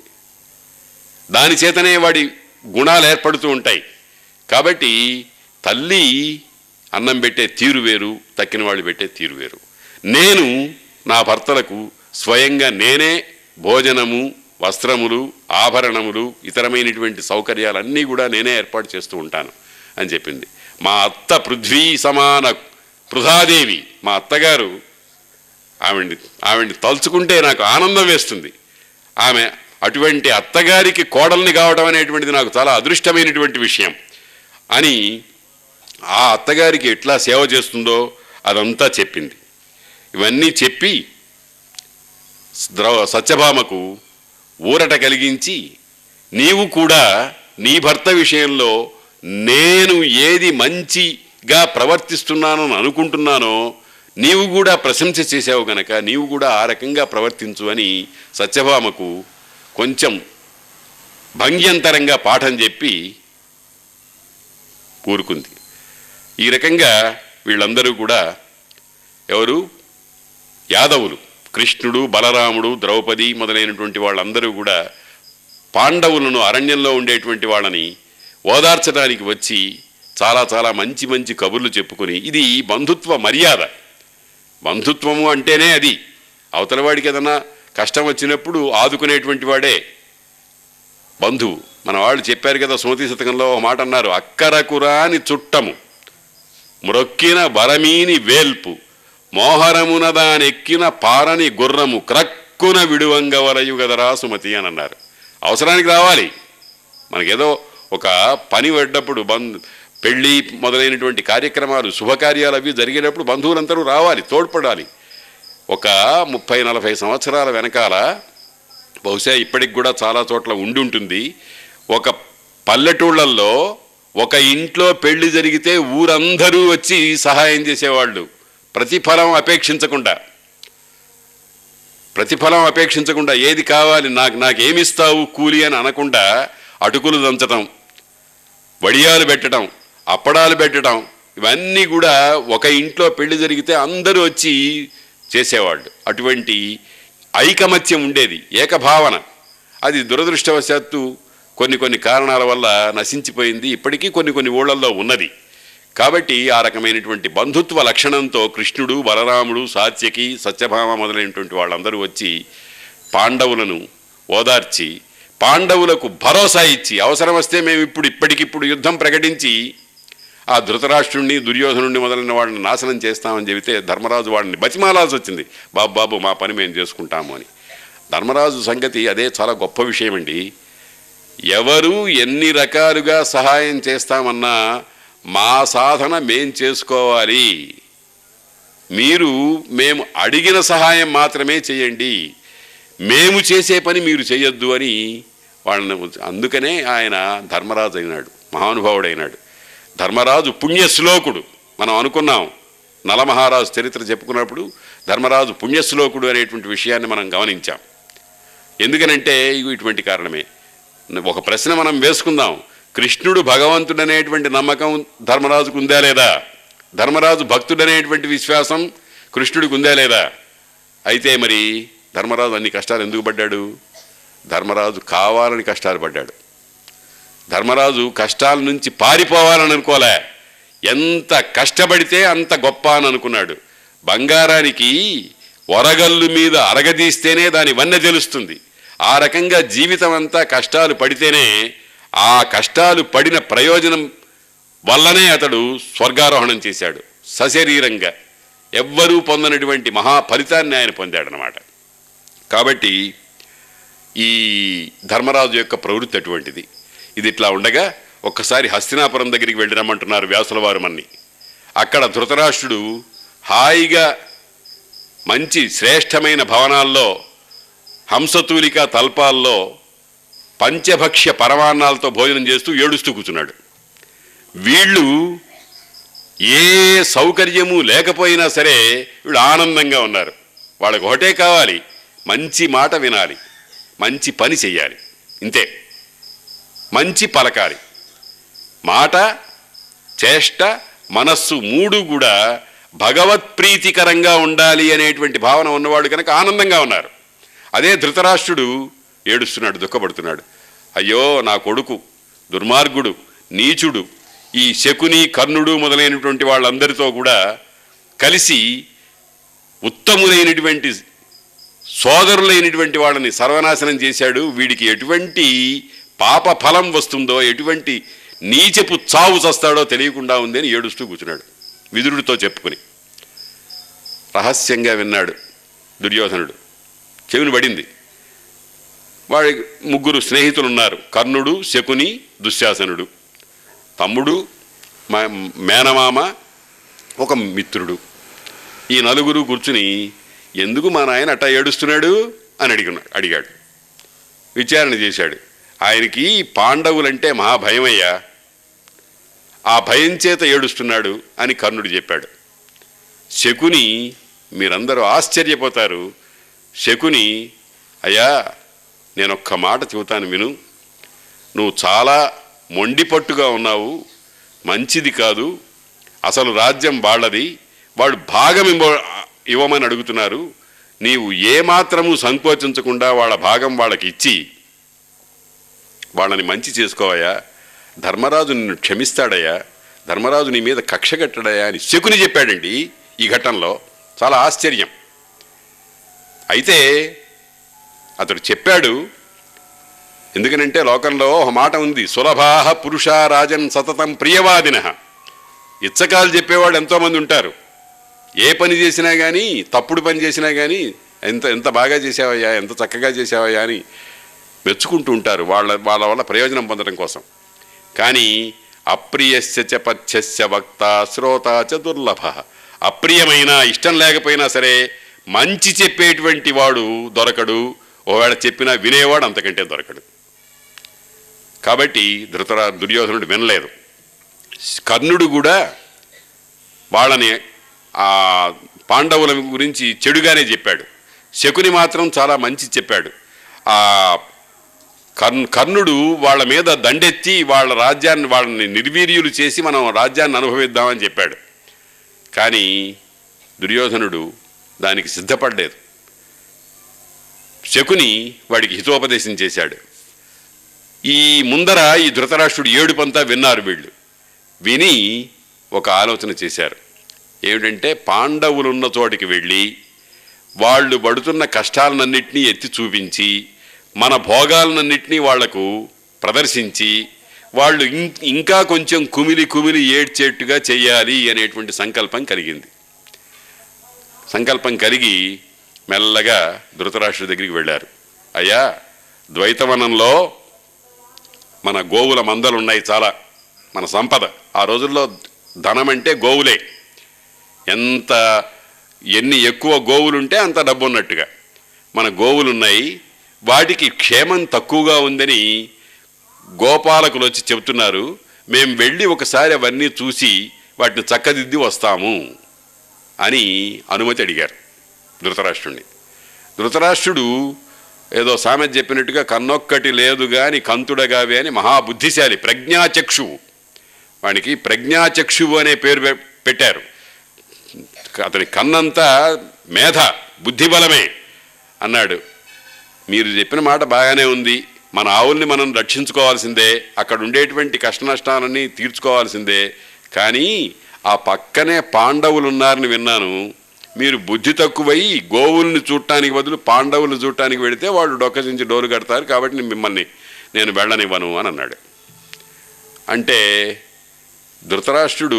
దాని చేతనే వాడి గుణాలు ఏర్పడుతూ ఉంటాయి కాబట్టి తల్లి అన్నం పెట్టే తీరు వేరు తక్కిన వాళ్ళు పెట్టే తీరు వేరు నేను నా భర్తలకు స్వయంగా నేనే భోజనము వస్త్రములు ఆభరణములు ఇతరమైనటువంటి సౌకర్యాలన్నీ కూడా నేనే ఏర్పాటు చేస్తూ ఉంటాను అని చెప్పింది మా అత్త పృథ్వీ సమాన పృథాదేవి మా అత్తగారు ఆవిడ్ని ఆవిడ్ని తలుచుకుంటే నాకు ఆనందం వేస్తుంది ఆమె అటువంటి అత్తగారికి కోడల్ని కావడం అనేటువంటిది నాకు చాలా అదృష్టమైనటువంటి విషయం అని ఆ అత్తగారికి ఎట్లా సేవ చేస్తుందో అదంతా చెప్పింది ఇవన్నీ చెప్పి ద్రవ సత్యభామకు ఊరట కలిగించి నీవు కూడా నీ భర్త విషయంలో నేను ఏది మంచిగా ప్రవర్తిస్తున్నానని అనుకుంటున్నానో నీవు కూడా ప్రశంస చేసావు గనక నీవు కూడా ఆ రకంగా ప్రవర్తించు అని సత్యభామకు కొంచెం భంగ్యంతరంగా పాఠం చెప్పి కూరుకుంది ఈ రకంగా వీళ్ళందరూ కూడా ఎవరు యాదవులు కృష్ణుడు బలరాముడు ద్రౌపది మొదలైనటువంటి వాళ్ళందరూ కూడా పాండవులను అరణ్యంలో ఉండేటువంటి వాళ్ళని ఓదార్చడానికి వచ్చి చాలా చాలా మంచి మంచి కబుర్లు చెప్పుకొని ఇది బంధుత్వ మర్యాద బంధుత్వము అంటేనే అది అవతలవాడికి ఏదన్నా కష్టం వచ్చినప్పుడు ఆదుకునేటువంటి వాడే బంధువు మన వాళ్ళు చెప్పారు కదా సుమతి శతకంలో ఒక మాట అన్నారు అక్కరకురాని చుట్టము మ్రొక్కిన బరమీని వేల్పు మోహరమున దానెక్కిన పారని గుర్రము క్రక్కున విడువంగవరయు గదరా సుమతి అని అన్నారు అవసరానికి రావాలి మనకేదో ఒక పని పడ్డప్పుడు బంధు పెళ్ళి మొదలైనటువంటి కార్యక్రమాలు శుభకార్యాలు అవి జరిగేటప్పుడు బంధువులందరూ రావాలి తోడ్పడాలి ఒక ముప్పై నలభై సంవత్సరాల వెనకాల బహుశా ఇప్పటికి కూడా చాలా చోట్ల ఉండి ఉంటుంది ఒక పల్లెటూళ్ళల్లో ఒక ఇంట్లో పెళ్లి జరిగితే ఊరందరూ వచ్చి సహాయం చేసేవాళ్ళు ప్రతిఫలం అపేక్షించకుండా ప్రతిఫలం అపేక్షించకుండా ఏది కావాలి నాకు నాకేమిస్తావు కూలి అని అనకుండా అటుకులు దంచటం వడియాలు పెట్టడం అప్పడాలు పెట్టడం ఇవన్నీ కూడా ఒక ఇంట్లో పెళ్లి జరిగితే అందరూ వచ్చి చేసేవాళ్ళు అటువంటి ఐకమత్యం ఉండేది ఏకభావన అది దురదృష్టవశాత్తు కొన్ని కొన్ని కారణాల వల్ల నశించిపోయింది ఇప్పటికీ కొన్ని కొన్ని ఊళ్ళల్లో ఉన్నది కాబట్టి ఆ రకమైనటువంటి బంధుత్వ లక్షణంతో కృష్ణుడు బలరాముడు సాత్యకి సత్యభామ మొదలైనటువంటి వాళ్ళందరూ వచ్చి పాండవులను ఓదార్చి పాండవులకు భరోసా ఇచ్చి అవసరం వస్తే మేము ఇప్పుడు ఇప్పటికిప్పుడు యుద్ధం ప్రకటించి ఆ ధృతరాష్ట్రుణ్ణి దుర్యోధనుడిని మొదలైన వాళ్ళని నాశనం చేస్తామని చెబితే ధర్మరాజు వాళ్ళని బతిమాలాల్సి వచ్చింది బాబు బాబు మా పని మేము చేసుకుంటాము అని ధర్మరాజు సంగతి అదే చాలా గొప్ప విషయం అండి ఎవరు ఎన్ని రకాలుగా సహాయం చేస్తామన్నా మా సాధన మేం చేసుకోవాలి మీరు మేము అడిగిన సహాయం మాత్రమే చేయండి మేము చేసే పని మీరు చేయొద్దు అని వాళ్ళని అందుకనే ఆయన ధర్మరాజు అయినాడు మహానుభావుడైనాడు ధర్మరాజు పుణ్యశ్లోకుడు మనం అనుకున్నాం నలమహారాజు చరిత్ర చెప్పుకున్నప్పుడు ధర్మరాజు పుణ్యశ్లోకుడు అనేటువంటి విషయాన్ని మనం గమనించాం ఎందుకనంటే ఇగో ఇటువంటి కారణమే ఒక ప్రశ్న మనం వేసుకుందాం కృష్ణుడు భగవంతుడు అనేటువంటి నమ్మకం ధర్మరాజుకు ఉందా లేదా ధర్మరాజు భక్తుడనేటువంటి విశ్వాసం కృష్ణుడికి ఉందా లేదా అయితే మరి ధర్మరాజు అన్ని కష్టాలు ఎందుకు పడ్డాడు ధర్మరాజు కావాలని కష్టాలు పడ్డాడు ధర్మరాజు కష్టాల నుంచి పారిపోవాలని అనుకోలే ఎంత కష్టపడితే అంత గొప్ప అని అనుకున్నాడు బంగారానికి వరగల్లు మీద అరగదీస్తేనే దాని వన్నె తెలుస్తుంది ఆ రకంగా జీవితం అంతా కష్టాలు పడితేనే ఆ కష్టాలు పడిన ప్రయోజనం వల్లనే అతడు స్వర్గారోహణం చేశాడు సశరీరంగా ఎవ్వరూ పొందనటువంటి మహా ఫలితాన్ని ఆయన పొందాడనమాట కాబట్టి ఈ ధర్మరాజు యొక్క ప్రవృత్తి అటువంటిది ఇది ఇట్లా ఉండగా ఒక్కసారి హస్తినాపురం దగ్గరికి వెళ్ళి రమ్మంటున్నారు వ్యాసుల వారు మన్ని అక్కడ ధృతరాష్ట్రుడు హాయిగా మంచి శ్రేష్టమైన భవనాల్లో హంసతూలిక తల్పాల్లో పంచభక్ష్య పరమాన్నాలతో భోజనం చేస్తూ ఏడుస్తూ కూర్చున్నాడు వీళ్ళు ఏ సౌకర్యము లేకపోయినా సరే వీళ్ళు ఆనందంగా ఉన్నారు వాళ్ళకి ఒకటే కావాలి మంచి మాట వినాలి మంచి పని చెయ్యాలి ఇంతే మంచి పలకాలి మాట చేష్ట మనస్సు మూడు కూడా భగవత్ప్రీతికరంగా ఉండాలి అనేటువంటి భావన ఉన్నవాడు కనుక ఆనందంగా ఉన్నారు అదే ధృతరాష్ట్రుడు ఏడుస్తున్నాడు దుఃఖపడుతున్నాడు అయ్యో నా కొడుకు దుర్మార్గుడు నీచుడు ఈ శకుని కర్ణుడు మొదలైనటువంటి వాళ్ళందరితో కూడా కలిసి ఉత్తములైనటువంటి సోదరులైనటువంటి వాళ్ళని సర్వనాశనం చేశాడు వీడికి ఎటువంటి పాప ఫలం వస్తుందో ఎటువంటి నీచపు చావు చస్తాడో తెలియకుండా ఉంది అని ఏడుస్తూ కూర్చున్నాడు విదురుడితో చెప్పుకుని రహస్యంగా విన్నాడు దుర్యోధనుడు చెవిని పడింది వాడి ముగ్గురు స్నేహితులు ఉన్నారు కర్ణుడు శకుని దుశ్శాసనుడు తమ్ముడు మా మేనమామ ఒక మిత్రుడు ఈ నలుగురు కూర్చుని ఎందుకు మా నాయన అట్టా ఏడుస్తున్నాడు అని అడిగినాడు అడిగాడు విచారణ చేశాడు ఆయనకి పాండవులంటే మహా భయమయ్యా ఆ భయం చేత ఏడుస్తున్నాడు అని కర్ణుడు చెప్పాడు శకుని మీరందరూ ఆశ్చర్యపోతారు శకుని అయ్యా నేనొక్క మాట చెబుతాను విను నువ్వు చాలా మొండిపట్టుగా ఉన్నావు మంచిది కాదు అసలు రాజ్యం వాళ్ళది వాళ్ళు భాగం ఇవ్వ ఇవ్వమని అడుగుతున్నారు నీవు ఏమాత్రము సంకోచించకుండా వాళ్ళ భాగం వాళ్ళకి ఇచ్చి వాళ్ళని మంచి చేసుకోవయ్యా ధర్మరాజు నిన్ను క్షమిస్తాడయ్యా ధర్మరాజు నీ మీద కక్ష కట్టడయా అని శకుని చెప్పాడండి ఈ ఘట్టంలో చాలా ఆశ్చర్యం అయితే అతడు చెప్పాడు ఎందుకనంటే లోకంలో ఒక మాట ఉంది సులభాహ పురుష రాజన్ సతతం ప్రియవాదిన ఇచ్చకాలు చెప్పేవాళ్ళు ఎంతోమంది ఉంటారు ఏ పని చేసినా కానీ తప్పుడు పని చేసినా కానీ ఎంత ఎంత బాగా చేసావయ్యా ఎంత చక్కగా చేసావయ్యా అని మెచ్చుకుంటూ ఉంటారు వాళ్ళ వాళ్ళ వల్ల ప్రయోజనం పొందడం కోసం కానీ అప్రియస్య చ పథ్యస్య వక్త శ్రోత చ దుర్లభ అప్రియమైన ఇష్టం లేకపోయినా సరే మంచి చెప్పేటువంటి వాడు దొరకడు ఒకవేళ చెప్పినా వినేవాడు అంతకంటే దొరకడు కాబట్టి ధృతరా దుర్యోధనుడు వినలేదు కర్ణుడు కూడా వాళ్ళని ఆ పాండవుల గురించి చెడుగానే చెప్పాడు శకుని మాత్రం చాలా మంచి చెప్పాడు ఆ కర్ణ కర్ణుడు వాళ్ళ మీద దండెత్తి వాళ్ళ రాజ్యాన్ని వాళ్ళని నిర్వీర్యులు చేసి మనం రాజ్యాన్ని అనుభవిద్దామని చెప్పాడు కానీ దుర్యోధనుడు దానికి సిద్ధపడలేదు శకుని వాడికి హితోపదేశం చేశాడు ఈ ముందర ఈ ధృతరాష్ట్రుడు ఏడుపంతా విన్నారు వీళ్ళు విని ఒక ఆలోచన చేశారు ఏమిటంటే పాండవులున్న చోటికి వెళ్ళి వాళ్ళు పడుతున్న కష్టాలన్నింటినీ ఎత్తి చూపించి మన భోగాలన్నింటినీ వాళ్లకు ప్రదర్శించి వాళ్ళు ఇం- ఇంకా కొంచెం కుమిలి కుమిలి ఏడ్చేట్టుగా చెయ్యాలి అనేటువంటి సంకల్పం కలిగింది సంకల్పం కలిగి మెల్లగా ధృతరాష్ట్రుడి దగ్గరికి వెళ్ళారు అయ్యా ద్వైతవనంలో మన గోవుల మందలు ఉన్నాయి చాలా మన సంపద ఆ రోజుల్లో ధనం అంటే గోవులే ఎంత ఎన్ని ఎక్కువ గోవులుంటే అంత డబ్బు ఉన్నట్టుగా మన గోవులున్నాయి వాటికి క్షేమం తక్కువగా ఉందని గోపాలకులు వచ్చి చెబుతున్నారు మేము వెళ్ళి ఒకసారి అవన్నీ చూసి వాటిని చక్కదిద్ది వస్తాము అని అనుమతి అడిగారు ధృతరాష్ట్రుణ్ణి ధృతరాష్ట్రుడు ఏదో సామెత చెప్పినట్టుగా కన్నొక్కటి లేదు గాని కంతుడగావే అని మహాబుద్ధిశాలి ప్రజ్ఞాచక్షువు వానికి ప్రజ్ఞాచక్షువు అనే పేరు పె- పెట్టారు అతని కన్నంతా మేధ బుద్ధిబలమే అన్నాడు మీరు చెప్పిన మాట బాగానే ఉంది మన ఆవుల్ని మనం రక్షించుకోవాల్సిందే అక్కడ ఉండేటువంటి కష్ట నష్టాలన్నీ తీర్చుకోవాల్సిందే కానీ ఆ పక్కనే పాండవులు ఉన్నారని విన్నాను మీరు బుద్ధి తక్కువై గోవుల్ని చూడటానికి బదులు పాండవులు చూడటానికి వెళితే వాళ్ళు డొక్కసించి డోలు కడతారు కాబట్టి నేను మిమ్మల్ని నేను వెళ్ళనివ్వను అని అన్నాడు అంటే ధృతరాష్ట్రుడు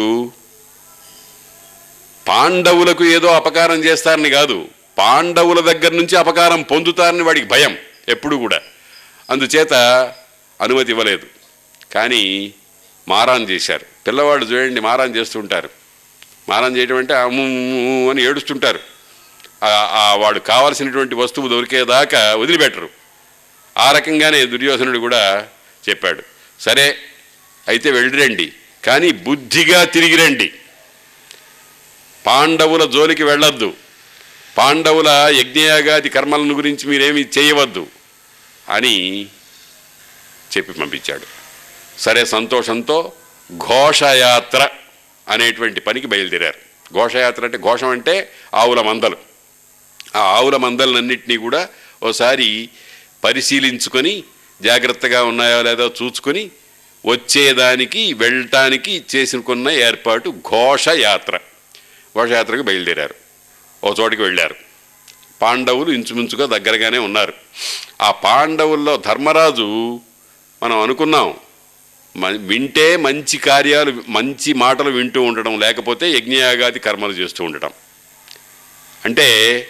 పాండవులకు ఏదో అపకారం చేస్తారని కాదు పాండవుల దగ్గర నుంచి అపకారం పొందుతారని వాడికి భయం ఎప్పుడు కూడా అందుచేత అనుమతి ఇవ్వలేదు కానీ మారాన్ చేశారు పిల్లవాళ్ళు చూడండి మారాన్ చేస్తుంటారు మారాన్ చేయడం అంటే అమ్ము ఉమ్ము అని ఏడుస్తుంటారు ఆ- ఆ వాడు కావాల్సినటువంటి వస్తువు దొరికేదాకా వదిలిపెట్టరు ఆ రకంగానే దుర్యోధనుడు కూడా చెప్పాడు సరే అయితే వెళ్ళిరండి కానీ బుద్ధిగా తిరిగి రండి పాండవుల జోలికి వెళ్ళొద్దు పాండవుల యజ్ఞయాగాది కర్మలను గురించి మీరేమి చేయవద్దు అని చెప్పి పంపించాడు సరే సంతోషంతో ఘోషయాత్ర అనేటువంటి పనికి బయలుదేరారు ఘోషయాత్ర అంటే ఘోషం అంటే ఆవుల మందలు ఆ ఆవుల మందలన్నింటినీ కూడా ఓసారి పరిశీలించుకొని జాగ్రత్తగా ఉన్నాయో లేదో చూసుకొని వచ్చేదానికి వెళ్ళటానికి చేసుకున్న ఏర్పాటు ఘోషయాత్ర ఘోషయాత్రకు బయలుదేరారు ఓ చోటికి వెళ్ళారు పాండవులు ఇంచుమించుగా దగ్గరగానే ఉన్నారు ఆ పాండవుల్లో ధర్మరాజు మనం అనుకున్నాం మ- వింటే మంచి కార్యాలు మంచి మాటలు వింటూ ఉండడం లేకపోతే యజ్ఞయాగాది కర్మలు చేస్తూ ఉండటం అంటే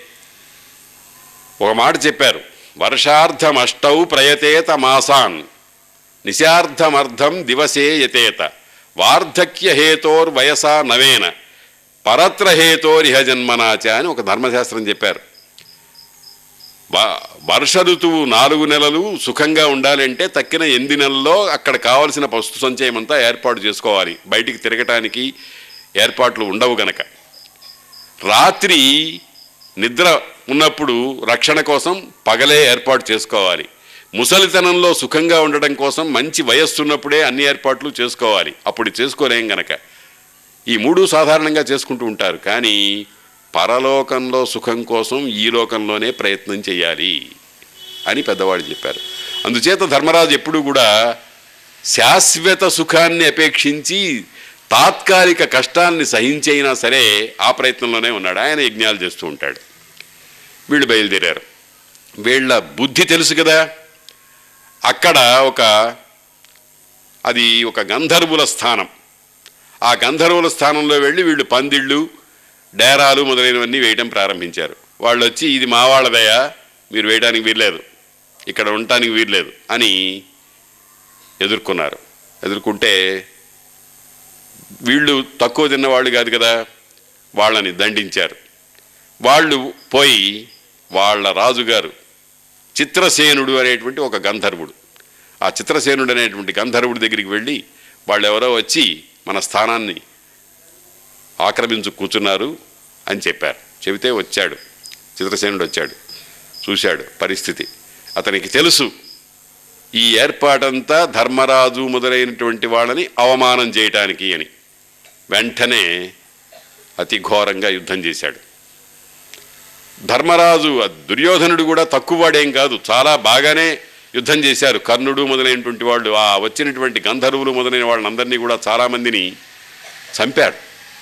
ఒక మాట చెప్పారు వర్షార్థమష్టౌ ప్రయతేత మాసాన్ నిశార్థమర్థం దివసే యతేత వార్ధక్యహేతోర్వయసా నవేన పరత్రహేతోరిహ జన్మనాచ అని ఒక ధర్మశాస్త్రం చెప్పారు వ- వర్ష ఋతువు నాలుగు నెలలు సుఖంగా ఉండాలంటే తక్కిన ఎనిమిది నెలల్లో అక్కడ కావలసిన వస్తు సంచయం అంతా ఏర్పాటు చేసుకోవాలి బయటికి తిరగటానికి ఏర్పాట్లు ఉండవు గనక రాత్రి నిద్ర ఉన్నప్పుడు రక్షణ కోసం పగలే ఏర్పాటు చేసుకోవాలి ముసలితనంలో సుఖంగా ఉండడం కోసం మంచి వయస్సు ఉన్నప్పుడే అన్ని ఏర్పాట్లు చేసుకోవాలి అప్పుడు చేసుకోలేం గనక ఈ మూడు సాధారణంగా చేసుకుంటూ ఉంటారు కానీ పరలోకంలో సుఖం కోసం ఈ లోకంలోనే ప్రయత్నం చేయాలి అని పెద్దవాళ్ళు చెప్పారు అందుచేత ధర్మరాజు ఎప్పుడూ కూడా శాశ్వత సుఖాన్ని అపేక్షించి తాత్కాలిక కష్టాన్ని సహించైనా సరే ఆ ప్రయత్నంలోనే ఉన్నాడు ఆయన యజ్ఞాలు చేస్తూ ఉంటాడు వీళ్ళు బయలుదేరారు వీళ్ళ బుద్ధి తెలుసు కదా అక్కడ ఒక అది ఒక గంధర్వుల స్థానం ఆ గంధర్వుల స్థానంలో వెళ్ళి వీళ్ళు పందిళ్ళు డేరాలు మొదలైనవన్నీ వేయడం ప్రారంభించారు వాళ్ళు వచ్చి ఇది మా వాళ్ళదయా మీరు వేయడానికి వీల్లేదు ఇక్కడ ఉండటానికి వీల్లేదు అని ఎదుర్కొన్నారు ఎదుర్కొంటే వీళ్ళు తక్కువ తిన్నవాళ్ళు కాదు కదా వాళ్ళని దండించారు వాళ్ళు పోయి వాళ్ళ రాజుగారు చిత్రసేనుడు అనేటువంటి ఒక గంధర్వుడు ఆ చిత్రసేనుడు అనేటువంటి గంధర్వుడి దగ్గరికి వెళ్ళి వాళ్ళు ఎవరో వచ్చి మన స్థానాన్ని ఆక్రమించు కూర్చున్నారు అని చెప్పారు చెబితే వచ్చాడు చిత్రసేనుడు వచ్చాడు చూశాడు పరిస్థితి అతనికి తెలుసు ఈ ఏర్పాటంతా ధర్మరాజు మొదలైనటువంటి వాళ్ళని అవమానం చేయటానికి అని వెంటనే అతి ఘోరంగా యుద్ధం చేశాడు ధర్మరాజు ఆ దుర్యోధనుడు కూడా తక్కువవాడేం కాదు చాలా బాగానే యుద్ధం చేశారు కర్ణుడు మొదలైనటువంటి వాళ్ళు ఆ వచ్చినటువంటి గంధర్వులు మొదలైన వాళ్ళందరినీ కూడా చాలామందిని చంపాడు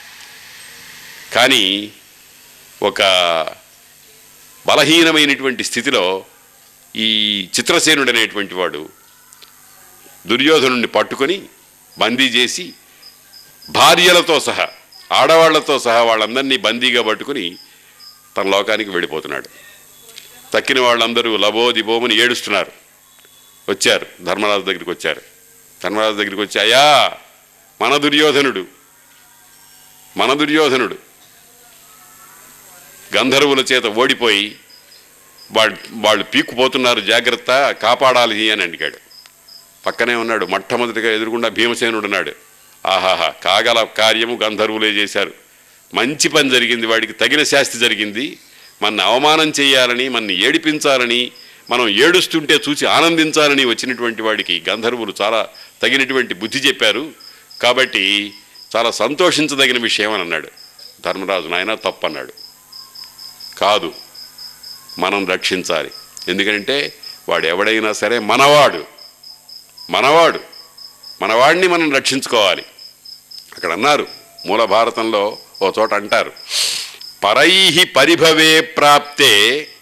కానీ ఒక బలహీనమైనటువంటి స్థితిలో ఈ చిత్రసేనుడు అనేటువంటి వాడు దుర్యోధనుడిని పట్టుకొని బందీ చేసి భార్యలతో సహా ఆడవాళ్లతో సహా వాళ్ళందరినీ బందీగా పట్టుకుని తన లోకానికి వెళ్ళిపోతున్నాడు తక్కిన వాళ్ళందరూ లబో దిబోమని ఏడుస్తున్నారు వచ్చారు ధర్మరాజు దగ్గరికి వచ్చారు ధర్మరాజు దగ్గరికి వచ్చి అయ్యా మన దుర్యోధనుడు మన దుర్యోధనుడు గంధర్వుల చేత ఓడిపోయి వాళ్ళు వాళ్ళు పీక్కుపోతున్నారు జాగ్రత్త కాపాడాలి అని అడిగాడు పక్కనే ఉన్నాడు మొట్టమొదటిగా ఎదురుగుండా భీమసేనుడు ఉన్నాడు ఆహాహా కాగల కార్యము గంధర్వులే చేశారు మంచి పని జరిగింది వాడికి తగిన శాస్తి జరిగింది మన అవమానం చేయాలని మన ఏడిపించాలని మనం ఏడుస్తుంటే చూసి ఆనందించాలని వచ్చినటువంటి వాడికి గంధర్వులు చాలా తగినటువంటి బుద్ధి చెప్పారు కాబట్టి చాలా సంతోషించదగిన విషయం అని అన్నాడు ధర్మరాజు నాయన తప్పన్నాడు కాదు మనం రక్షించాలి ఎందుకంటే వాడు ఎవడైనా సరే మనవాడు మనవాడు మనవాడిని మనం రక్షించుకోవాలి అక్కడ అన్నారు మూల భారతంలో ఓ చోట అంటారు పరై పరిభవే ప్రాప్తే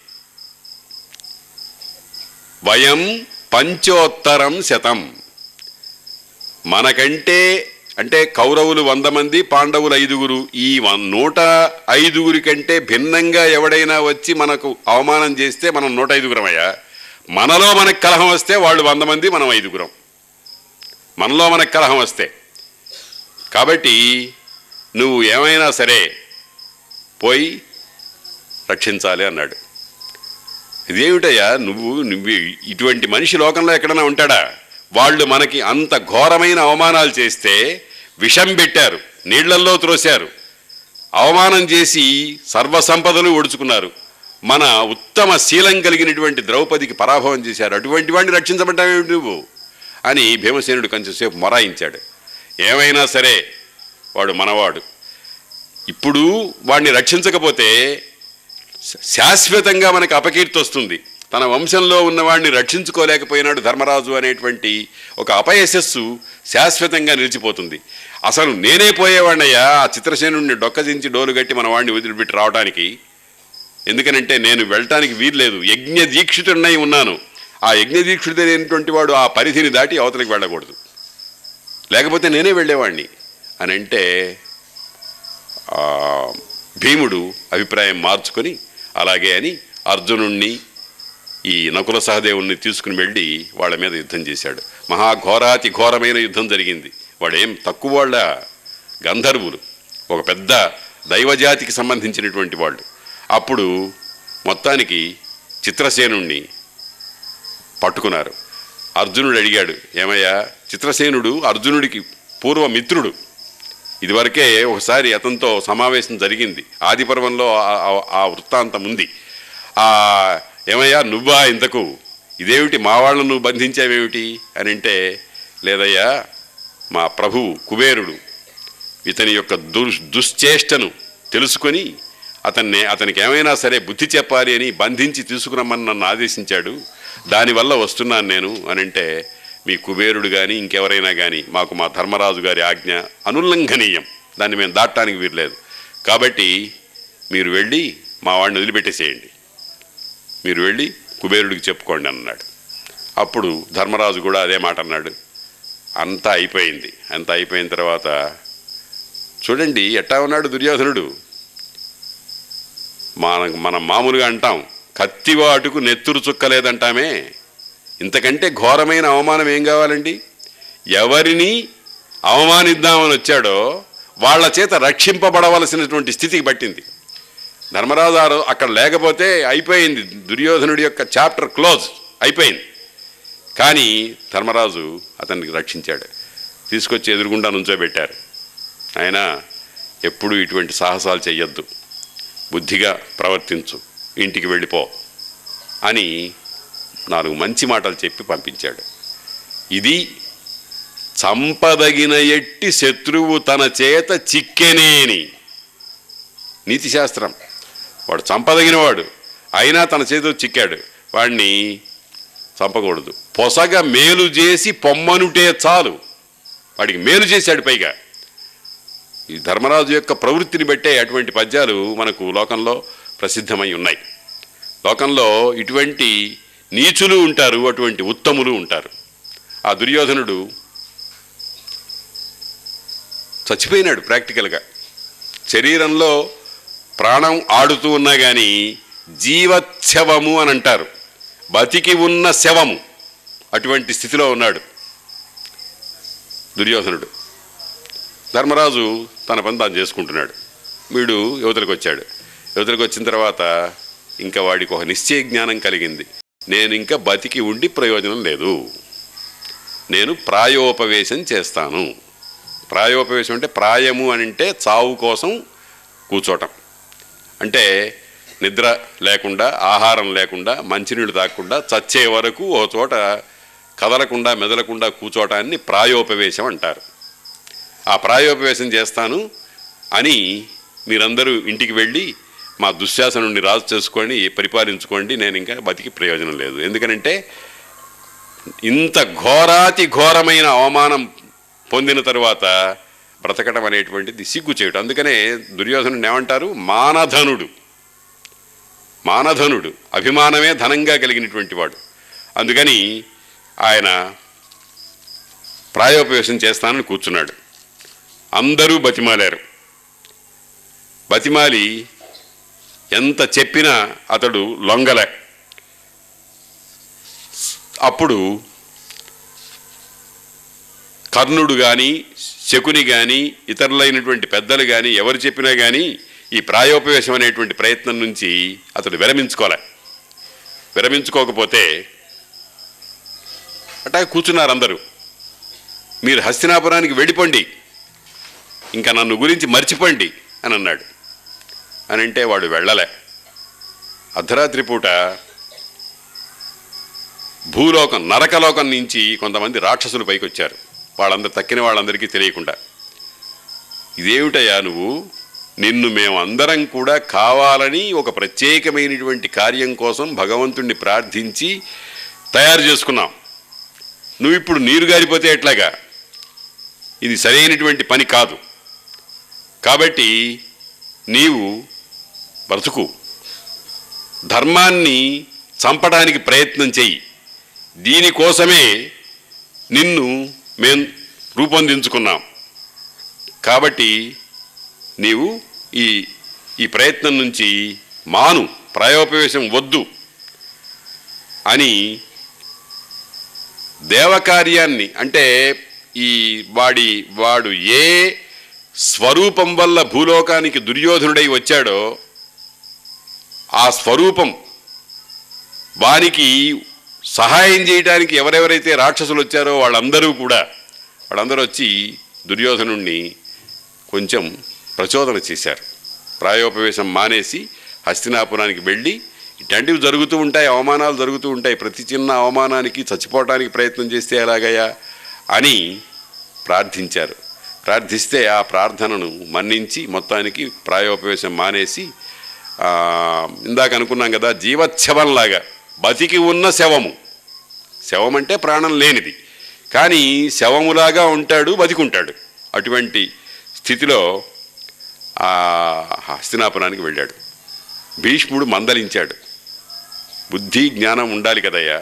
వయం పంచోత్తరం శతం మనకంటే అంటే కౌరవులు వంద మంది పాండవులు ఐదుగురు ఈ వన్- నూట ఐదుగురి కంటే భిన్నంగా ఎవడైనా వచ్చి మనకు అవమానం చేస్తే మనం నూట ఐదుగురమయ్యా మనలో మనకు కలహం వస్తే వాళ్ళు వంద మంది మనం ఐదుగురం మనలో మనకు కలహం వస్తే కాబట్టి నువ్వు ఏమైనా సరే పోయి రక్షించాలి అన్నాడు ఇదేమిటయ్యా నువ్వు నువ్వు ఇటువంటి మనిషి లోకంలో ఎక్కడైనా ఉంటాడా వాళ్ళు మనకి అంత ఘోరమైన అవమానాలు చేస్తే విషం పెట్టారు నీళ్లల్లో త్రోశారు అవమానం చేసి సర్వసంపదలు ఒడుచుకున్నారు మన ఉత్తమ శీలం కలిగినటువంటి ద్రౌపదికి పరాభవం చేశారు అటువంటి వాడిని రక్షించబడ్డావేమిటి నువ్వు అని భీమసేనుడు కొంచెంసేపు మొరాయించాడు ఏమైనా సరే వాడు మనవాడు ఇప్పుడు వాడిని రక్షించకపోతే శ- శాశ్వతంగా మనకు అపకీర్తి వస్తుంది తన వంశంలో ఉన్నవాడిని రక్షించుకోలేకపోయినాడు ధర్మరాజు అనేటువంటి ఒక అపయశస్సు శాశ్వతంగా నిలిచిపోతుంది అసలు నేనే పోయేవాడినయ్యా ఆ చిత్రసేనుడిని డొక్కజించి డోలు కట్టి మన వాడిని వదిలిపెట్టి రావడానికి ఎందుకనంటే నేను వెళ్ళటానికి వీల్లేదు యజ్ఞ దీక్షితుడినై ఉన్నాను ఆ యజ్ఞ దీక్షితుడైనటువంటి వాడు ఆ పరిధిని దాటి అవతలికి వెళ్ళకూడదు లేకపోతే నేనే వెళ్ళేవాడిని అని అంటే ఆ, భీముడు అభిప్రాయం మార్చుకొని అలాగే అని అర్జునుణ్ణి ఈ నకుల సహదేవుణ్ణి తీసుకుని వెళ్ళి వాళ్ళ మీద యుద్ధం చేశాడు మహాఘోరాతి ఘోరమైన యుద్ధం జరిగింది వాడేం తక్కువ వాళ్ళ గంధర్వులు ఒక పెద్ద దైవజాతికి సంబంధించినటువంటి వాళ్ళు అప్పుడు మొత్తానికి చిత్రసేనుణ్ణి పట్టుకున్నారు అర్జునుడు అడిగాడు ఏమయ్యా చిత్రసేనుడు అర్జునుడికి పూర్వ మిత్రుడు ఇదివరకే ఒకసారి అతనితో సమావేశం జరిగింది ఆదిపర్వంలో ఆ- ఆ- ఆ వృత్తాంతం ఉంది ఆ ఏమయ్యా నువ్వా ఇంతకు ఇదేమిటి మా వాళ్ళను నువ్వు బంధించావేమిటి అని అంటే లేదయ్యా మా ప్రభువు కుబేరుడు ఇతని యొక్క దుర్ దుశ్చేష్టను తెలుసుకొని అతన్ని అతనికి ఏమైనా సరే బుద్ధి చెప్పాలి అని బంధించి తీసుకురమ్మని నన్ను ఆదేశించాడు దానివల్ల వస్తున్నాను నేను అని అంటే మీ కుబేరుడు కానీ ఇంకెవరైనా కానీ మాకు మా ధర్మరాజు గారి ఆజ్ఞ అనుల్లంఘనీయం దాన్ని మేము దాటడానికి వీరలేదు కాబట్టి మీరు వెళ్ళి మా వాడిని వదిలిపెట్టేసేయండి మీరు వెళ్ళి కుబేరుడికి చెప్పుకోండి అన్నాడు అప్పుడు ధర్మరాజు కూడా అదే మాట అన్నాడు అంతా అయిపోయింది అంతా అయిపోయిన తర్వాత చూడండి ఎట్టా ఉన్నాడు దుర్యోధనుడు మన మనం మామూలుగా అంటాం కత్తివాటుకు నెత్తురు చుక్కలేదంటామే ఇంతకంటే ఘోరమైన అవమానం ఏం కావాలండి ఎవరిని అవమానిద్దామని వచ్చాడో వాళ్ళ చేత రక్షింపబడవలసినటువంటి స్థితికి పట్టింది ధర్మరాజు ఆ రో- అక్కడ లేకపోతే అయిపోయింది దుర్యోధనుడి యొక్క చాప్టర్ క్లోజ్ అయిపోయింది కానీ ధర్మరాజు అతన్ని రక్షించాడు తీసుకొచ్చి ఎదురుగుండా నుంచోబెట్టారు ఆయన ఎప్పుడు ఇటువంటి సాహసాలు చెయ్యొద్దు బుద్ధిగా ప్రవర్తించు ఇంటికి వెళ్ళిపో అని నాలుగు మంచి మాటలు చెప్పి పంపించాడు ఇది చంపదగిన ఎట్టి శత్రువు తన చేత చిక్కెనేని నీతిశాస్త్రం వాడు చంపదగినవాడు అయినా తన చేతిలో చిక్కాడు వాడిని చంపకూడదు పొసగ మేలు చేసి పొమ్మనుటే చాలు వాడికి మేలు చేశాడు పైగా ఈ ధర్మరాజు యొక్క ప్రవృత్తిని బట్టే అటువంటి పద్యాలు మనకు లోకంలో ప్రసిద్ధమై ఉన్నాయి లోకంలో ఇటువంటి నీచులు ఉంటారు అటువంటి ఉత్తములు ఉంటారు ఆ దుర్యోధనుడు చచ్చిపోయినాడు ప్రాక్టికల్గా శరీరంలో ప్రాణం ఆడుతూ ఉన్నా కానీ జీవశవము అని అంటారు బతికి ఉన్న శవము అటువంటి స్థితిలో ఉన్నాడు దుర్యోధనుడు ధర్మరాజు తన పని తాను చేసుకుంటున్నాడు వీడు యువతలకు వచ్చాడు యువతలకు వచ్చిన తర్వాత ఇంకా వాడికి ఒక నిశ్చయ జ్ఞానం కలిగింది నేను ఇంకా బతికి ఉండి ప్రయోజనం లేదు నేను ప్రాయోపవేశం చేస్తాను ప్రాయోపవేశం అంటే ప్రాయము అని అంటే చావు కోసం కూర్చోటం అంటే నిద్ర లేకుండా ఆహారం లేకుండా మంచినీళ్ళు తాగకుండా చచ్చే వరకు ఓ చోట కదలకుండా మెదలకుండా కూర్చోటాన్ని ప్రాయోపవేశం అంటారు ఆ ప్రాయోపవేశం చేస్తాను అని మీరందరూ ఇంటికి వెళ్ళి మా దుశ్శాసనుడిని రాజు చేసుకొని పరిపాలించుకోండి నేను ఇంకా బతికి ప్రయోజనం లేదు ఎందుకనంటే ఇంత ఘోరాతి ఘోరమైన అవమానం పొందిన తరువాత బ్రతకడం అనేటువంటిది సిగ్గు చేయటం అందుకనే దుర్యోధనుడు ఏమంటారు మానధనుడు మానధనుడు అభిమానమే ధనంగా కలిగినటువంటి వాడు అందుకని ఆయన ప్రాయోపవేశం చేస్తానని కూర్చున్నాడు అందరూ బతిమాలారు బతిమాలి ఎంత చెప్పినా అతడు లొంగలే అప్పుడు కర్ణుడు కానీ శకుని కానీ ఇతరులైనటువంటి పెద్దలు కానీ ఎవరు చెప్పినా కానీ ఈ ప్రాయోపవేశం అనేటువంటి ప్రయత్నం నుంచి అతడు విరమించుకోలే విరమించుకోకపోతే అట్టా కూర్చున్నారు అందరూ మీరు హస్తినాపురానికి వెళ్ళిపోండి ఇంకా నన్ను గురించి మర్చిపోండి అని అన్నాడు అని అంటే వాడు వెళ్ళలే అర్ధరాత్రి పూట భూలోకం నరకలోకం నుంచి కొంతమంది రాక్షసులు పైకి వచ్చారు వాళ్ళందరూ తక్కిన వాళ్ళందరికీ తెలియకుండా ఇదేమిటయ్యా నువ్వు నిన్ను మేమందరం కూడా కావాలని ఒక ప్రత్యేకమైనటువంటి కార్యం కోసం భగవంతుణ్ణి ప్రార్థించి తయారు చేసుకున్నాం నువ్వు ఇప్పుడు నీరు గారిపోతే ఎట్లాగా ఇది సరైనటువంటి పని కాదు కాబట్టి నీవు బ్రతుకు ధర్మాన్ని చంపడానికి ప్రయత్నం చెయ్యి దీనికోసమే నిన్ను మేం రూపొందించుకున్నాం కాబట్టి నీవు ఈ ఈ ప్రయత్నం నుంచి మాను ప్రాయోపవేశం వద్దు అని దేవకార్యాన్ని అంటే ఈ వాడి వాడు ఏ స్వరూపం వల్ల భూలోకానికి దుర్యోధనుడై వచ్చాడో ఆ స్వరూపం వానికి సహాయం చేయడానికి ఎవరెవరైతే రాక్షసులు వచ్చారో వాళ్ళందరూ కూడా వాళ్ళందరూ వచ్చి దుర్యోధనుణ్ణి కొంచెం ప్రచోదన చేశారు ప్రాయోపవేశం మానేసి హస్తినాపురానికి వెళ్ళి ఇట్లాంటివి జరుగుతూ ఉంటాయి అవమానాలు జరుగుతూ ఉంటాయి ప్రతి చిన్న అవమానానికి చచ్చిపోవటానికి ప్రయత్నం చేస్తే ఎలాగయ్యా అని ప్రార్థించారు ప్రార్థిస్తే ఆ ప్రార్థనను మన్నించి మొత్తానికి ప్రాయోపవేశం మానేసి ఆ, ఇందాక అనుకున్నాం కదా జీవచ్ఛవంలాగా బతికి ఉన్న శవము శవం అంటే ప్రాణం లేనిది కానీ శవములాగా ఉంటాడు బతికుంటాడు అటువంటి స్థితిలో ఆ హస్తినాపురానికి వెళ్ళాడు భీష్ముడు మందలించాడు బుద్ధి జ్ఞానం ఉండాలి కదయ్యా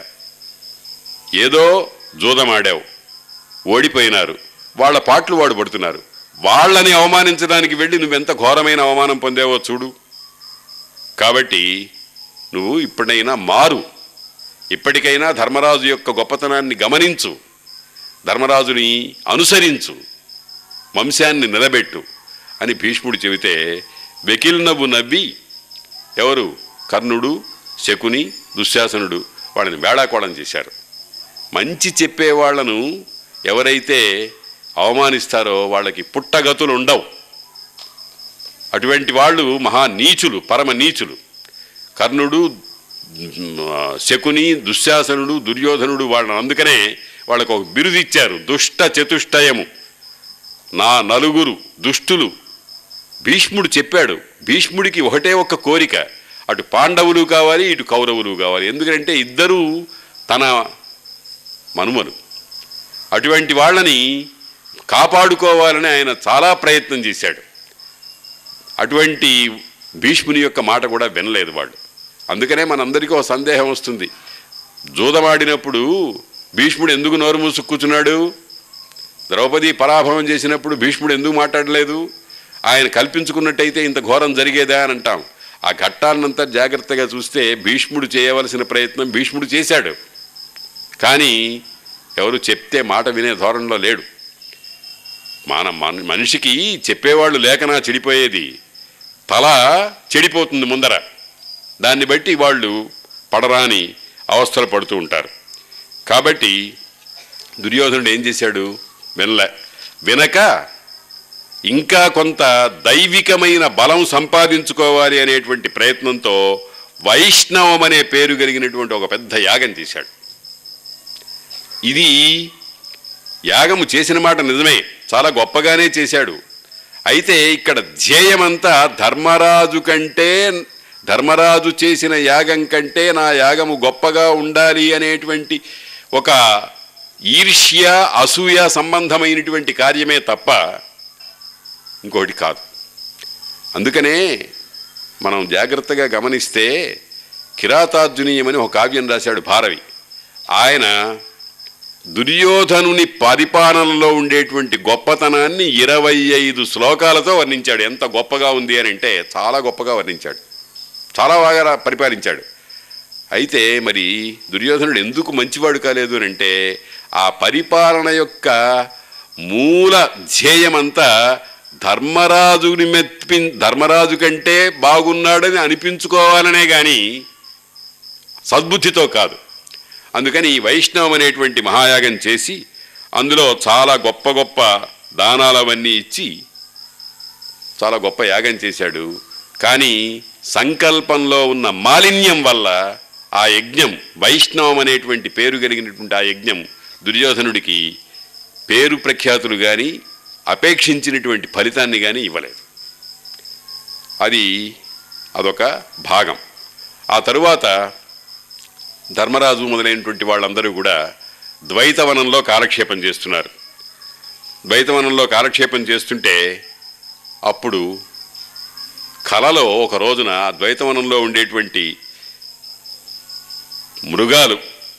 ఏదో జూదమాడావు ఓడిపోయినారు వాళ్ళ పాటలు వాడు పడుతున్నారు వాళ్ళని అవమానించడానికి వెళ్ళి నువ్వెంత ఘోరమైన అవమానం పొందావో చూడు కాబట్టి నువ్వు ఇప్పుడైనా మారు ఇప్పటికైనా ధర్మరాజు యొక్క గొప్పతనాన్ని గమనించు ధర్మరాజుని అనుసరించు వంశాన్ని నిలబెట్టు అని భీష్ముడు చెబితే వెకిల్ నవ్వు నవ్వి ఎవరు కర్ణుడు శకుని దుశ్శాసనుడు వాళ్ళని వేళాకోళం చేశారు మంచి చెప్పేవాళ్లను ఎవరైతే అవమానిస్తారో వాళ్ళకి పుట్టగతులు ఉండవు అటువంటి వాళ్ళు మహా నీచులు పరమ నీచులు కర్ణుడు మ్, శకుని దుశ్శాసనుడు దుర్యోధనుడు వాళ్ళని అందుకనే వాళ్ళకు ఒక బిరుదు ఇచ్చారు దుష్ట చతుష్టయము నా నలుగురు దుష్టులు భీష్ముడు చెప్పాడు భీష్ముడికి ఒకటే ఒక్క కోరిక అటు పాండవులు కావాలి ఇటు కౌరవులు కావాలి ఎందుకంటే ఇద్దరూ తన మనుమలు అటువంటి వాళ్ళని కాపాడుకోవాలని ఆయన చాలా ప్రయత్నం చేశాడు అటువంటి భీష్ముని యొక్క మాట కూడా వినలేదు వాళ్ళు అందుకనే మనందరికీ ఒక సందేహం వస్తుంది జూదమాడినప్పుడు భీష్ముడు ఎందుకు నోరు మూసు కూర్చున్నాడు ద్రౌపది పరాభవం చేసినప్పుడు భీష్ముడు ఎందుకు మాట్లాడలేదు ఆయన కల్పించుకున్నట్టయితే ఇంత ఘోరం జరిగేదా అని అంటాం ఆ ఘట్టాన్నంతా జాగ్రత్తగా చూస్తే భీష్ముడు చేయవలసిన ప్రయత్నం భీష్ముడు చేశాడు కానీ ఎవరు చెప్తే మాట వినే ధోరణిలో లేడు మన మన- మనిషికి చెప్పేవాళ్ళు లేకనా చెడిపోయేది తల చెడిపోతుంది ముందర దాన్ని బట్టి వాళ్ళు పడరాని అవస్థలు పడుతూ ఉంటారు కాబట్టి దుర్యోధనుడు ఏం చేశాడు వినలే వినక ఇంకా కొంత దైవికమైన బలం సంపాదించుకోవాలి అనేటువంటి ప్రయత్నంతో వైష్ణవం అనే పేరు కలిగినటువంటి ఒక పెద్ద యాగం చేశాడు ఇది యాగము చేసిన మాట నిజమే చాలా గొప్పగానే చేశాడు అయితే ఇక్కడ ధ్యేయమంతా ధర్మరాజు కంటే ధర్మరాజు చేసిన యాగం కంటే నా యాగము గొప్పగా ఉండాలి అనేటువంటి ఒక ఈర్ష్య అసూయ సంబంధమైనటువంటి కార్యమే తప్ప ఇంకోటి కాదు అందుకనే మనం జాగ్రత్తగా గమనిస్తే కిరాతార్జునీయమని ఒక కావ్యం రాశాడు భారవి ఆయన దుర్యోధనుని పరిపాలనలో ఉండేటువంటి గొప్పతనాన్ని ఇరవై ఐదు శ్లోకాలతో వర్ణించాడు ఎంత గొప్పగా ఉంది అని అంటే చాలా గొప్పగా వర్ణించాడు చాలా బాగా రా- పరిపాలించాడు అయితే మరి దుర్యోధనుడు ఎందుకు మంచివాడు కాలేదు అని అంటే ఆ పరిపాలన యొక్క మూల ధ్యేయమంతా ధర్మరాజుని మెప్పి ధర్మరాజు కంటే బాగున్నాడని అనిపించుకోవాలనే కానీ సద్బుద్ధితో కాదు అందుకని ఈ వైష్ణవం అనేటువంటి మహాయాగం చేసి అందులో చాలా గొప్ప గొప్ప దానాలవన్నీ ఇచ్చి చాలా గొప్ప యాగం చేశాడు కానీ సంకల్పంలో ఉన్న మాలిన్యం వల్ల ఆ యజ్ఞం వైష్ణవం అనేటువంటి పేరు కలిగినటువంటి ఆ యజ్ఞం దుర్యోధనుడికి పేరు ప్రఖ్యాతులు కానీ అపేక్షించినటువంటి ఫలితాన్ని కానీ ఇవ్వలేదు అది అదొక భాగం ఆ తరువాత ధర్మరాజు మొదలైనటువంటి వాళ్ళందరూ కూడా ద్వైతవనంలో కాలక్షేపం చేస్తున్నారు ద్వైతవనంలో కాలక్షేపం చేస్తుంటే అప్పుడు కలలో ఒక రోజున ఆ ద్వైతవనంలో ఉండేటువంటి మృగాలు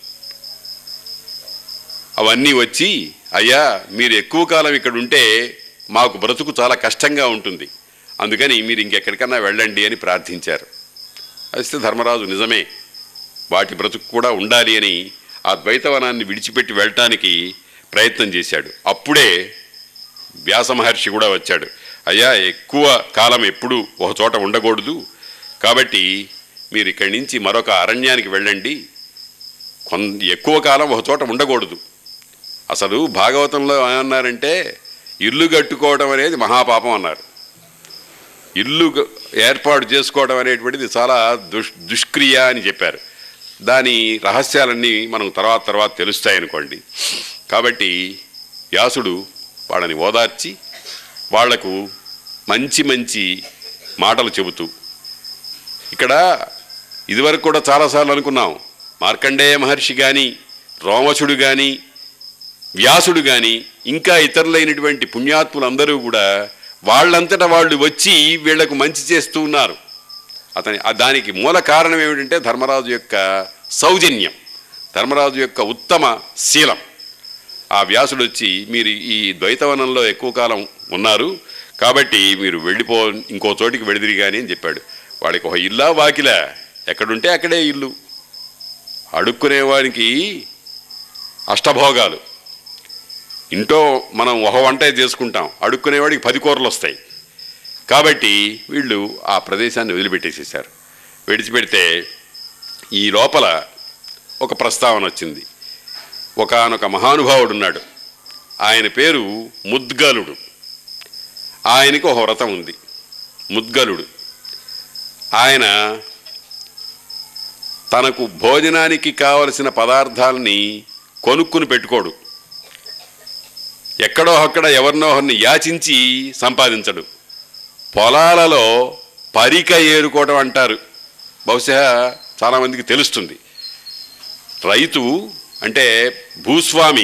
అవన్నీ వచ్చి అయ్యా మీరు ఎక్కువ కాలం ఇక్కడ ఉంటే మాకు బ్రతుకు చాలా కష్టంగా ఉంటుంది అందుకని మీరు ఇంకెక్కడికన్నా వెళ్ళండి అని ప్రార్థించారు అయితే ధర్మరాజు నిజమే వాటి బ్రతుకు కూడా ఉండాలి అని ఆ ద్వైతవనాన్ని విడిచిపెట్టి వెళ్ళటానికి ప్రయత్నం చేశాడు అప్పుడే వ్యాస మహర్షి కూడా వచ్చాడు అయ్యా ఎక్కువ కాలం ఎప్పుడు ఒక చోట ఉండకూడదు కాబట్టి మీరు ఇక్కడి నుంచి మరొక అరణ్యానికి వెళ్ళండి కొన్ ఎక్కువ కాలం ఒక చోట ఉండకూడదు అసలు భాగవతంలో ఏమన్నారంటే ఇల్లు కట్టుకోవడం అనేది మహాపాపం అన్నారు ఇల్లు గ- ఏర్పాటు చేసుకోవడం అనేటువంటిది చాలా దుష్ దుష్క్రియ అని చెప్పారు దాని రహస్యాలన్నీ మనం తర్వాత తర్వాత తెలుస్తాయనుకోండి కాబట్టి వ్యాసుడు వాళ్ళని ఓదార్చి వాళ్లకు మంచి మంచి మాటలు చెబుతూ ఇక్కడ ఇదివరకు కూడా చాలాసార్లు అనుకున్నాం మార్కండేయ మహర్షి కానీ రోమసుడు కానీ వ్యాసుడు కానీ ఇంకా ఇతరులైనటువంటి పుణ్యాత్ములందరూ కూడా వాళ్ళంతటా వాళ్ళు వచ్చి వీళ్లకు మంచి చేస్తూ ఉన్నారు అతని ఆ దానికి మూల కారణం ఏమిటంటే ధర్మరాజు యొక్క సౌజన్యం ధర్మరాజు యొక్క ఉత్తమ శీలం ఆ వ్యాసుడు వచ్చి మీరు ఈ ద్వైతవనంలో ఎక్కువ కాలం ఉన్నారు కాబట్టి మీరు వెళ్ళిపో ఇంకో చోటికి వెడిదిరి కానీ అని చెప్పాడు వాడికి ఒక ఇల్లా వాకిలా ఎక్కడుంటే అక్కడే ఇల్లు అడుక్కునేవాడికి అష్టభోగాలు ఇంట్లో మనం ఒక వంటే చేసుకుంటాం అడుక్కునేవాడికి పది కూరలు వస్తాయి కాబట్టి వీళ్ళు ఆ ప్రదేశాన్ని వదిలిపెట్టేసేసారు విడిచిపెడితే ఈ లోపల ఒక ప్రస్తావన వచ్చింది ఒకానొక మహానుభావుడు ఉన్నాడు ఆయన పేరు ముద్గలుడు ఆయనకు ఒక వ్రతం ఉంది ముద్గలుడు ఆయన తనకు భోజనానికి కావలసిన పదార్థాలని కొనుక్కుని పెట్టుకోడు ఎక్కడో అక్కడ ఎవరినో ఒకరిని యాచించి సంపాదించడు పొలాలలో పరిక ఏరుకోవడం అంటారు బహుశా చాలామందికి తెలుస్తుంది రైతు అంటే భూస్వామి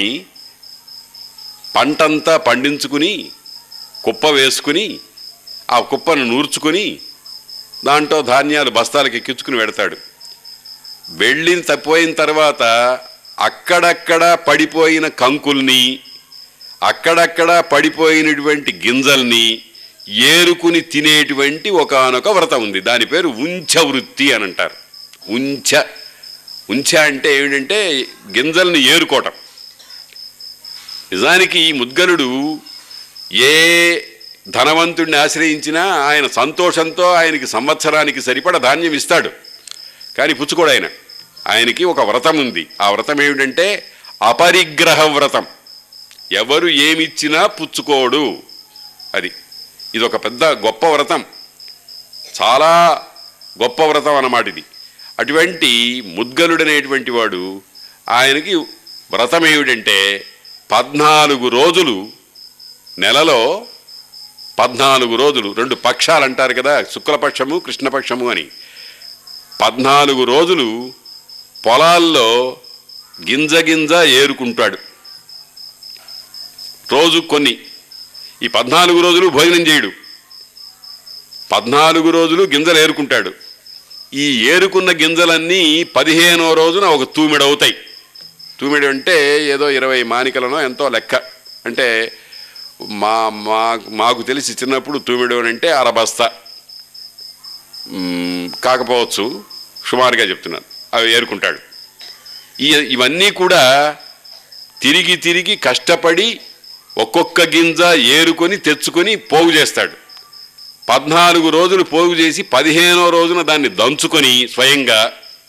పంటంతా పండించుకుని కుప్ప వేసుకుని ఆ కుప్పను నూర్చుకుని దాంట్లో ధాన్యాలు బస్తాలకు ఎక్కించుకుని పెడతాడు వెళ్ళిన తప్పిపోయిన తర్వాత అక్కడక్కడ పడిపోయిన కంకుల్ని అక్కడక్కడ పడిపోయినటువంటి గింజల్ని ఏరుకుని తినేటువంటి ఒకానొక వ్రతం ఉంది దాని పేరు ఉంచ వృత్తి అని అంటారు ఉంచ ఉంచ అంటే ఏమిటంటే గింజల్ని ఏరుకోవటం నిజానికి ఈ ముద్గలుడు ఏ ధనవంతుడిని ఆశ్రయించినా ఆయన సంతోషంతో ఆయనకి సంవత్సరానికి సరిపడ ధాన్యం ఇస్తాడు కానీ పుచ్చుకోడు ఆయన ఆయనకి ఒక వ్రతం ఉంది ఆ వ్రతం ఏమిటంటే అపరిగ్రహ వ్రతం ఎవరు ఏమిచ్చినా పుచ్చుకోడు అది ఇది ఒక పెద్ద గొప్ప వ్రతం చాలా గొప్ప వ్రతం అన్నమాట ఇది అటువంటి ముద్గలుడనేటువంటి వాడు ఆయనకి వ్రతం ఏమిటంటే పద్నాలుగు రోజులు నెలలో పద్నాలుగు రోజులు రెండు పక్షాలు అంటారు కదా శుక్లపక్షము కృష్ణపక్షము అని పద్నాలుగు రోజులు పొలాల్లో గింజ గింజ ఏరుకుంటాడు రోజు కొన్ని ఈ పద్నాలుగు రోజులు భోజనం చేయడు పద్నాలుగు రోజులు గింజలు ఏరుకుంటాడు ఈ ఏరుకున్న గింజలన్నీ పదిహేనో రోజున ఒక తూమిడవుతాయి తూమిడి అంటే ఏదో ఇరవై మానికలనో ఎంతో లెక్క అంటే మా మా మాకు తెలిసి చిన్నప్పుడు తూమిడు అని అంటే అరబస్తా మ్మ్, కాకపోవచ్చు సుమారుగా చెప్తున్నాను అవి ఏరుకుంటాడు ఈ ఇవన్నీ కూడా తిరిగి తిరిగి కష్టపడి ఒక్కొక్క గింజ ఏరుకొని తెచ్చుకొని పోగు చేస్తాడు పద్నాలుగు రోజులు పోగు చేసి పదిహేనో రోజున దాన్ని దంచుకొని స్వయంగా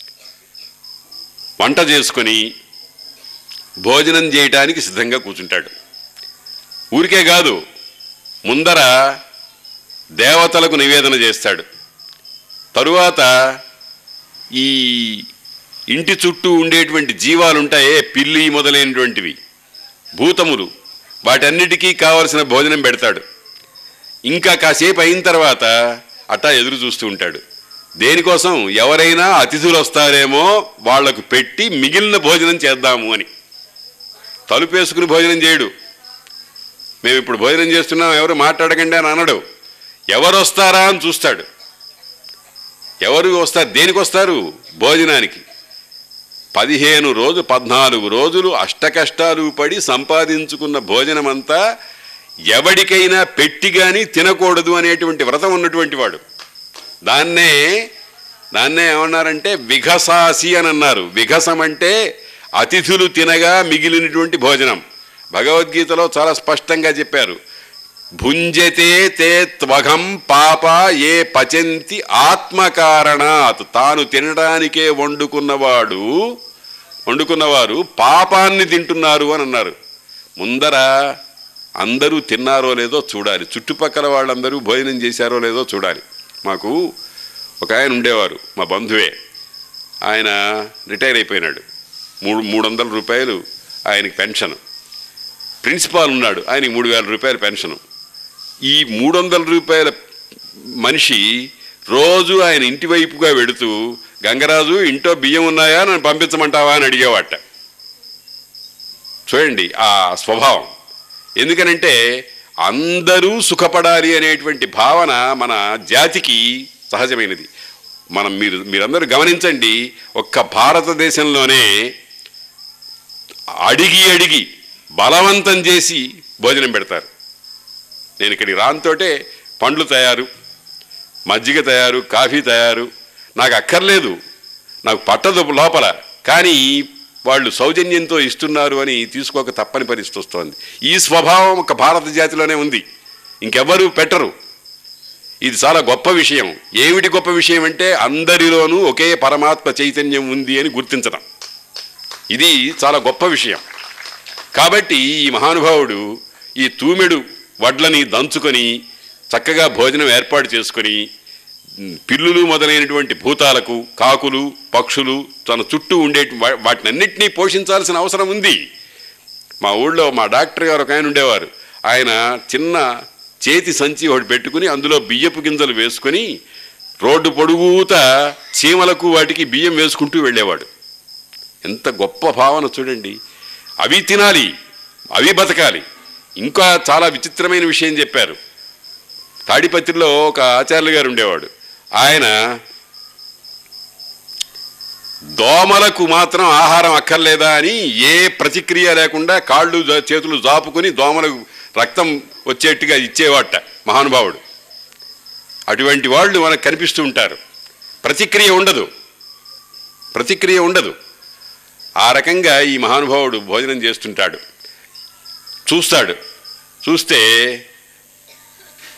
వంట చేసుకొని భోజనం చేయటానికి సిద్ధంగా కూర్చుంటాడు ఊరికే కాదు ముందర దేవతలకు నివేదన చేస్తాడు తరువాత ఈ ఇంటి చుట్టూ ఉండేటువంటి జీవాలు ఉంటాయే పిల్లి మొదలైనటువంటివి భూతములు వాటన్నిటికీ కావలసిన భోజనం పెడతాడు ఇంకా కాసేపు అయిన తర్వాత అట్టా ఎదురు చూస్తూ ఉంటాడు దేనికోసం ఎవరైనా అతిథులు వస్తారేమో వాళ్లకు పెట్టి మిగిలిన భోజనం చేద్దాము అని తలుపేసుకుని భోజనం చేయడు మేము ఇప్పుడు భోజనం చేస్తున్నాం ఎవరు మాట్లాడకండి అని అనడు ఎవరు వస్తారా అని చూస్తాడు ఎవరు వస్తారు దేనికి వస్తారు భోజనానికి పదిహేను రోజు పద్నాలుగు రోజులు అష్టకష్టాలు పడి సంపాదించుకున్న భోజనమంతా ఎవడికైనా పెట్టి కానీ తినకూడదు అనేటువంటి వ్రతం ఉన్నటువంటి వాడు దాన్నే దాన్నే ఏమన్నారంటే విఘసాసి అని అన్నారు విఘసం అంటే అతిథులు తినగా మిగిలినటువంటి భోజనం భగవద్గీతలో చాలా స్పష్టంగా చెప్పారు భుంజతే తే త్వగం పాప ఏ పచంతి ఆత్మకారణాత్ తాను తినడానికే వండుకున్నవాడు వండుకున్నవారు పాపాన్ని తింటున్నారు అని అన్నారు ముందర అందరూ తిన్నారో లేదో చూడాలి చుట్టుపక్కల వాళ్ళందరూ భోజనం చేశారో లేదో చూడాలి మాకు ఒక ఆయన ఉండేవారు మా బంధువే ఆయన రిటైర్ అయిపోయినాడు మూడు మూడు వందల రూపాయలు ఆయనకి పెన్షన్ ప్రిన్సిపాల్ ఉన్నాడు ఆయనకి మూడు వేల రూపాయల పెన్షను ఈ మూడు వందల రూపాయల మనిషి రోజు ఆయన ఇంటి వైపుగా వెడుతూ గంగరాజు ఇంట్లో బియ్యం ఉన్నాయా నన్ను పంపించమంటావా అని అడిగేవాట చూడండి ఆ స్వభావం ఎందుకనంటే అందరూ సుఖపడాలి అనేటువంటి భావన మన జాతికి సహజమైనది మనం మీరు మీరందరూ గమనించండి ఒక్క భారతదేశంలోనే అడిగి అడిగి బలవంతం చేసి భోజనం పెడతారు నేను ఇక్కడికి రానితోటే పండ్లు తయారు మజ్జిగ తయారు కాఫీ తయారు నాకు అక్కర్లేదు నాకు పట్టదు లోపల కానీ వాళ్ళు సౌజన్యంతో ఇస్తున్నారు అని తీసుకోక తప్పని పరిస్థితి వస్తోంది ఈ స్వభావం ఒక భారత జాతిలోనే ఉంది ఇంకెవ్వరూ పెట్టరు ఇది చాలా గొప్ప విషయం ఏమిటి గొప్ప విషయం అంటే అందరిలోనూ ఒకే పరమాత్మ చైతన్యం ఉంది అని గుర్తించడం ఇది చాలా గొప్ప విషయం కాబట్టి ఈ మహానుభావుడు ఈ తూమెడు వడ్లని దంచుకొని చక్కగా భోజనం ఏర్పాటు చేసుకొని ఉమ్, పిల్లులు మొదలైనటువంటి భూతాలకు కాకులు పక్షులు తన చుట్టూ ఉండే వాటినన్నింటినీ పోషించాల్సిన అవసరం ఉంది మా ఊళ్ళో మా డాక్టర్ గారు ఒక ఆయన ఉండేవారు ఆయన చిన్న చేతి సంచి ఒకటి పెట్టుకుని అందులో బియ్యపు గింజలు వేసుకొని రోడ్డు పొడుగుతా చీమలకు వాటికి బియ్యం వేసుకుంటూ వెళ్ళేవాడు ఎంత గొప్ప భావన చూడండి అవి తినాలి అవి బతకాలి ఇంకా చాలా విచిత్రమైన విషయం చెప్పారు తాడిపత్రిలో ఒక ఆచార్యులు గారు ఉండేవాడు ఆయన దోమలకు మాత్రం ఆహారం అక్కర్లేదా అని ఏ ప్రతిక్రియ లేకుండా కాళ్ళు జా- చేతులు జాపుకొని దోమలకు రక్తం వచ్చేట్టుగా ఇచ్చేవాట మహానుభావుడు అటువంటి వాళ్ళు మనకు కనిపిస్తూ ఉంటారు ప్రతిక్రియ ఉండదు ప్రతిక్రియ ఉండదు ఆ రకంగా ఈ మహానుభావుడు భోజనం చేస్తుంటాడు చూస్తాడు చూస్తే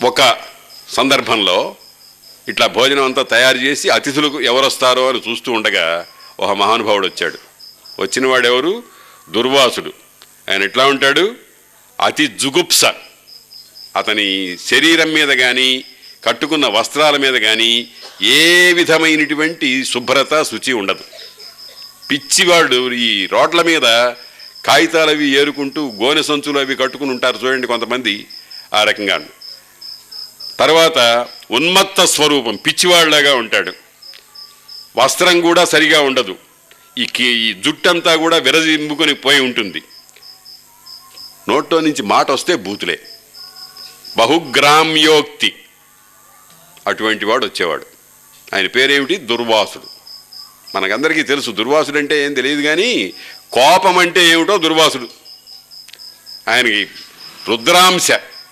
ఒక సందర్భంలో ఇట్లా భోజనం అంతా తయారు చేసి అతిథులకు ఎవరు వస్తారో అని చూస్తూ ఉండగా ఒక మహానుభావుడు వచ్చాడు వచ్చిన వాడెవరు దుర్వాసుడు ఆయన ఎట్లా ఉంటాడు అతి జుగుప్స అతని శరీరం మీద కానీ కట్టుకున్న వస్త్రాల మీద కానీ ఏ విధమైనటువంటి శుభ్రత శుచి ఉండదు పిచ్చివాడు ఈ రోడ్ల మీద కాగితాలు అవి ఏరుకుంటూ గోనె సంచులు అవి కట్టుకుని ఉంటారు చూడండి కొంతమంది ఆ రకంగా తర్వాత ఉన్మత్త స్వరూపం పిచ్చివాళ్ళలాగా ఉంటాడు వస్త్రం కూడా సరిగా ఉండదు ఈ కి- ఈ జుట్టంతా కూడా విరజింపుకొని పోయి ఉంటుంది నోట్లో నుంచి మాట వస్తే బూతులే బహుగ్రామ్యోక్తి అటువంటి వాడు వచ్చేవాడు ఆయన పేరేమిటి దుర్వాసుడు మనకందరికీ తెలుసు దుర్వాసుడు అంటే ఏం తెలియదు కానీ కోపం అంటే ఏమిటో దుర్వాసుడు ఆయనకి రుద్రాంశ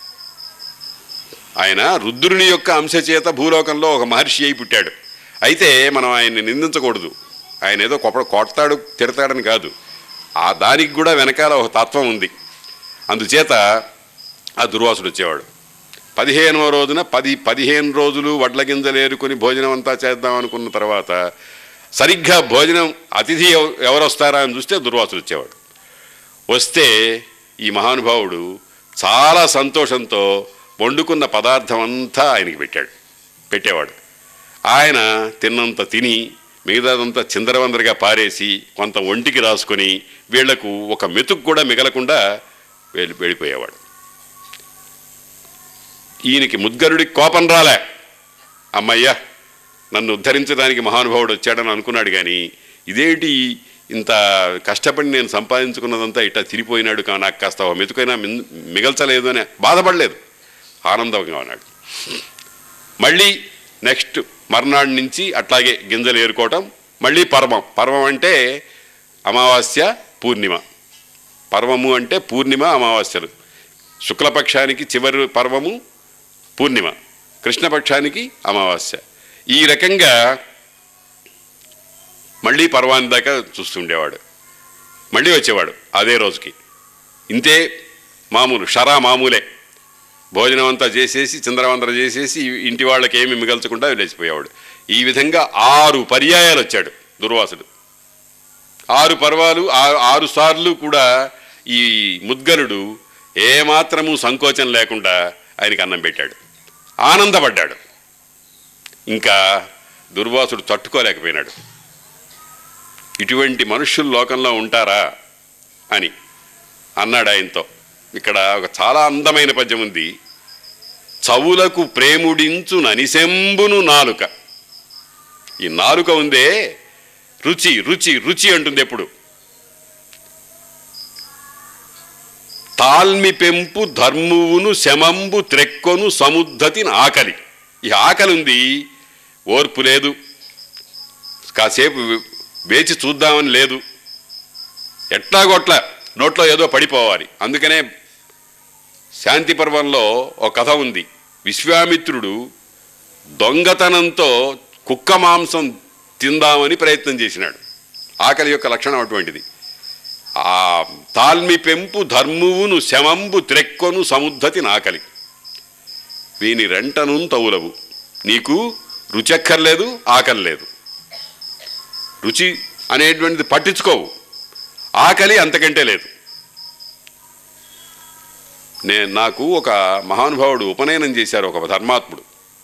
ఆయన రుద్రుని యొక్క అంశ చేత భూలోకంలో ఒక మహర్షి అయి పుట్టాడు అయితే మనం ఆయన్ని నిందించకూడదు ఆయన ఏదో కొప్ప కొడతాడు తిడతాడని కాదు ఆ దానికి కూడా వెనకాల ఒక తత్వం ఉంది అందుచేత ఆ దుర్వాసుడు వచ్చేవాడు పదిహేనవ రోజున పది పదిహేను రోజులు వడ్ల గింజలు ఏరుకొని భోజనం అంతా చేద్దాం అనుకున్న తర్వాత సరిగ్గా భోజనం అతిథి ఎవ- ఎవరు వస్తారా అని చూస్తే దుర్వాసుడు వచ్చేవాడు వస్తే ఈ మహానుభావుడు చాలా సంతోషంతో వండుకున్న పదార్థం అంతా ఆయనకి పెట్టాడు పెట్టేవాడు ఆయన తిన్నంత తిని మిగతాదంతా చిందరవందరగా పారేసి కొంత ఒంటికి రాసుకొని వీళ్లకు ఒక మెతుకు కూడా మిగలకుండా వెళ్ళి వెళ్ళిపోయేవాడు ఈయనకి ముద్గరుడికి కోపం రాలే అమ్మయ్యా నన్ను ఉద్ధరించడానికి మహానుభావుడు వచ్చాడని అనుకున్నాడు కానీ ఇదేంటి ఇంత కష్టపడి నేను సంపాదించుకున్నదంతా ఇట్లా తిరిగిపోయినాడు కా నాకు కాస్త ఒక మెతుకైనా మిన్- మిగల్చలేదు అని బాధపడలేదు ఆనందంగా ఉన్నాడు మళ్ళీ నెక్స్ట్ మర్నాడు నుంచి అట్లాగే గింజలు ఏరుకోవటం మళ్ళీ పర్వం పర్వం అంటే అమావాస్య పూర్ణిమ పర్వము అంటే పూర్ణిమ అమావాస్యలు శుక్లపక్షానికి చివరి పర్వము పూర్ణిమ కృష్ణపక్షానికి అమావాస్య ఈ రకంగా మళ్ళీ పర్వాన్ని దాకా చూస్తుండేవాడు మళ్ళీ వచ్చేవాడు అదే రోజుకి ఇంతే మామూలు షరా మామూలే భోజనం అంతా చేసేసి చిందరవందర చేసేసి ఇంటి వాళ్ళకి ఏమి మిగల్చకుండా లేచిపోయేవాడు ఈ విధంగా ఆరు పర్యాయాలు వచ్చాడు దుర్వాసుడు ఆరు పర్వాలు ఆరు ఆరు సార్లు కూడా ఈ ముద్గలుడు ఏమాత్రము సంకోచం లేకుండా ఆయనకి అన్నం పెట్టాడు ఆనందపడ్డాడు ఇంకా దుర్వాసుడు తట్టుకోలేకపోయినాడు ఇటువంటి మనుష్యులు లోకంలో ఉంటారా అని అన్నాడు ఆయనతో ఇక్కడ ఒక చాలా అందమైన పద్యం ఉంది చవులకు ప్రేముడించు ననిసెంబును నాలుక ఈ నాలుక ఉందే రుచి రుచి రుచి అంటుంది ఎప్పుడు తాల్మి పెంపు ధర్మువును శమంబు త్రెక్కొను సముద్ధతి ఆకలి ఈ ఆకలి ఉంది ఓర్పు లేదు కాసేపు వేచి చూద్దామని లేదు ఎట్లాగొట్ల నోట్లో ఏదో పడిపోవాలి అందుకనే శాంతి పర్వంలో ఒక కథ ఉంది విశ్వామిత్రుడు దొంగతనంతో కుక్క మాంసం తిందామని ప్రయత్నం చేసినాడు ఆకలి యొక్క లక్షణం అటువంటిది ఆ తాల్మి పెంపు ధర్మువును శమంబు త్రెక్కొను సముద్ధతి నాకలి వీని రెంటను తవులవు నీకు రుచి అక్కర్లేదు ఆకలి లేదు రుచి అనేటువంటిది పట్టించుకోవు ఆకలి అంతకంటే లేదు నేను నాకు ఒక మహానుభావుడు ఉపనయనం చేశారు ఒక ధర్మాత్ముడు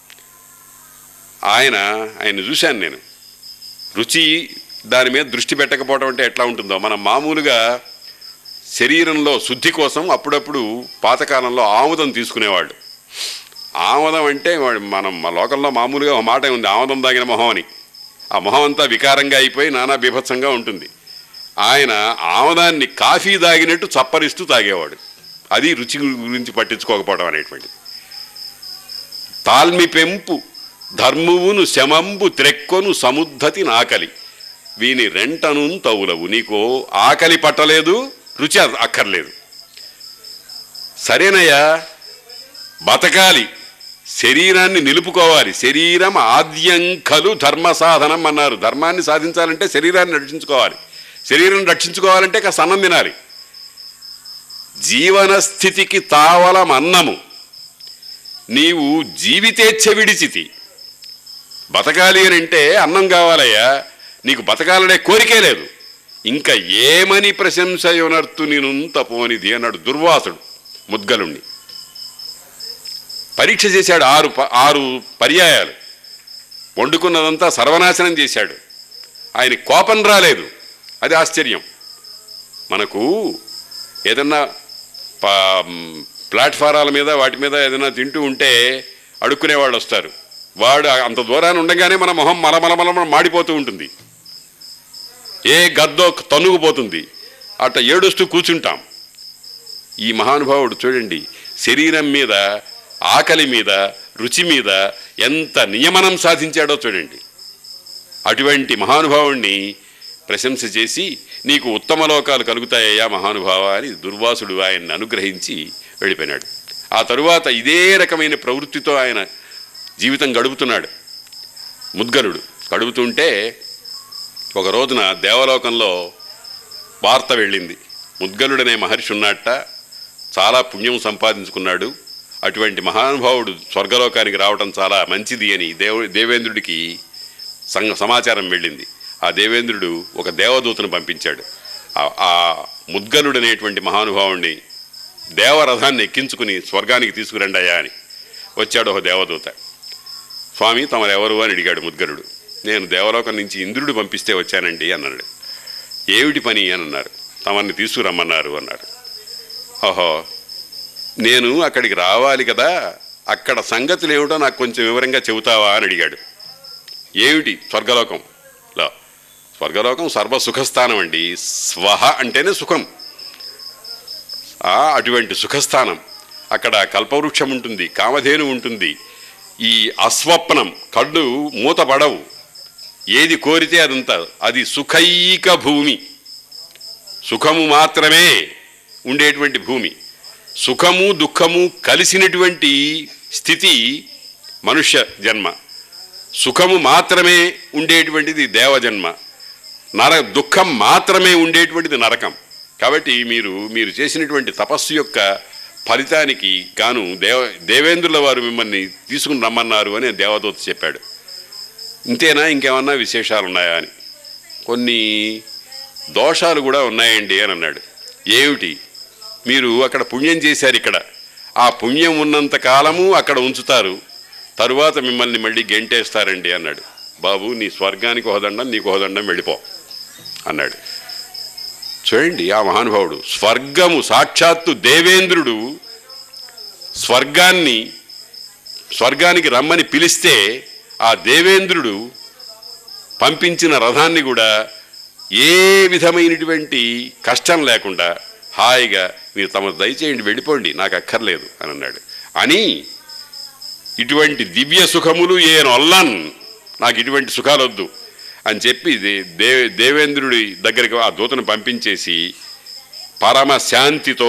ఆయన ఆయన చూశాను నేను రుచి దాని మీద దృష్టి పెట్టకపోవడం అంటే ఎట్లా ఉంటుందో మనం మామూలుగా శరీరంలో శుద్ధి కోసం అప్పుడప్పుడు పాతకాలంలో ఆముదం తీసుకునేవాళ్ళు ఆముదం అంటే వాడు మనం మా లోకంలో మామూలుగా ఒక మాట ఉంది ఆముదం తాగిన మొహం అని ఆ మొహం అంతా వికారంగా అయిపోయి నానా బీభత్సంగా ఉంటుంది ఆయన ఆమదాన్ని కాఫీ తాగినట్టు చప్పరిస్తూ తాగేవాడు అది రుచి గురించి పట్టించుకోకపోవడం అనేటువంటిది తాల్మి పెంపు ధర్మువును శమంబు త్రెక్కొను సముద్ధతి నాకలి వీని రెంటను తవులవు నీకు ఆకలి పట్టలేదు రుచి అ- అక్కర్లేదు సరేనయ్యా బతకాలి శరీరాన్ని నిలుపుకోవాలి శరీరం ఆద్యంకలు ధర్మ సాధనం అన్నారు ధర్మాన్ని సాధించాలంటే శరీరాన్ని రక్షించుకోవాలి శరీరం రక్షించుకోవాలంటే కాస్త అన్నం తినాలి జీవన స్థితికి తావలం అన్నము నీవు జీవితేచ్ఛ విడిచితి బతకాలి అని అంటే అన్నం కావాలయ్యా నీకు బతకాలనే కోరికే లేదు ఇంకా ఏమని ప్రశంసయునర్తు నేను తపోనిది అన్నాడు దుర్వాసుడు ముద్గలుణ్ణి పరీక్ష చేశాడు ఆరు ప- ఆరు పర్యాయాలు వండుకున్నదంతా సర్వనాశనం చేశాడు ఆయన కోపం రాలేదు అది ఆశ్చర్యం మనకు ఏదన్నా పా- మ్, ప్లాట్ఫారాల మీద వాటి మీద ఏదైనా తింటూ ఉంటే అడుక్కునే వాళ్ళు వస్తారు వాడు అంత దూరాన్ని ఉండగానే మన మొహం మలమలమల మాడిపోతూ ఉంటుంది ఏ గద్దో తన్నుకుపోతుంది అట్ట ఏడుస్తూ కూర్చుంటాం ఈ మహానుభావుడు చూడండి శరీరం మీద ఆకలి మీద రుచి మీద ఎంత నియమనం సాధించాడో చూడండి అటువంటి మహానుభావుణ్ణి ప్రశంస చేసి నీకు ఉత్తమ లోకాలు కలుగుతాయ్యా మహానుభావ అని దుర్వాసుడు ఆయన్ని అనుగ్రహించి వెళ్ళిపోయినాడు ఆ తరువాత ఇదే రకమైన ప్రవృత్తితో ఆయన జీవితం గడుపుతున్నాడు ముద్గలుడు గడుపుతుంటే ఒక రోజున దేవలోకంలో వార్త వెళ్ళింది ముద్గలుడనే మహర్షి ఉన్నట్ట చాలా పుణ్యం సంపాదించుకున్నాడు అటువంటి మహానుభావుడు స్వర్గలోకానికి రావటం చాలా మంచిది అని దేవ దేవేంద్రుడికి సంగ సమాచారం వెళ్ళింది ఆ దేవేంద్రుడు ఒక దేవదూతను పంపించాడు ఆ- ఆ ముద్గలుడు అనేటువంటి మహానుభావుణ్ణి దేవరథాన్ని ఎక్కించుకుని స్వర్గానికి తీసుకురండి అయ్యా అని వచ్చాడు ఒక దేవదూత స్వామి తమరెవరు అని అడిగాడు ముద్గలుడు నేను దేవలోకం నుంచి ఇంద్రుడు పంపిస్తే వచ్చానండి అన్నాడు ఏమిటి పని అని అన్నారు తమన్ని తీసుకురమ్మన్నారు అన్నాడు ఓహో నేను అక్కడికి రావాలి కదా అక్కడ సంగతులు ఏమిటో నాకు కొంచెం వివరంగా చెబుతావా అని అడిగాడు ఏమిటి స్వర్గలోకంలో స్వర్గలోకం సర్వసుఖస్థానం అండి స్వహ అంటేనే సుఖం ఆ, అటువంటి సుఖస్థానం అక్కడ కల్పవృక్షం ఉంటుంది కామధేను ఉంటుంది ఈ అస్వప్నం కళ్ళు మూతపడవు ఏది కోరితే అదంతా అది సుఖైక భూమి సుఖము మాత్రమే ఉండేటువంటి భూమి సుఖము దుఃఖము కలిసినటువంటి స్థితి మనుష్య జన్మ సుఖము మాత్రమే ఉండేటువంటిది దేవజన్మ నర దుఃఖం మాత్రమే ఉండేటువంటిది నరకం కాబట్టి మీరు మీరు చేసినటువంటి తపస్సు యొక్క ఫలితానికి గాను దేవ దేవేంద్రుల వారు మిమ్మల్ని తీసుకుని రమ్మన్నారు అని దేవదూత చెప్పాడు ఇంతేనా ఇంకేమన్నా విశేషాలు ఉన్నాయా అని కొన్ని దోషాలు కూడా ఉన్నాయండి అని అన్నాడు ఏమిటి మీరు అక్కడ పుణ్యం చేశారు ఇక్కడ ఆ పుణ్యం ఉన్నంత కాలము అక్కడ ఉంచుతారు తరువాత మిమ్మల్ని మళ్ళీ గెంటేస్తారండి అన్నాడు బాబు నీ స్వర్గానికి హోదండం నీకు హోదండం వెళ్ళిపో అన్నాడు చూడండి ఆ మహానుభావుడు స్వర్గము సాక్షాత్తు దేవేంద్రుడు స్వర్గాన్ని స్వర్గానికి రమ్మని పిలిస్తే ఆ దేవేంద్రుడు పంపించిన రథాన్ని కూడా ఏ విధమైనటువంటి కష్టం లేకుండా హాయిగా మీరు తమ దయచేయండి వెళ్ళిపోండి నాకు అక్కర్లేదు అని అన్నాడు అని ఇటువంటి దివ్య సుఖములు ఏనొల్లన్ నాకు ఇటువంటి సుఖాలు వద్దు అని చెప్పి దే- దే దేవేంద్రుడి దగ్గరికి ఆ దూతను పంపించేసి పరమ శాంతితో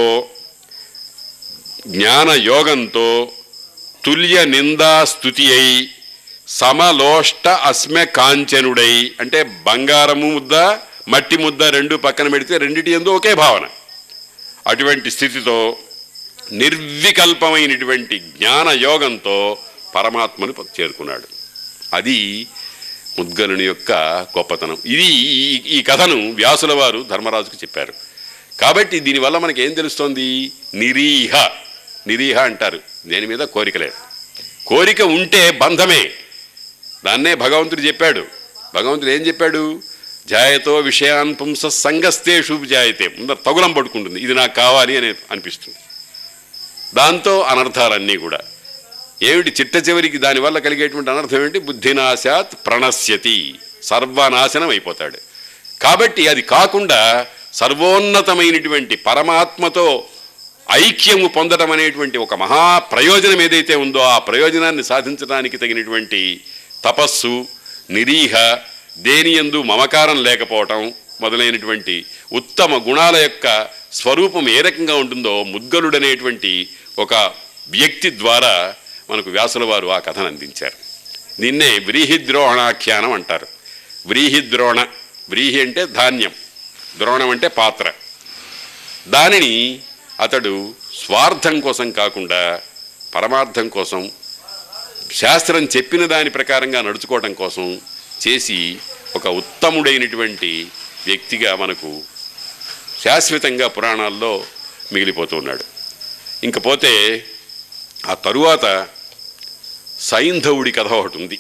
జ్ఞాన యోగంతో తుల్య నిందా స్థుతి అయి సమలోష్ట అస్మె కాంచనుడై అంటే బంగారము ముద్ద మట్టి ముద్ద రెండు పక్కన పెడితే రెండిటి ఎందు ఒకే భావన అటువంటి స్థితితో నిర్వికల్పమైనటువంటి జ్ఞాన యోగంతో పరమాత్మను చేరుకున్నాడు అది ముద్గలుని యొక్క గొప్పతనం ఇది ఈ- ఈ కథను వ్యాసుల వారు ధర్మరాజుకు చెప్పారు కాబట్టి దీనివల్ల మనకి ఏం తెలుస్తోంది నిరీహ నిరీహ అంటారు దేని మీద కోరిక లేదు కోరిక ఉంటే బంధమే దాన్నే భగవంతుడు చెప్పాడు భగవంతుడు ఏం చెప్పాడు జాయతో విషయాన్ పుంస సంగస్తేషు జాయతే ముందర తగులం పడుకుంటుంది ఇది నాకు కావాలి అని అనిపిస్తుంది దాంతో అనర్థాలన్నీ కూడా ఏమిటి చిట్ట చివరికి దానివల్ల కలిగేటువంటి అనర్థం ఏంటి బుద్ధినాశాత్ ప్రణశ్యతి సర్వనాశనం అయిపోతాడు కాబట్టి అది కాకుండా సర్వోన్నతమైనటువంటి పరమాత్మతో ఐక్యము పొందడం అనేటువంటి ఒక మహా ప్రయోజనం ఏదైతే ఉందో ఆ ప్రయోజనాన్ని సాధించడానికి తగినటువంటి తపస్సు నిరీహ దేనియందు మమకారం లేకపోవటం మొదలైనటువంటి ఉత్తమ గుణాల యొక్క స్వరూపం ఏ రకంగా ఉంటుందో ముద్గలుడనేటువంటి ఒక వ్యక్తి ద్వారా మనకు వ్యాసుల వారు ఆ కథను అందించారు దీన్నే వ్రీహిద్రోహణాఖ్యానం అంటారు వ్రీహిద్రోణ వ్రీహి అంటే ధాన్యం ద్రోణం అంటే పాత్ర దానిని అతడు స్వార్థం కోసం కాకుండా పరమార్థం కోసం శాస్త్రం చెప్పిన దాని ప్రకారంగా నడుచుకోవడం కోసం చేసి ఒక ఉత్తముడైనటువంటి వ్యక్తిగా మనకు శాశ్వతంగా పురాణాల్లో మిగిలిపోతున్నాడు ఇంకపోతే ఆ తరువాత సైంధవుడి కథ ఒకటి ఉంది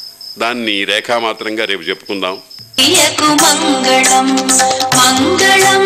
దాన్ని రేఖామాత్రంగా రేపు చెప్పుకుందాం ప్రియకు మంగళం మంగళం